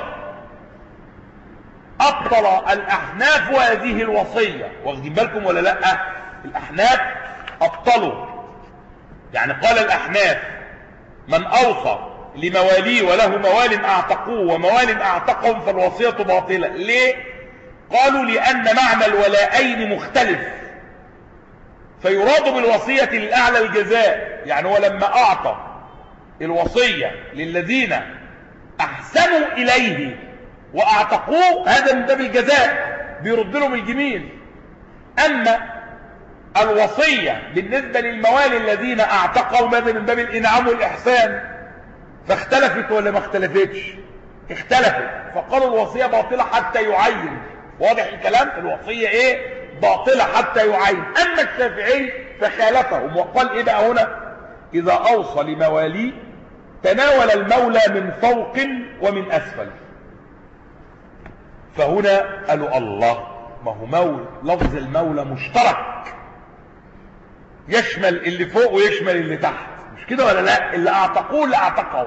أبطل الأحناف هذه الوصية واخدين بالكم ولا لا الأحناف أبطلوا يعني قال الأحناف من أوصى لمواليه وله موال أعتقوه وموال أعتقهم فالوصية باطلة ليه قالوا لأن معنى الولائين مختلف فيراد بالوصية للأعلى الجزاء يعني هو لما أعطى الوصية للذين أحسنوا إليه وأعتقوه هذا من باب الجزاء بيرد لهم الجميل أما الوصية بالنسبة للموالي الذين أعتقوا هذا من باب الإنعام والإحسان فاختلفت ولا ما اختلفتش اختلفت فقالوا الوصية باطلة حتى يعين واضح الكلام الوصية ايه باطلة حتى يعين أما الشافعي فخالفهم وقال إيه بقى هنا إذا أوصى لمواليه تناول المولى من فوق ومن أسفل فهنا قالوا الله ما هو مولى لفظ المولى مشترك يشمل اللي فوق ويشمل اللي تحت مش كده ولا لا اللي اعتقوه اللي اعتقهم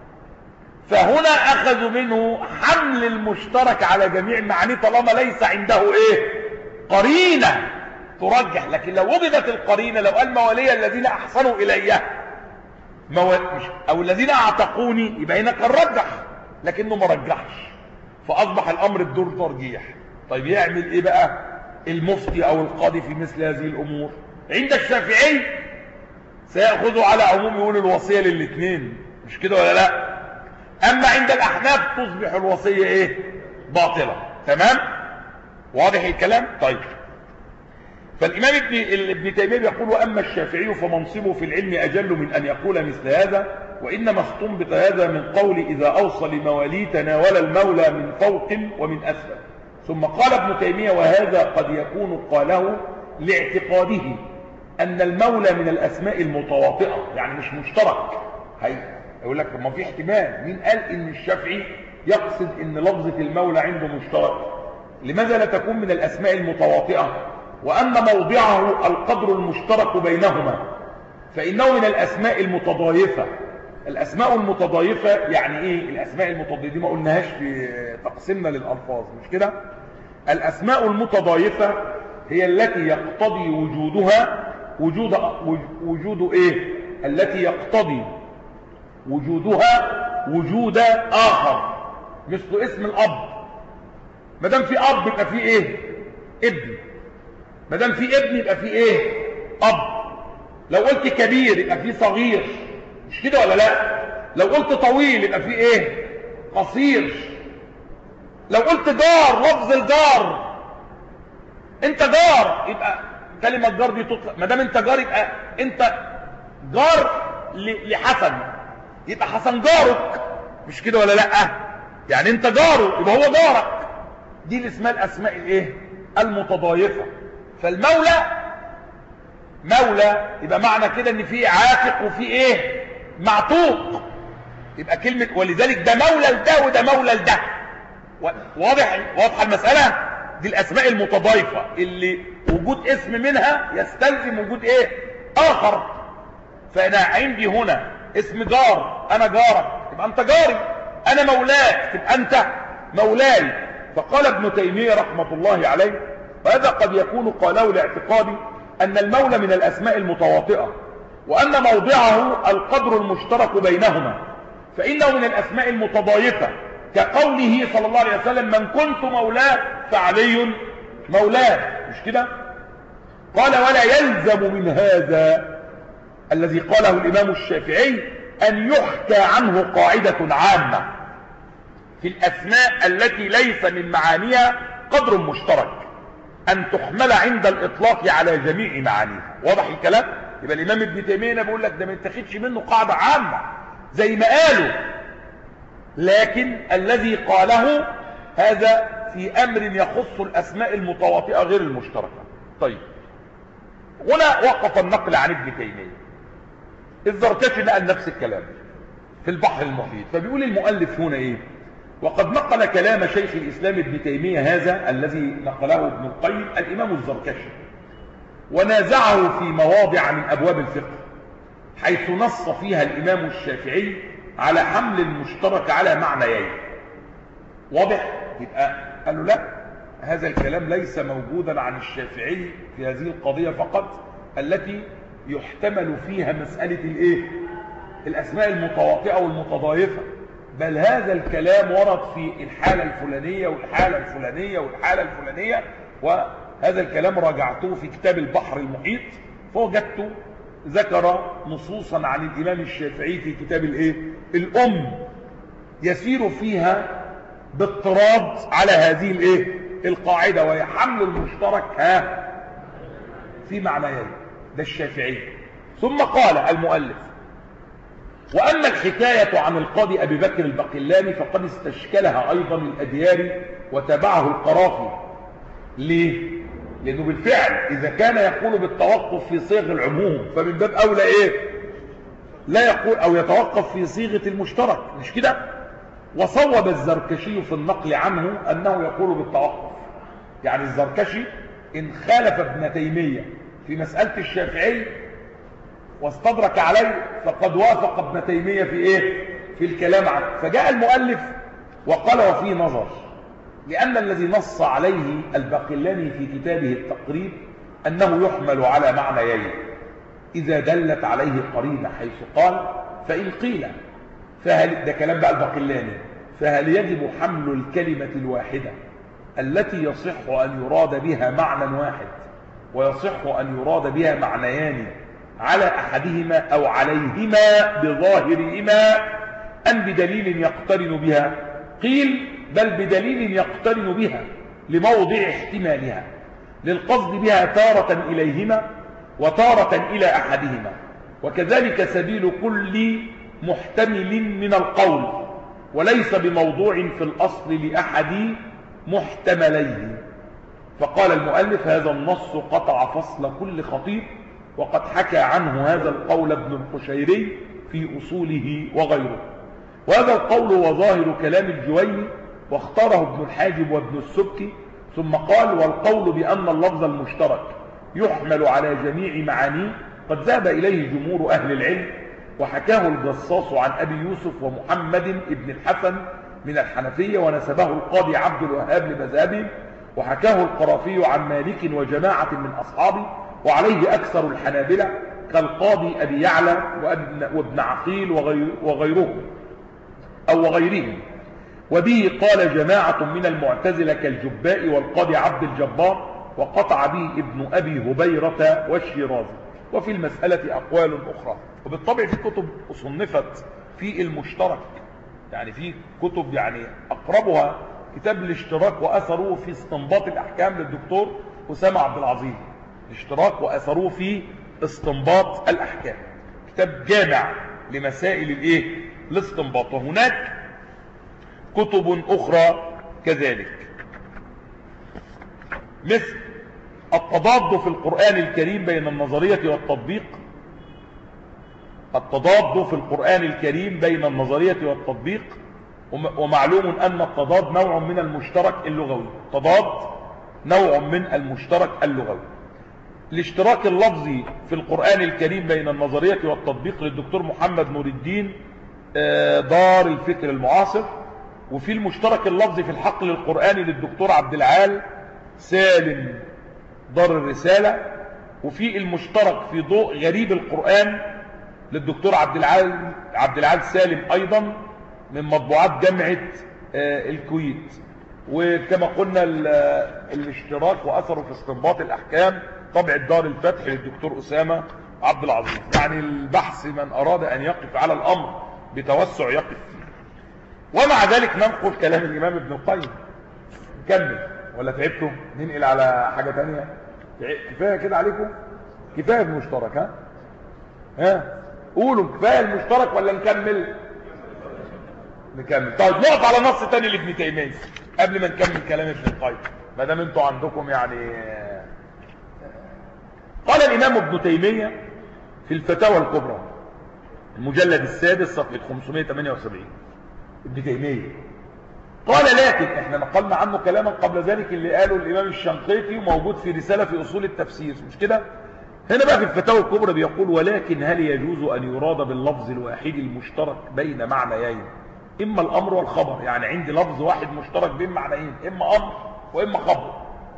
فهنا اخذوا منه حمل المشترك على جميع معانيه طالما ليس عنده ايه قرينه ترجح لكن لو وجدت القرينه لو قال موالي الذين احسنوا الي مو... مش... او الذين اعتقوني يبقى هنا كان رجح لكنه ما رجحش فاصبح الامر بدور ترجيح طيب يعمل ايه بقى المفتي او القاضي في مثل هذه الامور عند الشافعي سيأخذوا على عموم يقول الوصية للاثنين مش كده ولا لا اما عند الاحناف تصبح الوصية ايه باطلة تمام واضح الكلام طيب فالامام ابن, ابن تيمية يقول واما الشافعي فمنصبه في العلم اجل من ان يقول مثل هذا وانما استنبط هذا من قول اذا اوصى لمواليه تناول المولى من فوق ومن اسفل ثم قال ابن تيمية وهذا قد يكون قاله لاعتقاده أن المولى من الأسماء المتواطئة يعني مش مشترك هي يقول لك ما في احتمال مين قال إن الشافعي يقصد إن لفظة المولى عنده مشترك لماذا لا تكون من الأسماء المتواطئة وأن موضعه القدر المشترك بينهما فإنه من الأسماء المتضايفة الأسماء المتضايفة يعني إيه الأسماء المتضايفة دي ما قلناهاش في تقسيمنا للألفاظ مش كده الأسماء المتضايفة هي التي يقتضي وجودها وجود وجود ايه التي يقتضي وجودها وجود اخر مثل اسم الاب ما دام في اب يبقى في ايه ابن ما دام في ابن يبقى في ايه اب لو قلت كبير يبقى في صغير مش كده ولا لا لو قلت طويل يبقى في ايه قصير لو قلت جار لفظ الجار انت جار يبقى كلمة جار دي تطلق ما دام انت جار يبقى انت جار لحسن يبقى حسن جارك مش كده ولا لا يعني انت جاره يبقى هو جارك دي اللي اسمها الاسماء الايه المتضايفة فالمولى مولى يبقى معنى كده ان في عاتق وفي ايه معتوق يبقى كلمة ولذلك ده مولى لده وده مولى لده واضح واضحه المسألة دي الاسماء المتضايفة اللي وجود اسم منها يستلزم وجود ايه اخر فانا عندي هنا اسم جار انا جارك تبقى انت جاري انا مولاك تبقى انت مولاي فقال ابن تيمية رحمة الله عليه وهذا قد يكون قاله لاعتقاد أن المولى من الأسماء المتواطئة وأن موضعه القدر المشترك بينهما فإنه من الأسماء المتضايفة كقوله صلى الله عليه وسلم من كنت مولاه فعلي مولاه مش كده قال ولا يلزم من هذا الذي قاله الإمام الشافعي أن يحكى عنه قاعدة عامة في الأسماء التي ليس من معانيها قدر مشترك أن تحمل عند الإطلاق على جميع معانيها واضح الكلام يبقى الإمام ابن تيمية بيقول لك ده ما يتخذش منه قاعدة عامة زي ما قالوا لكن الذي قاله هذا في أمر يخص الأسماء المتواطئة غير المشتركة طيب هنا وقف النقل عن ابن تيمية الزركشي نقل نفس الكلام في البحر المحيط فبيقول المؤلف هنا ايه وقد نقل كلام شيخ الإسلام ابن تيمية هذا الذي نقله ابن القيم الإمام الزركشي ونازعه في مواضع من أبواب الفقه حيث نص فيها الإمام الشافعي على حمل المشترك على معنيين واضح يبقى قال له لا هذا الكلام ليس موجودا عن الشافعي في هذه القضية فقط التي يحتمل فيها مسألة الايه الأسماء المتواطئة والمتضايفة بل هذا الكلام ورد في الحالة الفلانية والحالة الفلانية والحالة الفلانية وهذا الكلام راجعته في كتاب البحر المحيط فوجدت ذكر نصوصا عن الإمام الشافعي في كتاب الايه الأم يسير فيها باضطراد على هذه الايه القاعدة وهي حمل المشترك ها في معنيين ده الشافعي ثم قال المؤلف وأما الحكاية عن القاضي أبي بكر البقلاني فقد استشكلها أيضا الأدياري وتبعه القرافي ليه؟ لأنه بالفعل إذا كان يقول بالتوقف في صيغ العموم فمن باب أولى إيه؟ لا يقول أو يتوقف في صيغة المشترك مش كده؟ وصوب الزركشي في النقل عنه أنه يقول بالتوقف يعني الزركشي إن خالف ابن تيمية في مسألة الشافعي واستدرك عليه فقد وافق ابن تيمية في ايه في الكلام عنه فجاء المؤلف وقال وفيه نظر لأن الذي نص عليه الباقلاني في كتابه التقريب أنه يحمل على معنيين إذا دلت عليه قرينة حيث قال فإن قيل فهل ده كلام بقى الباقلاني فهل يجب حمل الكلمة الواحدة التي يصح أن يراد بها معنى واحد ويصح أن يراد بها معنيان على أحدهما أو عليهما بظاهرهما أم بدليل يقترن بها قيل بل بدليل يقترن بها لموضع احتمالها للقصد بها تارة إليهما وتارة إلى أحدهما وكذلك سبيل كل محتمل من القول وليس بموضوع في الأصل لأحد محتمليه فقال المؤلف هذا النص قطع فصل كل خطيب وقد حكى عنه هذا القول ابن القشيري في أصوله وغيره وهذا القول هو ظاهر كلام الجويني واختاره ابن الحاجب وابن السبكي ثم قال والقول بأن اللفظ المشترك يحمل على جميع معانيه قد ذهب إليه جمهور أهل العلم وحكاه الجصاص عن أبي يوسف ومحمد ابن الحسن من الحنفية ونسبه القاضي عبد الوهاب لمذهبه وحكاه القرافي عن مالك وجماعة من أصحابه وعليه أكثر الحنابلة كالقاضي أبي يعلى وابن, وابن عقيل وغير وغيرهم أو وغيرهم وبه قال جماعة من المعتزلة كالجباء والقاضي عبد الجبار وقطع به ابن أبي هبيرة والشيرازي وفي المسألة أقوال أخرى وبالطبع في كتب صنفت في المشترك يعني في كتب يعني أقربها كتاب الاشتراك وأثره في استنباط الأحكام للدكتور أسامة عبد العظيم الاشتراك وأثروه في استنباط الأحكام كتاب جامع لمسائل الايه الاستنباط وهناك كتب أخرى كذلك مثل التضاد في القرآن الكريم بين النظرية والتطبيق التضاد في القرآن الكريم بين النظرية والتطبيق ومعلوم أن التضاد نوع من المشترك اللغوي تضاد نوع من المشترك اللغوي الاشتراك اللفظي في القرآن الكريم بين النظرية والتطبيق للدكتور محمد نور الدين دار الفكر المعاصر وفي المشترك اللفظي في الحقل القرآني للدكتور عبد العال سالم دار الرسالة وفي المشترك في ضوء غريب القرآن للدكتور عبد العال عبد العال سالم أيضا من مطبوعات جامعة آه، الكويت وكما قلنا ال- الاشتراك وأثره في استنباط الأحكام طبع دار الفتح للدكتور أسامة عبد العظيم يعني البحث من أراد أن يقف على الأمر بتوسع يقف فيه ومع ذلك ننقل كلام الإمام ابن القيم نكمل ولا تعبتم ننقل على حاجة تانية تع- كفاية كده عليكم كفاية المشترك ها ها قولوا كفاية المشترك ولا نكمل نكمل طيب نقف على نص تاني لابن تيمية قبل ما نكمل كلام ابن القيم ما دام انتوا عندكم يعني قال الامام ابن تيمية في الفتاوى الكبرى المجلد السادس صفحة 578 ابن تيمية قال لكن احنا نقلنا عنه كلاما قبل ذلك اللي قاله الامام الشنقيطي وموجود في رسالة في اصول التفسير مش كده هنا بقى في الفتاوى الكبرى بيقول ولكن هل يجوز ان يراد باللفظ الواحد المشترك بين معنيين اما الامر والخبر يعني عندي لفظ واحد مشترك بين معنيين اما امر واما خبر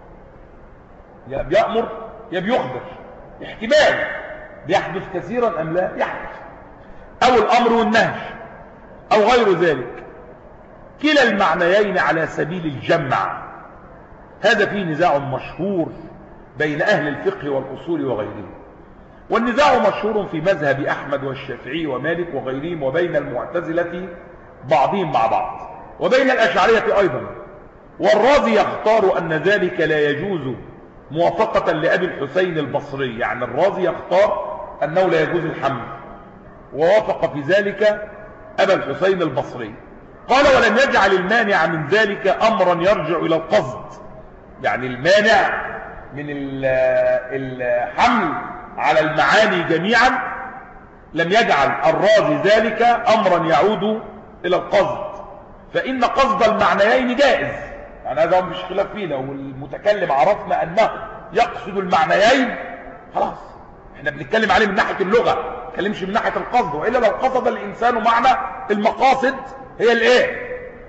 يا بيأمر يا بيخبر احتمال بيحدث كثيرا ام لا يحدث او الامر والنهي او غير ذلك كلا المعنيين على سبيل الجمع هذا فيه نزاع مشهور بين أهل الفقه والأصول وغيرهم والنزاع مشهور في مذهب أحمد والشافعي ومالك وغيرهم وبين المعتزلة بعضهم مع بعض وبين الأشعرية أيضا والرازي يختار أن ذلك لا يجوز موافقة لأبي الحسين البصري يعني الرازي يختار أنه لا يجوز الحمل ووافق في ذلك أبا الحسين البصري قال ولم يجعل المانع من ذلك أمرا يرجع إلى القصد يعني المانع من ال- الحمل على المعاني جميعا لم يجعل الرازي ذلك أمرا يعود إلى القصد فإن قصد المعنيين جائز يعني هذا مش خلاف فيه لو المتكلم عرفنا أنه يقصد المعنيين خلاص احنا بنتكلم عليه من ناحية اللغة ما نتكلمش من ناحية القصد وإلا لو قصد الإنسان معنى المقاصد هي الايه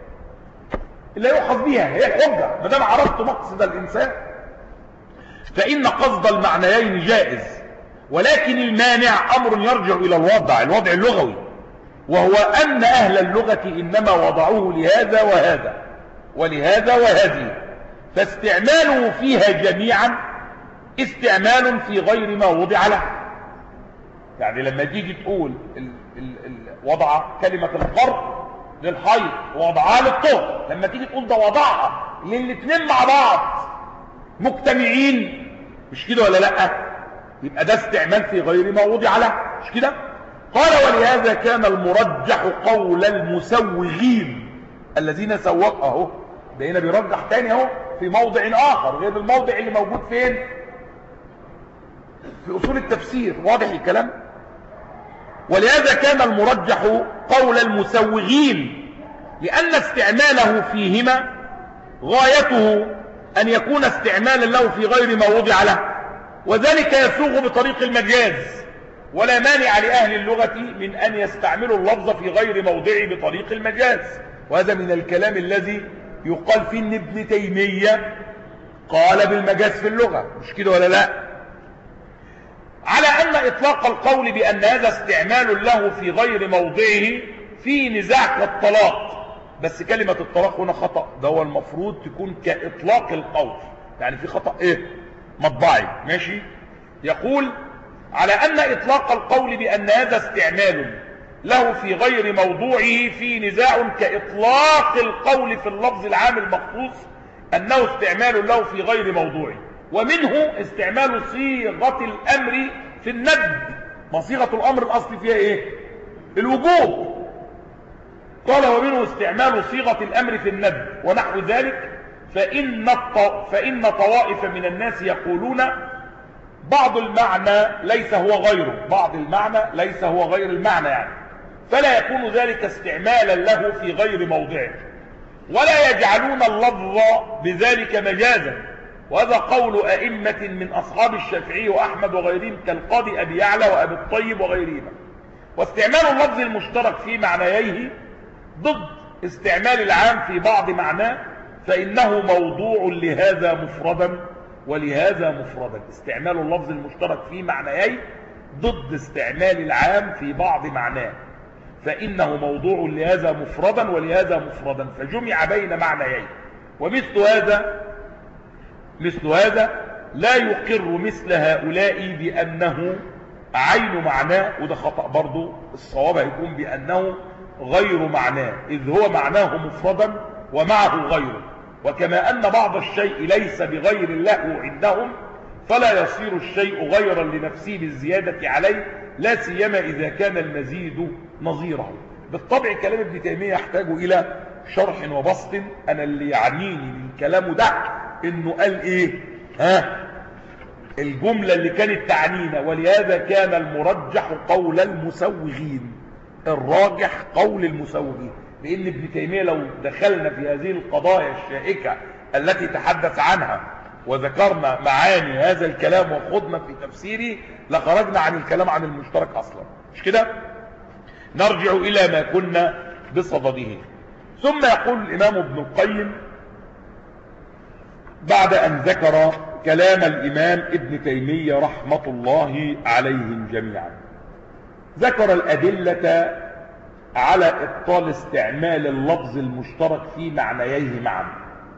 اللي يؤخذ بها هي الحجة ما دام عرفت مقصد الإنسان فإن قصد المعنيين جائز ولكن المانع أمر يرجع إلى الوضع الوضع اللغوي وهو أن أهل اللغة إنما وضعوه لهذا وهذا ولهذا وهذه فاستعماله فيها جميعا استعمال في غير ما وضع له يعني لما تيجي تقول ال ال ال وضع كلمة القرب للحيض ووضعها للطهر لما تيجي تقول ده وضعها للاتنين مع بعض مجتمعين مش كده ولا لا يبقى ده استعمال في غير ما وضع له مش كده قال ولهذا كان المرجح قول المسوغين الذين سوق اهو ده هنا بيرجح تاني اهو في موضع اخر غير الموضع اللي موجود فين في اصول التفسير واضح الكلام ولهذا كان المرجح قول المسوغين لان استعماله فيهما غايته ان يكون استعمالا له في غير ما وضع له وذلك يسوغ بطريق المجاز ولا مانع لأهل اللغة من أن يستعملوا اللفظ في غير موضعه بطريق المجاز وهذا من الكلام الذي يقال فيه ان ابن تيمية قال بالمجاز في اللغة مش كده ولا لا على أن إطلاق القول بأن هذا استعمال له في غير موضعه في نزاع كالطلاق بس كلمة الطلاق هنا خطأ ده هو المفروض تكون كإطلاق القول يعني في خطأ ايه مطبعي ماشي يقول على أن إطلاق القول بأن هذا استعمال له في غير موضوعه في نزاع كإطلاق القول في اللفظ العام المخصوص أنه استعمال له في غير موضوعه ومنه استعمال صيغة الأمر في الندب ما صيغة الأمر الأصل فيها إيه الوجوب قال ومنه استعمال صيغة الأمر في الندب ونحو ذلك فإن, الط... فإن طوائف من الناس يقولون بعض المعنى ليس هو غيره بعض المعنى ليس هو غير المعنى يعني فلا يكون ذلك استعمالا له في غير موضعه ولا يجعلون اللفظ بذلك مجازا وهذا قول أئمة من أصحاب الشافعي وأحمد وغيرهم كالقاضي أبي يعلى وأبي الطيب وغيرهما واستعمال اللفظ المشترك في معنييه ضد استعمال العام في بعض معناه فإنه موضوع لهذا مفردا ولهذا مفردا استعمال اللفظ المشترك في معنيين ضد استعمال العام في بعض معناه فإنه موضوع لهذا مفردا ولهذا مفردا فجمع بين معنيين ومثل هذا مثل هذا لا يقر مثل هؤلاء بأنه عين معناه وده خطأ برضو الصواب هيكون بأنه غير معناه إذ هو معناه مفردا ومعه غيره وكما أن بعض الشيء ليس بغير الله عندهم فلا يصير الشيء غيرا لنفسه بالزيادة عليه لا سيما إذا كان المزيد نظيره بالطبع كلام ابن تيمية يحتاج إلى شرح وبسط أنا اللي يعنيني من كلامه ده إنه قال إيه ها الجملة اللي كانت تعنينا ولهذا كان المرجح قول المسوغين الراجح قول المسوغين لأن ابن تيمية لو دخلنا في هذه القضايا الشائكة التي تحدث عنها وذكرنا معاني هذا الكلام وخضنا في تفسيره لخرجنا عن الكلام عن المشترك أصلا مش كده نرجع إلى ما كنا بصدده ثم يقول الإمام ابن القيم بعد أن ذكر كلام الإمام ابن تيمية رحمة الله عليهم جميعا ذكر الأدلة على إبطال استعمال اللفظ المشترك في معنييه معا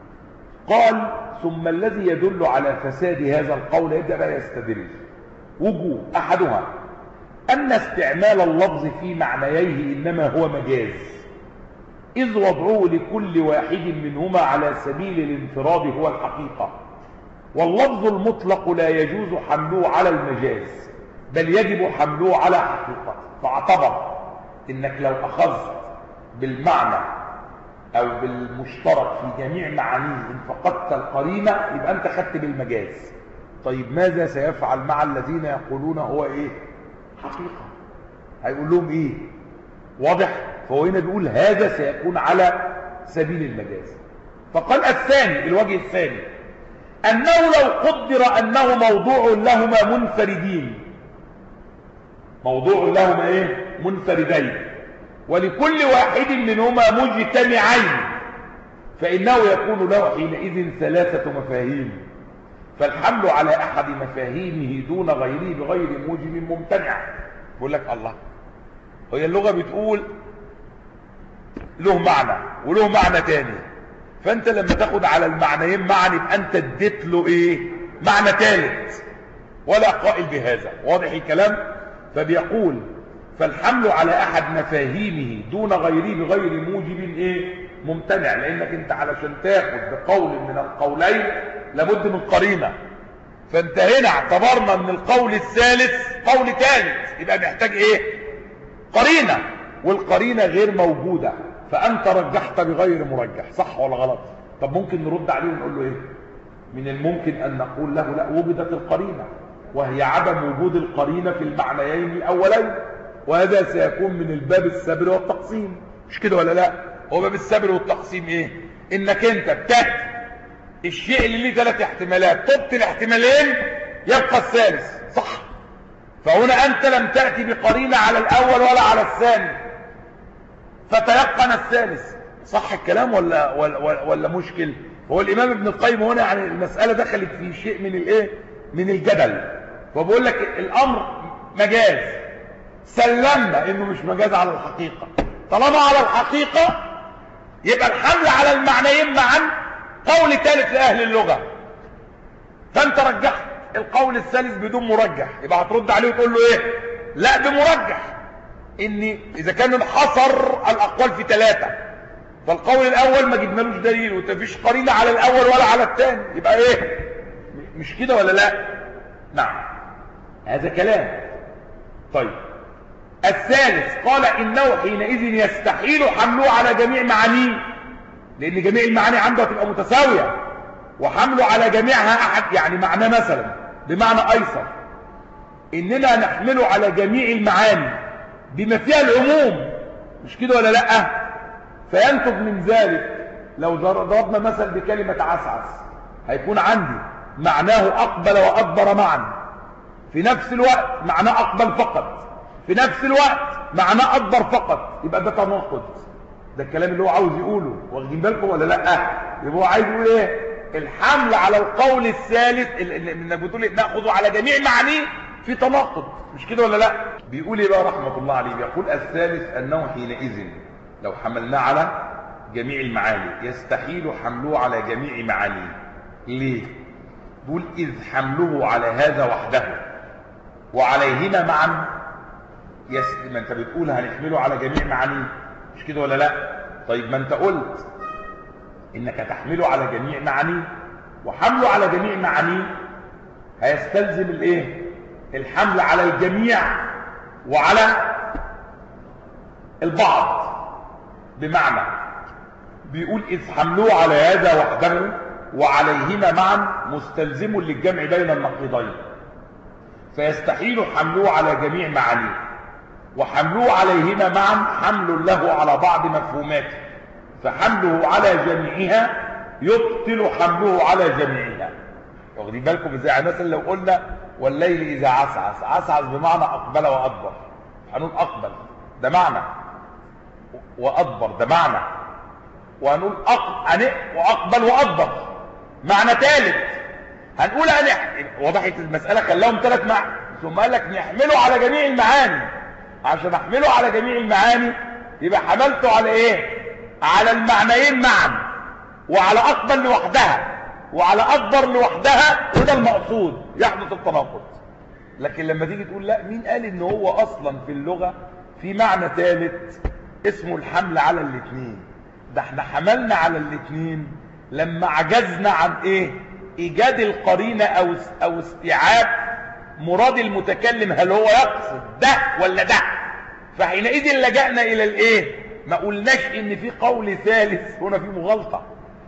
قال ثم الذي يدل على فساد هذا القول يبدأ بقى يستدل وجوه أحدها أن استعمال اللفظ في معنييه إنما هو مجاز إذ وضعه لكل واحد منهما على سبيل الانفراد هو الحقيقة واللفظ المطلق لا يجوز حمله على المجاز بل يجب حمله على حقيقة فاعتبر إنك لو أخذت بالمعنى أو بالمشترك في جميع معانيه إن فقدت القرينة يبقى أنت خدت بالمجاز طيب ماذا سيفعل مع الذين يقولون هو إيه حقيقة هيقول لهم إيه واضح فهو هنا بيقول هذا سيكون على سبيل المجاز فقال الثاني الوجه الثاني أنه لو قدر أنه موضوع لهما منفردين موضوع لهما إيه منفردين ولكل واحد منهما مجتمعين فإنه يكون له حينئذ ثلاثة مفاهيم فالحمل على أحد مفاهيمه دون غيره بغير موجب ممتنع بقول لك الله هي اللغة بتقول له معنى وله معنى تاني فانت لما تاخد على المعنيين معنى يبقى انت اديت له ايه معنى ثالث ولا قائل بهذا واضح الكلام فبيقول فالحمل على احد مفاهيمه دون غيره بغير موجب ايه ممتنع لانك انت علشان تاخد بقول من القولين لابد من قرينه فانت هنا اعتبرنا ان القول الثالث قول ثالث يبقى محتاج ايه قرينه والقرينه غير موجوده فانت رجحت بغير مرجح صح ولا غلط طب ممكن نرد عليه ونقول له ايه من الممكن ان نقول له لا وجدت القرينه وهي عدم وجود القرينه في المعنيين الاولين وهذا سيكون من الباب السبر والتقسيم مش كده ولا لا هو باب السبر والتقسيم ايه انك انت بتاتي الشيء اللي ليه ثلاث احتمالات تبت الاحتمالين يبقى الثالث صح فهنا انت لم تاتي بقرينه على الاول ولا على الثاني فتيقن الثالث صح الكلام ولا ولا, ولا مشكل هو الامام ابن القيم هنا يعني المساله دخلت في شيء من الايه من الجدل فبقول لك الامر مجاز سلمنا انه مش مجاز على الحقيقه طالما على الحقيقه يبقى الحمل على المعنيين معا قول ثالث لاهل اللغه فانت رجحت القول الثالث بدون مرجح يبقى هترد عليه وتقول له ايه لا بمرجح ان اذا كان انحصر الاقوال في ثلاثه فالقول الاول ما جبنالوش دليل ومفيش قرينه على الاول ولا على الثاني يبقى ايه مش كده ولا لا نعم هذا كلام طيب الثالث قال انه حينئذ يستحيل حمله على جميع معانيه لان جميع المعاني عنده هتبقى متساويه وحمله على جميعها احد يعني معناه مثلا بمعنى ايسر اننا نحمله على جميع المعاني بما فيها العموم مش كده ولا لا فينتج من ذلك لو ضربنا مثل بكلمة عسعس هيكون عندي معناه أقبل وأدبر معا في نفس الوقت معناه أقبل فقط في نفس الوقت معناه أدبر فقط يبقى ده تناقض ده الكلام اللي هو عاوز يقوله واخدين بالكم ولا لا يبقى هو عايز يقول ايه الحمل على القول الثالث اللي انك بتقول ناخذ على جميع معانيه في تناقض مش كده ولا لا بيقول ايه بقى رحمه الله عليه بيقول الثالث انه حينئذ لو حملناه على جميع المعاني يستحيل حمله على جميع معانيه ليه بيقول اذ حمله على هذا وحده وعليهما معا يس... ما انت بتقول هنحمله على جميع معانيه مش كده ولا لا طيب ما انت قلت انك تحمله على جميع معانيه وحمله على جميع معانيه هيستلزم الايه الحمل على الجميع وعلى البعض بمعنى بيقول اذ حملوه على هذا وحده وعليهما معا مستلزم للجمع بين النقيضين فيستحيل حمله على جميع معانيه وحمله عليهما معا حمل له على بعض مفهوماته فحمله على جميعها يبطل حمله على جميعها واخدين بالكم ازاي يعني مثلا لو قلنا والليل اذا عسعس عسعس بمعنى اقبل وادبر هنقول اقبل ده معنى وادبر ده معنى وهنقول أق... واقبل وادبر معنى ثالث هنقول أن وضحت المساله خلاهم ثلاث معنى ثم قال لك نحمله على جميع المعاني عشان احمله على جميع المعاني يبقى حملته على ايه على المعنيين معا وعلى اقبل لوحدها وعلى اكبر لوحدها وده المقصود يحدث التناقض لكن لما تيجي تقول لا مين قال ان هو اصلا في اللغه في معنى ثالث اسمه الحمل على الاثنين ده احنا حملنا على الاثنين لما عجزنا عن ايه ايجاد القرينه او او استيعاب مراد المتكلم هل هو يقصد ده ولا ده فحينئذ لجأنا الى الايه ما قلناش ان في قول ثالث هنا في مغالطه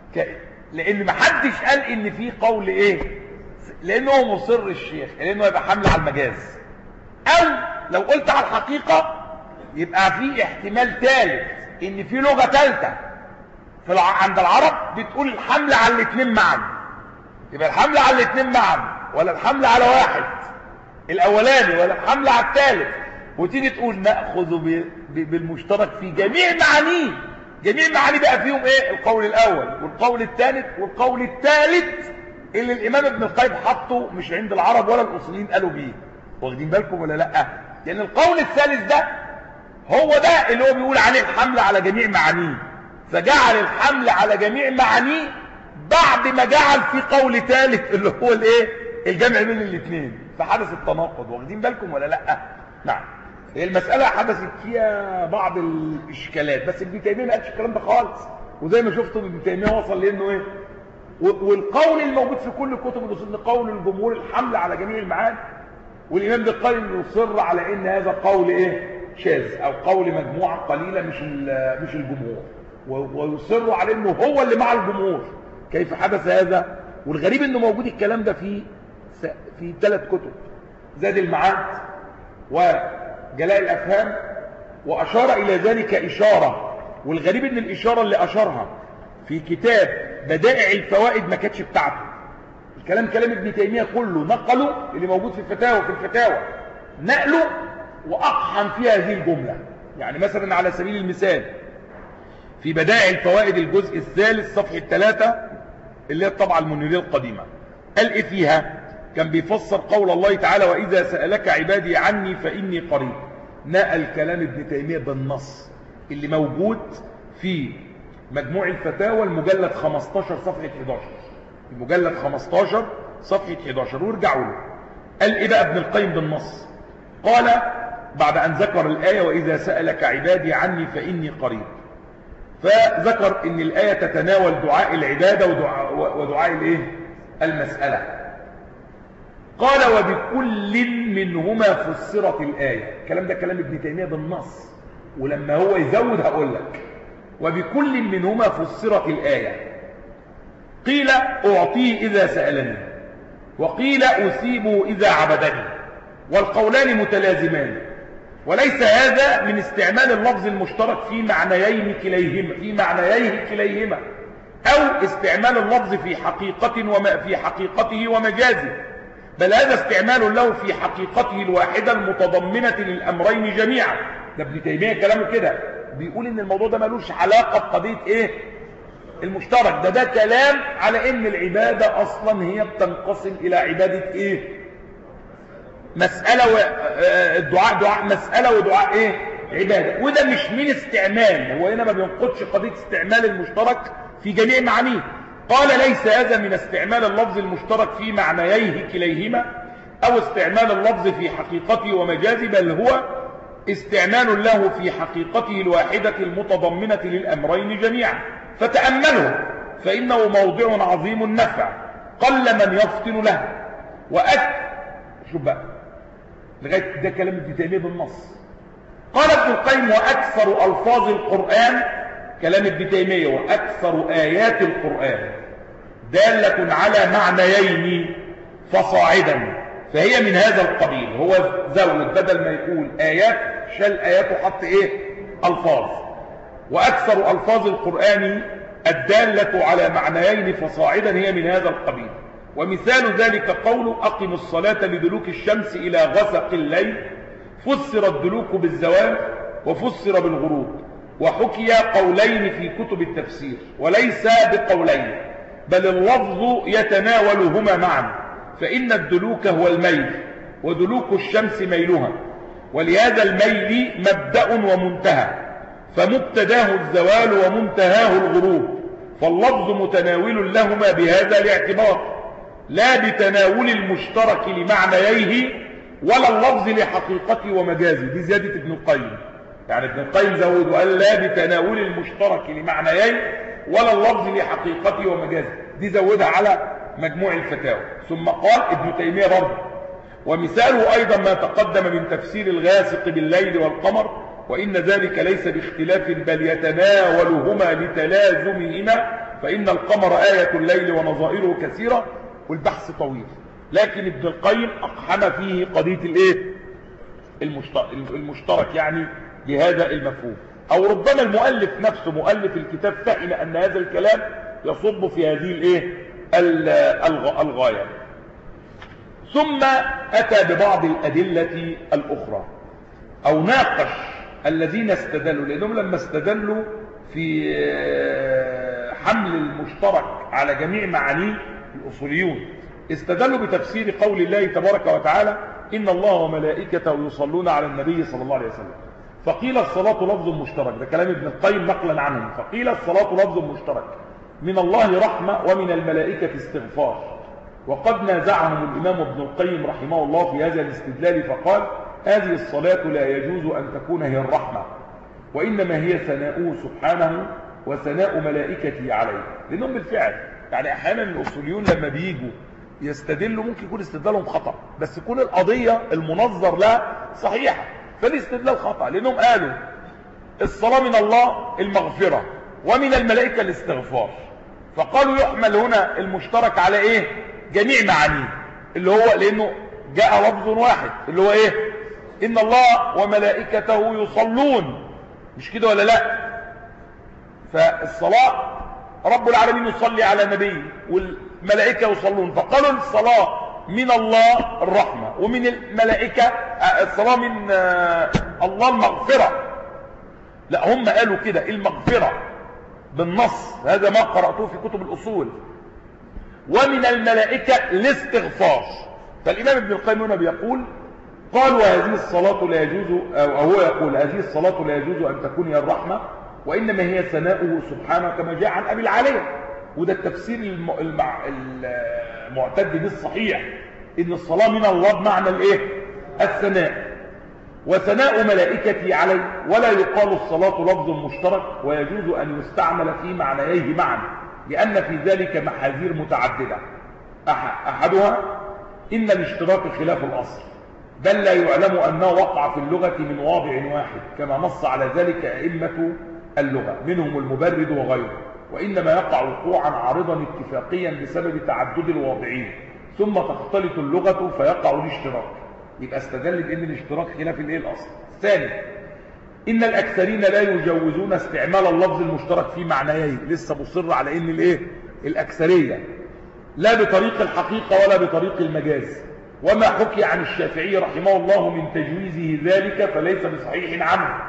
لان ما حدش قال ان في قول ايه لانه مصر الشيخ لانه يبقى حمل على المجاز او لو قلت على الحقيقه يبقى في احتمال ثالث ان في لغه ثالثه في الع... عند العرب بتقول الحمل على الاثنين معا يبقى الحمل على الاثنين معا ولا الحمل على واحد الاولاني ولا الحمل على الثالث وتيجي تقول ناخذ ب... ب... بالمشترك في جميع معانيه جميع معاني بقى فيهم ايه القول الاول والقول الثالث والقول الثالث اللي الامام ابن القيم حطه مش عند العرب ولا الاصوليين قالوا بيه واخدين بالكم ولا لا لان القول الثالث ده هو ده اللي هو بيقول عليه الحمل على جميع معانيه فجعل الحمل على جميع معانيه بعد ما جعل في قول ثالث اللي هو الايه الجمع بين الاثنين فحدث التناقض واخدين بالكم ولا لا نعم هي المسألة حدثت فيها بعض الإشكالات بس ابن تيمية ما قالش الكلام ده خالص وزي ما شفتوا ابن تيمية وصل لأنه إيه والقول الموجود في كل كتب الأصول إن قول الجمهور الحمل على جميع المعاني والإمام ابن القيم يصر على إن هذا قول إيه شاذ أو قول مجموعة قليلة مش مش الجمهور ويصر على إنه هو اللي مع الجمهور كيف حدث هذا والغريب إنه موجود الكلام ده في في ثلاث كتب زاد المعاد و جلاء الأفهام وأشار إلى ذلك إشارة والغريب أن الإشارة اللي أشارها في كتاب بدائع الفوائد ما كانتش بتاعته الكلام كلام ابن تيمية كله نقله اللي موجود في الفتاوى في الفتاوى نقله وأقحم فيها هذه الجملة يعني مثلا على سبيل المثال في بدائع الفوائد الجزء الثالث صفحة ثلاثة اللي هي الطبعة المنيرية القديمة قال إيه فيها كان بيفسر قول الله تعالى وإذا سألك عبادي عني فإني قريب نقل كلام ابن تيمية بالنص اللي موجود في مجموع الفتاوى المجلد 15 صفحة 11 المجلد 15 صفحة 11 وارجعوا له قال إيه بقى ابن القيم بالنص قال بعد أن ذكر الآية وإذا سألك عبادي عني فإني قريب فذكر ان الآية تتناول دعاء العبادة ودعاء, ودعاء الايه المسألة قال وبكل منهما فسرت الآية الكلام ده كلام ابن تيمية بالنص ولما هو يزود هقول لك وبكل منهما فسرت الآية قيل أعطيه إذا سألني وقيل أسيبه إذا عبدني والقولان متلازمان وليس هذا من استعمال اللفظ المشترك في معنيين كليهما في معنييه كليهما أو استعمال اللفظ في حقيقة وما في حقيقته ومجازه بل هذا استعمال له في حقيقته الواحدة المتضمنة للأمرين جميعا ده ابن تيمية كلامه كده بيقول ان الموضوع ده ملوش علاقة بقضية ايه المشترك ده ده كلام على ان العبادة اصلا هي بتنقسم الى عبادة ايه مسألة و... آه، الدعاء دعاء مسألة ودعاء ايه عبادة وده مش من استعمال هو هنا ما بينقضش قضية استعمال المشترك في جميع معانيه قال ليس هذا من استعمال اللفظ المشترك في معنييه كليهما او استعمال اللفظ في حقيقته ومجازه بل هو استعمال له في حقيقته الواحدة المتضمنة للأمرين جميعا فتأمله فإنه موضع عظيم النفع قل من يفطن له وأك شوف بقى لغاية ده كلام ابن تيمية بالنص قال ابن القيم وأكثر ألفاظ القرآن كلام ابن تيمية وأكثر آيات القرآن دالة على معنيين فصاعدا فهي من هذا القبيل هو زود بدل ما يقول آيات شال آيات وحط إيه ألفاظ وأكثر ألفاظ القرآن الدالة على معنيين فصاعدا هي من هذا القبيل ومثال ذلك قول أقم الصلاة لدلوك الشمس إلى غسق الليل فسر الدلوك بالزوال وفسر بالغروب وحكي قولين في كتب التفسير وليس بقولين بل اللفظ يتناولهما معا فإن الدلوك هو الميل ودلوك الشمس ميلها ولهذا الميل مبدأ ومنتهى فمبتداه الزوال ومنتهاه الغروب فاللفظ متناول لهما بهذا الاعتبار لا بتناول المشترك لمعنييه ولا اللفظ لحقيقته ومجازه دي زيادة ابن القيم يعني ابن القيم زود وقال لا بتناول المشترك لمعنييه ولا اللفظ لحقيقته ومجازه دي زودها على مجموع الفتاوى ثم قال ابن تيمية برضه ومثاله أيضا ما تقدم من تفسير الغاسق بالليل والقمر وإن ذلك ليس باختلاف بل يتناولهما لتلازمهما فإن القمر آية الليل ونظائره كثيرة والبحث طويل لكن ابن القيم أقحم فيه قضية الايه المشترك, المشترك يعني بهذا المفهوم أو ربما المؤلف نفسه مؤلف الكتاب فهم أن هذا الكلام يصب في هذه الايه الغاية ثم أتى ببعض الأدلة الأخرى أو ناقش الذين استدلوا لأنهم لما استدلوا في حمل المشترك على جميع معانيه الأصوليون استدلوا بتفسير قول الله تبارك وتعالى إن الله وملائكته يصلون على النبي صلى الله عليه وسلم فقيل الصلاة لفظ مشترك ده كلام ابن القيم نقلا عنهم فقيل الصلاة لفظ مشترك من الله رحمة ومن الملائكة استغفار وقد نازعهم الإمام ابن القيم رحمه الله في هذا الاستدلال فقال هذه الصلاة لا يجوز أن تكون هي الرحمة وإنما هي ثناؤه سبحانه وثناء ملائكته عليه لأنهم بالفعل يعني أحيانا الأصوليون لما بيجوا يستدلوا ممكن يكون استدلالهم خطأ بس يكون القضية المنظر لها صحيحة فالاستدلال خطأ لأنهم قالوا الصلاة من الله المغفرة ومن الملائكة الاستغفار فقالوا يحمل هنا المشترك على ايه جميع معانيه اللي هو لانه جاء لفظ واحد اللي هو ايه ان الله وملائكته يصلون مش كده ولا لا فالصلاة رب العالمين يصلي على نبيه والملائكة يصلون فقالوا الصلاة من الله الرحمة ومن الملائكة الصلاة من الله المغفرة لا هم قالوا كده المغفرة بالنص هذا ما قرأته في كتب الأصول ومن الملائكة الاستغفار فالإمام ابن القيم هنا بيقول قال وهذه الصلاة لا يجوز أو هو يقول هذه الصلاة لا يجوز أن تكون هي الرحمة وإنما هي ثناؤه سبحانه كما جاء عن أبي العالية وده التفسير المع... المعتد به الصحيح إن الصلاة من الله بمعنى الإيه الثناء وثناء ملائكتي عليه ولا يقال الصلاة لفظ مشترك ويجوز أن يستعمل في معنييه معا لأن في ذلك محاذير متعددة أحدها إن الاشتراك خلاف الأصل بل لا يعلم أنه وقع في اللغة من واضع واحد كما نص على ذلك أئمة اللغة منهم المبرد وغيره وإنما يقع وقوعا عارضا اتفاقيا بسبب تعدد الواضعين ثم تختلط اللغة فيقع الاشتراك يبقى استدل بان الاشتراك خلاف الايه الاصل ثاني ان الاكثرين لا يجوزون استعمال اللفظ المشترك في معنيين لسه مصر على ان الايه الاكثريه لا بطريق الحقيقه ولا بطريق المجاز وما حكي عن الشافعي رحمه الله من تجويزه ذلك فليس بصحيح عنه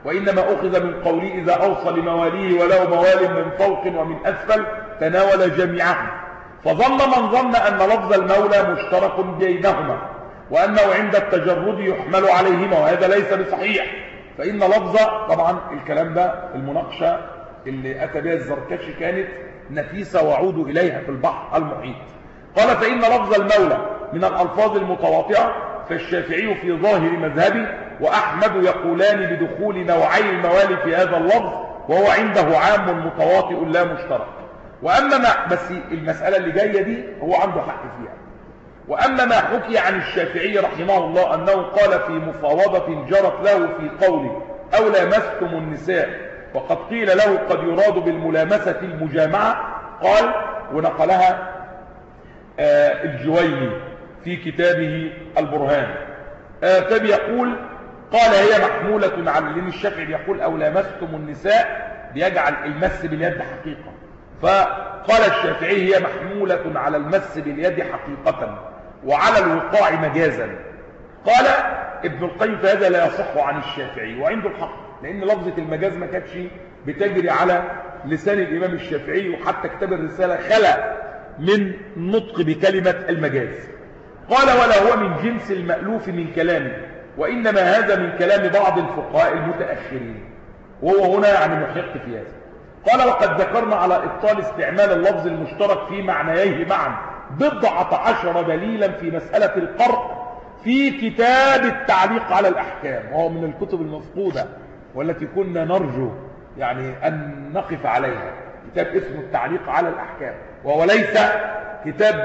وإنما أخذ من قوله إذا أوصى لمواليه ولو موال من فوق ومن أسفل تناول جميعهم فظن من ظن أن لفظ المولى مشترك بينهما وأنه عند التجرد يحمل عليهما وهذا ليس بصحيح فإن لفظ طبعا الكلام ده المناقشة اللي أتى بها الزركشي كانت نفيسة وعود إليها في البحر المحيط قال فإن لفظ المولى من الألفاظ المتواطئة فالشافعي في ظاهر مذهبي وأحمد يقولان بدخول نوعي الموالي في هذا اللفظ وهو عنده عام متواطئ لا مشترك وأما ما بس المسألة اللي جاية دي هو عنده حق فيها وأما ما حكي عن الشافعي رحمه الله أنه قال في مفاوضة جرت له في قوله أو لامستم النساء وقد قيل له قد يراد بالملامسة المجامعة قال ونقلها آه الجويني في كتابه البرهان آه فبيقول قال هي محمولة على لأن الشافعي بيقول أو لامستم النساء بيجعل المس باليد حقيقة فقال الشافعي هي محمولة على المس باليد حقيقة وعلى الوقاع مجازا قال ابن القيم فهذا لا يصح عن الشافعي وعنده الحق لأن لفظة المجاز ما كانتش بتجري على لسان الإمام الشافعي وحتى كتاب الرسالة خلق من نطق بكلمة المجاز قال ولا هو من جنس المألوف من كلامه وإنما هذا من كلام بعض الفقهاء المتأخرين وهو هنا يعني محق في هذا قال وقد ذكرنا على إبطال استعمال اللفظ المشترك في معنييه معا بضعة عشر دليلا في مسألة القرء في كتاب التعليق على الأحكام وهو من الكتب المفقودة والتي كنا نرجو يعني أن نقف عليها كتاب اسمه التعليق على الأحكام وهو ليس كتاب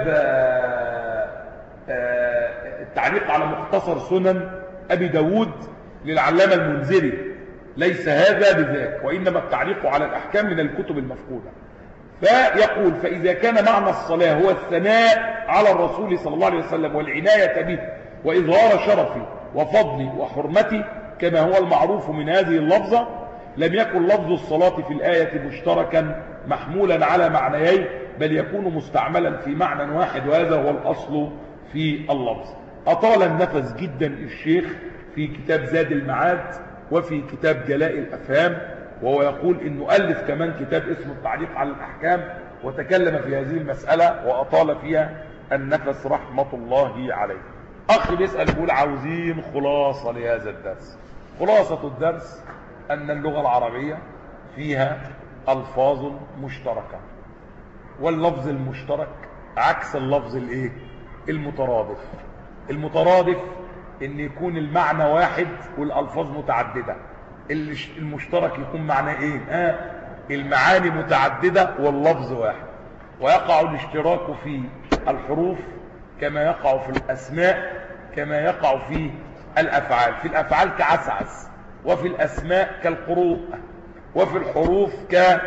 التعليق على مختصر سنن أبي داود للعلامة المنذري ليس هذا بذاك وإنما التعليق على الأحكام من الكتب المفقودة فيقول فإذا كان معنى الصلاة هو الثناء على الرسول صلى الله عليه وسلم والعناية به وإظهار شرفي وفضلي وحرمتي كما هو المعروف من هذه اللفظة لم يكن لفظ الصلاة في الآية مشتركا محمولا على معنيين بل يكون مستعملا في معنى واحد وهذا هو الأصل في اللفظ أطال النفس جدا الشيخ في كتاب زاد المعاد وفي كتاب جلاء الأفهام وهو يقول إنه ألف كمان كتاب اسمه التعليق على الأحكام وتكلم في هذه المسألة وأطال فيها النفس رحمة الله عليه أخي بيسأل يقول عاوزين خلاصة لهذا الدرس خلاصة الدرس أن اللغة العربية فيها ألفاظ مشتركة واللفظ المشترك عكس اللفظ الايه المترادف المترادف ان يكون المعنى واحد والالفاظ متعدده المشترك يكون معناه ايه آه المعاني متعدده واللفظ واحد ويقع الاشتراك في الحروف كما يقع في الاسماء كما يقع في الافعال في الافعال كعسعس وفي الاسماء كالقروء وفي الحروف ك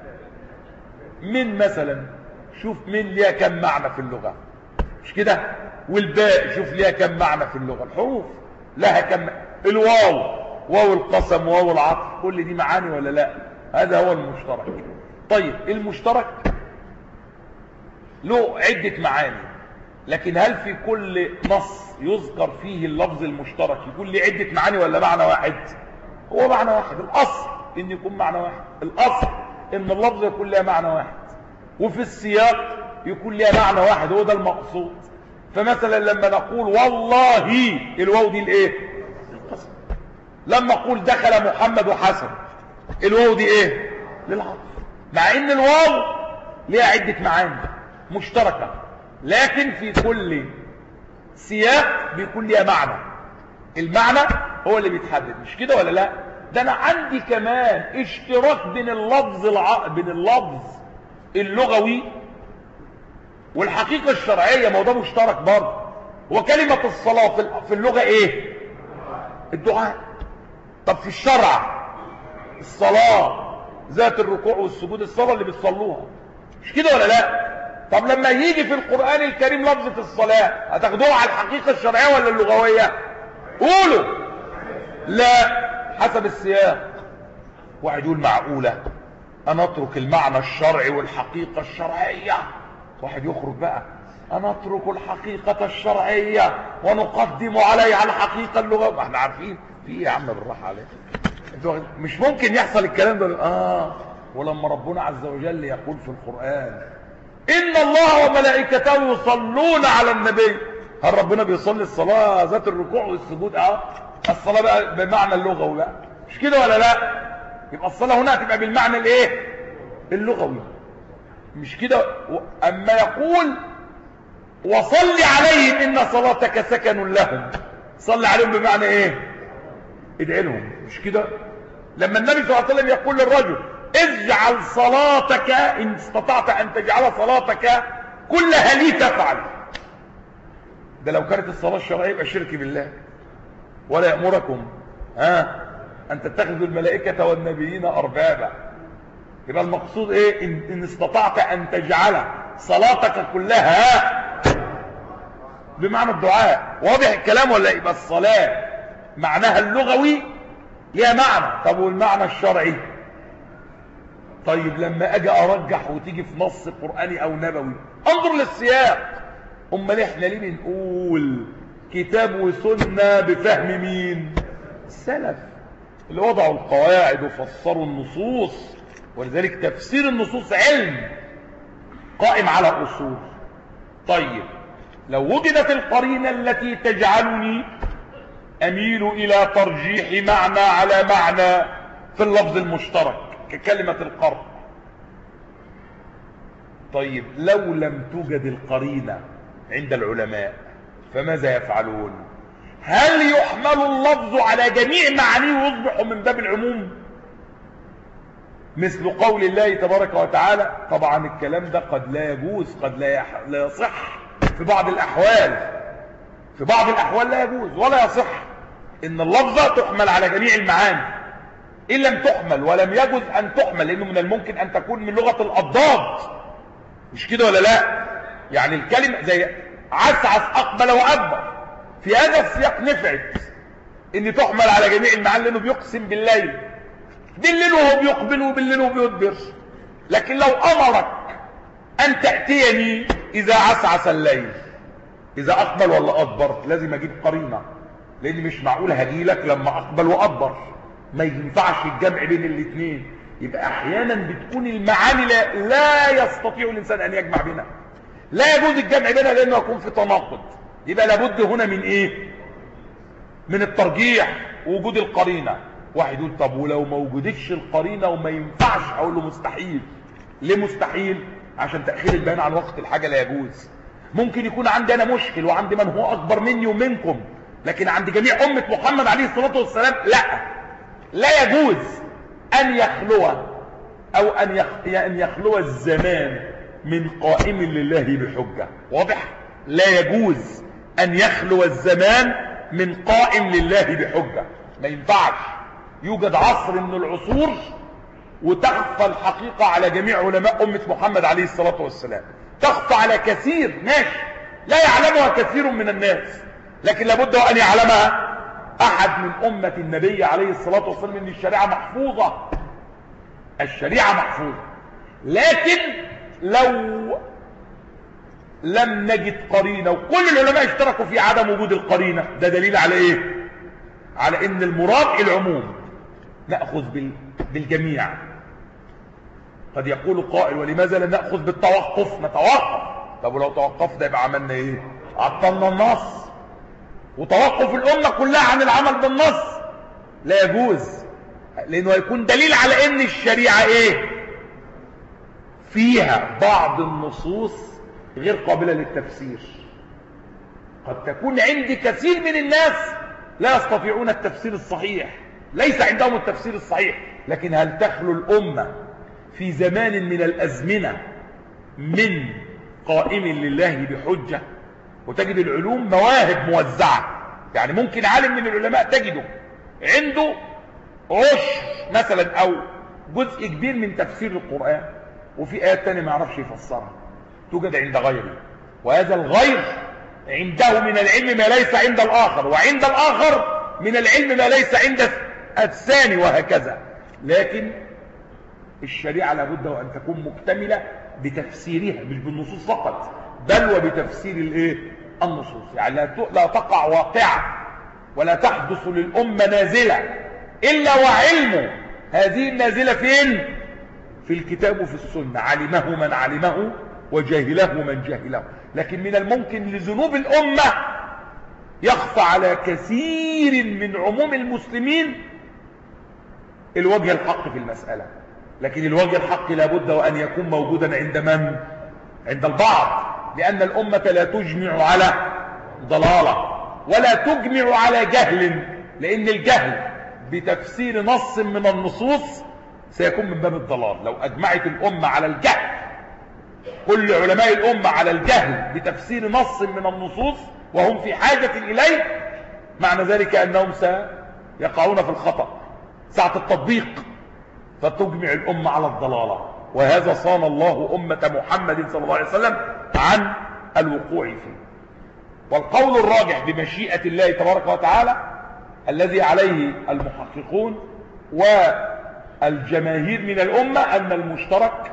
من مثلا شوف من ليها كم معنى في اللغة مش كده والباء شوف ليها كم معنى في اللغة الحروف لها كم الواو واو القسم واو العطف كل دي معاني ولا لا هذا هو المشترك طيب المشترك له عدة معاني لكن هل في كل نص يذكر فيه اللفظ المشترك يكون له عدة معاني ولا معنى واحد هو معنى واحد الأصل ان يكون معنى واحد الأصل ان اللفظ يكون لها معنى واحد وفي السياق يكون لها معنى واحد هو ده المقصود فمثلا لما نقول والله الواو دي الايه القسم لما اقول دخل محمد وحسن الواو دي ايه للعطف مع ان الواو ليها عدة معاني مشتركة لكن في كل سياق بيكون ليها معنى المعنى هو اللي بيتحدد مش كده ولا لا ده انا عندي كمان اشتراك بين اللفظ الع... بين اللفظ اللغوي والحقيقة الشرعية ما هو ده مشترك برضه هو كلمة الصلاة في اللغة ايه الدعاء طب في الشرع الصلاة ذات الركوع والسجود الصلاة اللي بتصلوها مش كده ولا لا طب لما يجي في القرآن الكريم لفظة الصلاة هتاخدوها على الحقيقة الشرعية ولا اللغوية قولوا لا حسب السياق واحد يقول معقولة أنا أترك المعنى الشرعي والحقيقة الشرعية واحد يخرج بقى أنا أترك الحقيقة الشرعية ونقدم عليها الحقيقة اللغوية احنا عارفين في ايه يا عم بالراحة عليك انتوا واخد- مش ممكن يحصل الكلام ده اه ولما ربنا عز وجل يقول في القرآن إن الله وملائكته يصلون على النبي هل ربنا بيصلي الصلاة ذات الركوع والسجود اه الصلاة بقى بمعنى اللغوي بقى مش كده ولا لا يبقى الصلاة هنا هتبقى بالمعنى الايه اللغوي مش كده و- اما يقول وصل عليهم ان صلاتك سكن لهم صل عليهم بمعنى ايه ادعي لهم مش كده لما النبي صلى الله عليه وسلم يقول للرجل اجعل صلاتك ان استطعت ان تجعل صلاتك كلها لي تفعل ده لو كانت الصلاه الشرعيه يبقى شرك بالله ولا يامركم ها ان تتخذوا الملائكه والنبيين اربابا يبقى المقصود ايه ان, إن استطعت ان تجعل صلاتك كلها بمعنى الدعاء واضح الكلام ولا يبقى الصلاه معناها اللغوي ليها معنى طب والمعنى الشرعي طيب لما اجي ارجح وتيجي في نص قراني او نبوي انظر للسياق امال احنا ليه بنقول كتاب وسنه بفهم مين السلف اللي وضعوا القواعد وفسروا النصوص ولذلك تفسير النصوص علم قائم على اصول طيب لو وجدت القرينه التي تجعلني اميل الى ترجيح معنى على معنى في اللفظ المشترك ككلمة القرن طيب لو لم توجد القرينة عند العلماء فماذا يفعلون هل يحمل اللفظ على جميع معانيه ويصبح من باب العموم مثل قول الله تبارك وتعالى طبعا الكلام ده قد لا يجوز قد لا, يح... لا يصح في بعض الأحوال في بعض الأحوال لا يجوز ولا يصح إن اللفظة تحمل على جميع المعاني إن لم تحمل ولم يجوز أن تحمل لأنه من الممكن أن تكون من لغة الأضداد مش كده ولا لا يعني الكلمة زي عسعس أقبل وأدبر في هذا السياق نفعت إن تحمل على جميع المعاني لأنه بيقسم بالليل بالليل وهو بيقبل وبالليل وهو بيدبر لكن لو أمرك أن تأتيني إذا عسعس الليل إذا أقبل ولا أدبر لازم أجيب قرينة لأن مش معقول هجيلك لما أقبل وأدبر ما ينفعش الجمع بين الاثنين يبقى احيانا بتكون المعاني لا, لا يستطيع الانسان ان يجمع بينها لا يجوز الجمع بينها لانه يكون في تناقض يبقى لابد هنا من ايه من الترجيح ووجود القرينه واحد يقول طب ولو ما وجدتش القرينه وما ينفعش اقول له مستحيل ليه مستحيل عشان تاخير البيان عن وقت الحاجه لا يجوز ممكن يكون عندي انا مشكل وعندي من هو اكبر مني ومنكم لكن عند جميع امه محمد عليه الصلاه والسلام لا لا يجوز أن يخلو أو أن أن يخلو الزمان من قائم لله بحجة واضح لا يجوز أن يخلو الزمان من قائم لله بحجة ما ينفعش يوجد عصر من العصور وتخفى الحقيقة على جميع علماء أمة محمد عليه الصلاة والسلام تخفى على كثير ماشي لا يعلمها كثير من الناس لكن لابد أن يعلمها احد من امة النبي عليه الصلاة والسلام ان الشريعة محفوظة الشريعة محفوظة لكن لو لم نجد قرينة وكل العلماء اشتركوا في عدم وجود القرينة ده دليل على ايه على ان المراد العموم نأخذ بال... بالجميع قد يقول قائل ولماذا لا نأخذ بالتوقف نتوقف طب ولو توقفنا يبقى عملنا ايه عطلنا النص وتوقف الأمة كلها عن العمل بالنص لا يجوز لأنه هيكون دليل على أن الشريعة إيه فيها بعض النصوص غير قابلة للتفسير قد تكون عند كثير من الناس لا يستطيعون التفسير الصحيح ليس عندهم التفسير الصحيح لكن هل تخلو الأمة في زمان من الأزمنة من قائم لله بحجة وتجد العلوم مواهب موزعة يعني ممكن عالم من العلماء تجده عنده عشر مثلا او جزء كبير من تفسير القرآن وفي آيات تانية ما يعرفش يفسرها توجد عند غيره وهذا الغير عنده من العلم ما ليس عند الآخر وعند الآخر من العلم ما ليس عند الثاني وهكذا لكن الشريعة لابد وأن تكون مكتملة بتفسيرها مش بالنصوص فقط بل وبتفسير الايه النصوص يعني لا لا تقع واقعة ولا تحدث للأمة نازلة إلا وعلمه هذه النازلة فين في الكتاب وفي السنة علمه من علمه وجاهله من جاهله لكن من الممكن لذنوب الأمة يخفى على كثير من عموم المسلمين الوجه الحق في المسألة لكن الوجه الحق لابد وأن يكون موجودا عند من؟ عند البعض لأن الأمة لا تجمع على ضلالة ولا تجمع على جهل لأن الجهل بتفسير نص من النصوص سيكون من باب الضلال لو أجمعت الأمة على الجهل كل علماء الأمة على الجهل بتفسير نص من النصوص وهم في حاجة إليه معنى ذلك أنهم سيقعون في الخطأ ساعة التطبيق فتجمع الأمة على الضلالة وهذا صان الله أمة محمد صلى الله عليه وسلم عن الوقوع فيه والقول الراجح بمشيئة الله تبارك وتعالى الذي عليه المحققون والجماهير من الأمة أن المشترك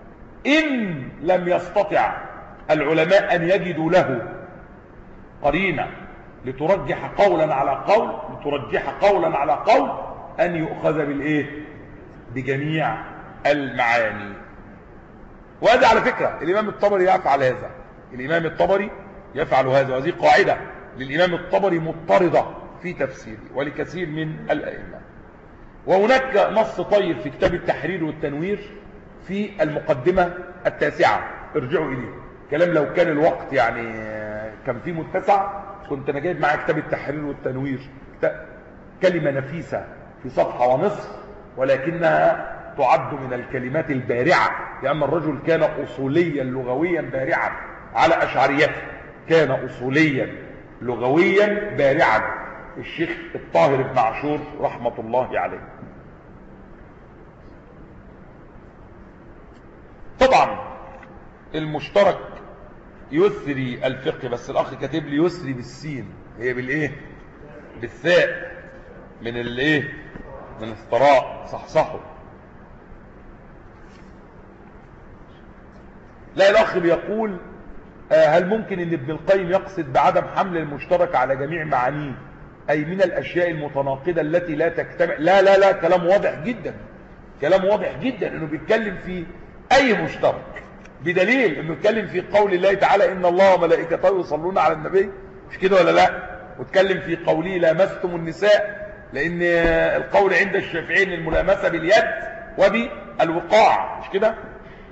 إن لم يستطع العلماء أن يجدوا له قرينة لترجح قولا على قول لترجح قولا على قول أن يؤخذ بالإيه بجميع المعاني وهذا على فكرة الإمام الطبري يفعل هذا الإمام الطبري يفعل هذا وهذه قاعدة للإمام الطبري مضطردة في تفسيره ولكثير من الأئمة وهناك نص طيب في كتاب التحرير والتنوير في المقدمة التاسعة ارجعوا إليه كلام لو كان الوقت يعني كان فيه متسع كنت أنا جايب معايا كتاب التحرير والتنوير كلمة نفيسة في صفحة ونصف ولكنها تعد من الكلمات البارعة لأن الرجل كان أصوليا لغويا بارعا على أشعريته كان أصوليا لغويا بارعا الشيخ الطاهر بن عاشور رحمة الله عليه طبعا المشترك يسري الفقه بس الأخ كاتب لي يسري بالسين هي بالإيه بالثاء من الايه من الثراء صحصحه لا الاخ بيقول آه هل ممكن ان ابن القيم يقصد بعدم حمل المشترك على جميع معانيه اي من الاشياء المتناقضه التي لا تجتمع لا لا لا كلام واضح جدا كلام واضح جدا انه بيتكلم في اي مشترك بدليل انه بيتكلم في قول الله تعالى ان الله وملائكته يصلون على النبي مش كده ولا لا واتكلم في قوله لامستم النساء لان القول عند الشافعيين الملامسه باليد وبالوقاع مش كده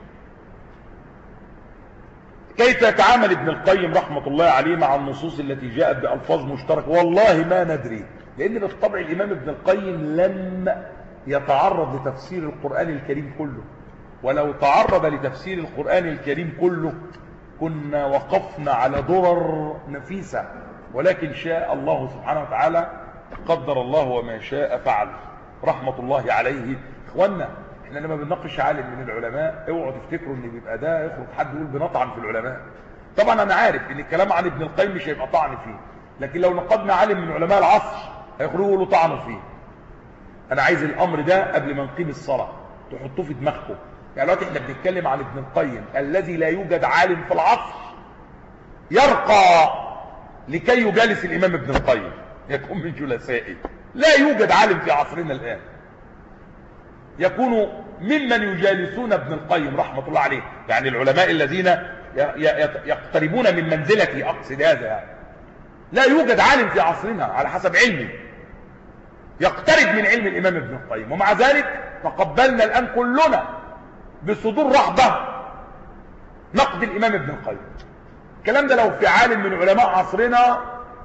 كيف يتعامل ابن القيم رحمة الله عليه مع النصوص التي جاءت بألفاظ مشتركة والله ما ندري لأن بالطبع الإمام ابن القيم لم يتعرض لتفسير القرآن الكريم كله ولو تعرض لتفسير القرآن الكريم كله كنا وقفنا على درر نفيسة ولكن شاء الله سبحانه وتعالى قدر الله وما شاء فعل رحمة الله عليه اخوانا احنا لما بنناقش عالم من العلماء اوعوا تفتكروا ان بيبقى ده يخرج حد يقول بنطعن في العلماء طبعا انا عارف ان الكلام عن ابن القيم مش هيبقى طعن فيه لكن لو نقدنا عالم من علماء العصر هيخرجوا يقولوا طعنوا فيه انا عايز الامر ده قبل ما نقيم الصلاه تحطوه في دماغكم يعني دلوقتي احنا بنتكلم عن ابن القيم الذي لا يوجد عالم في العصر يرقى لكي يجالس الامام ابن القيم يكون من جلسائه لا يوجد عالم في عصرنا الان يكون ممن يجالسون ابن القيم رحمة الله عليه يعني العلماء الذين يقتربون من منزلته أقصد هذا يعني لا يوجد عالم في عصرنا على حسب علمي يقترب من علم الإمام ابن القيم ومع ذلك تقبلنا الآن كلنا بصدور رحبة نقد الإمام ابن القيم الكلام ده لو في عالم من علماء عصرنا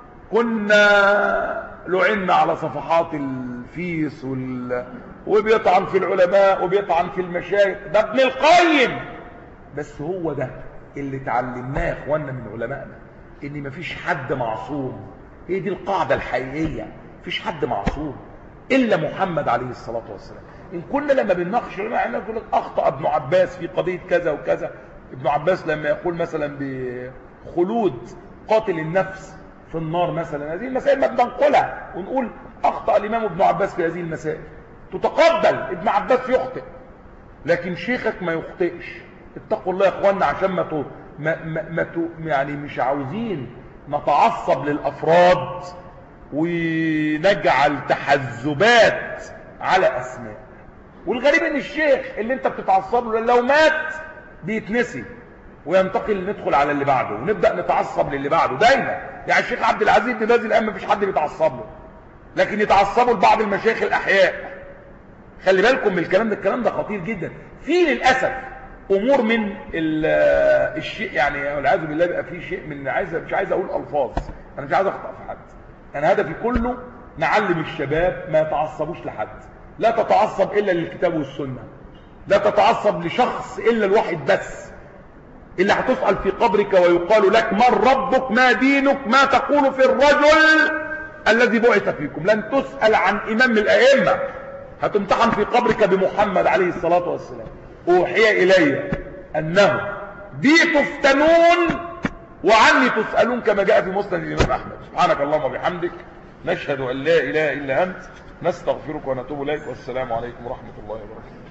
كنا لعنا على صفحات الفيس وال... وبيطعن في العلماء وبيطعن في المشايخ ده ابن القيم بس هو ده اللي اتعلمناه يا اخوانا من علمائنا ان مفيش حد معصوم هي دي القاعده الحقيقيه مفيش حد معصوم الا محمد عليه الصلاه والسلام ان كنا لما بنناقش العلماء احنا نقول لك اخطا ابن عباس في قضيه كذا وكذا ابن عباس لما يقول مثلا بخلود قاتل النفس في النار مثلا هذه المسائل ما بننقلها ونقول اخطا الامام ابن عباس في هذه المسائل تتقبل ابن عباس يخطئ لكن شيخك ما يخطئش اتقوا الله يا اخوانا عشان ما تو ما ما, ما تو يعني مش عاوزين نتعصب للافراد ونجعل تحزبات على اسماء والغريب ان الشيخ اللي انت بتتعصب له لو مات بيتنسي وينتقل ندخل على اللي بعده ونبدا نتعصب للي بعده دايما يعني الشيخ عبد العزيز بن باز الان مفيش حد بيتعصب له لكن يتعصبوا لبعض المشايخ الاحياء خلي بالكم من الكلام ده الكلام ده خطير جدا في للاسف امور من الشيء يعني والعياذ بالله بيبقى في شيء من عايز مش عايز اقول الفاظ انا مش عايز اخطا في حد انا هدفي كله نعلم الشباب ما يتعصبوش لحد لا تتعصب الا للكتاب والسنه لا تتعصب لشخص الا الواحد بس اللي هتسأل في قبرك ويقال لك من ربك ما دينك ما تقول في الرجل الذي بعث فيكم لن تسأل عن إمام من الأئمة هتمتحن في قبرك بمحمد عليه الصلاة والسلام أوحي إلي أنه بي تفتنون وعني تسألون كما جاء في مسند الإمام أحمد سبحانك اللهم وبحمدك نشهد أن لا إله إلا أنت نستغفرك ونتوب إليك والسلام عليكم ورحمة الله وبركاته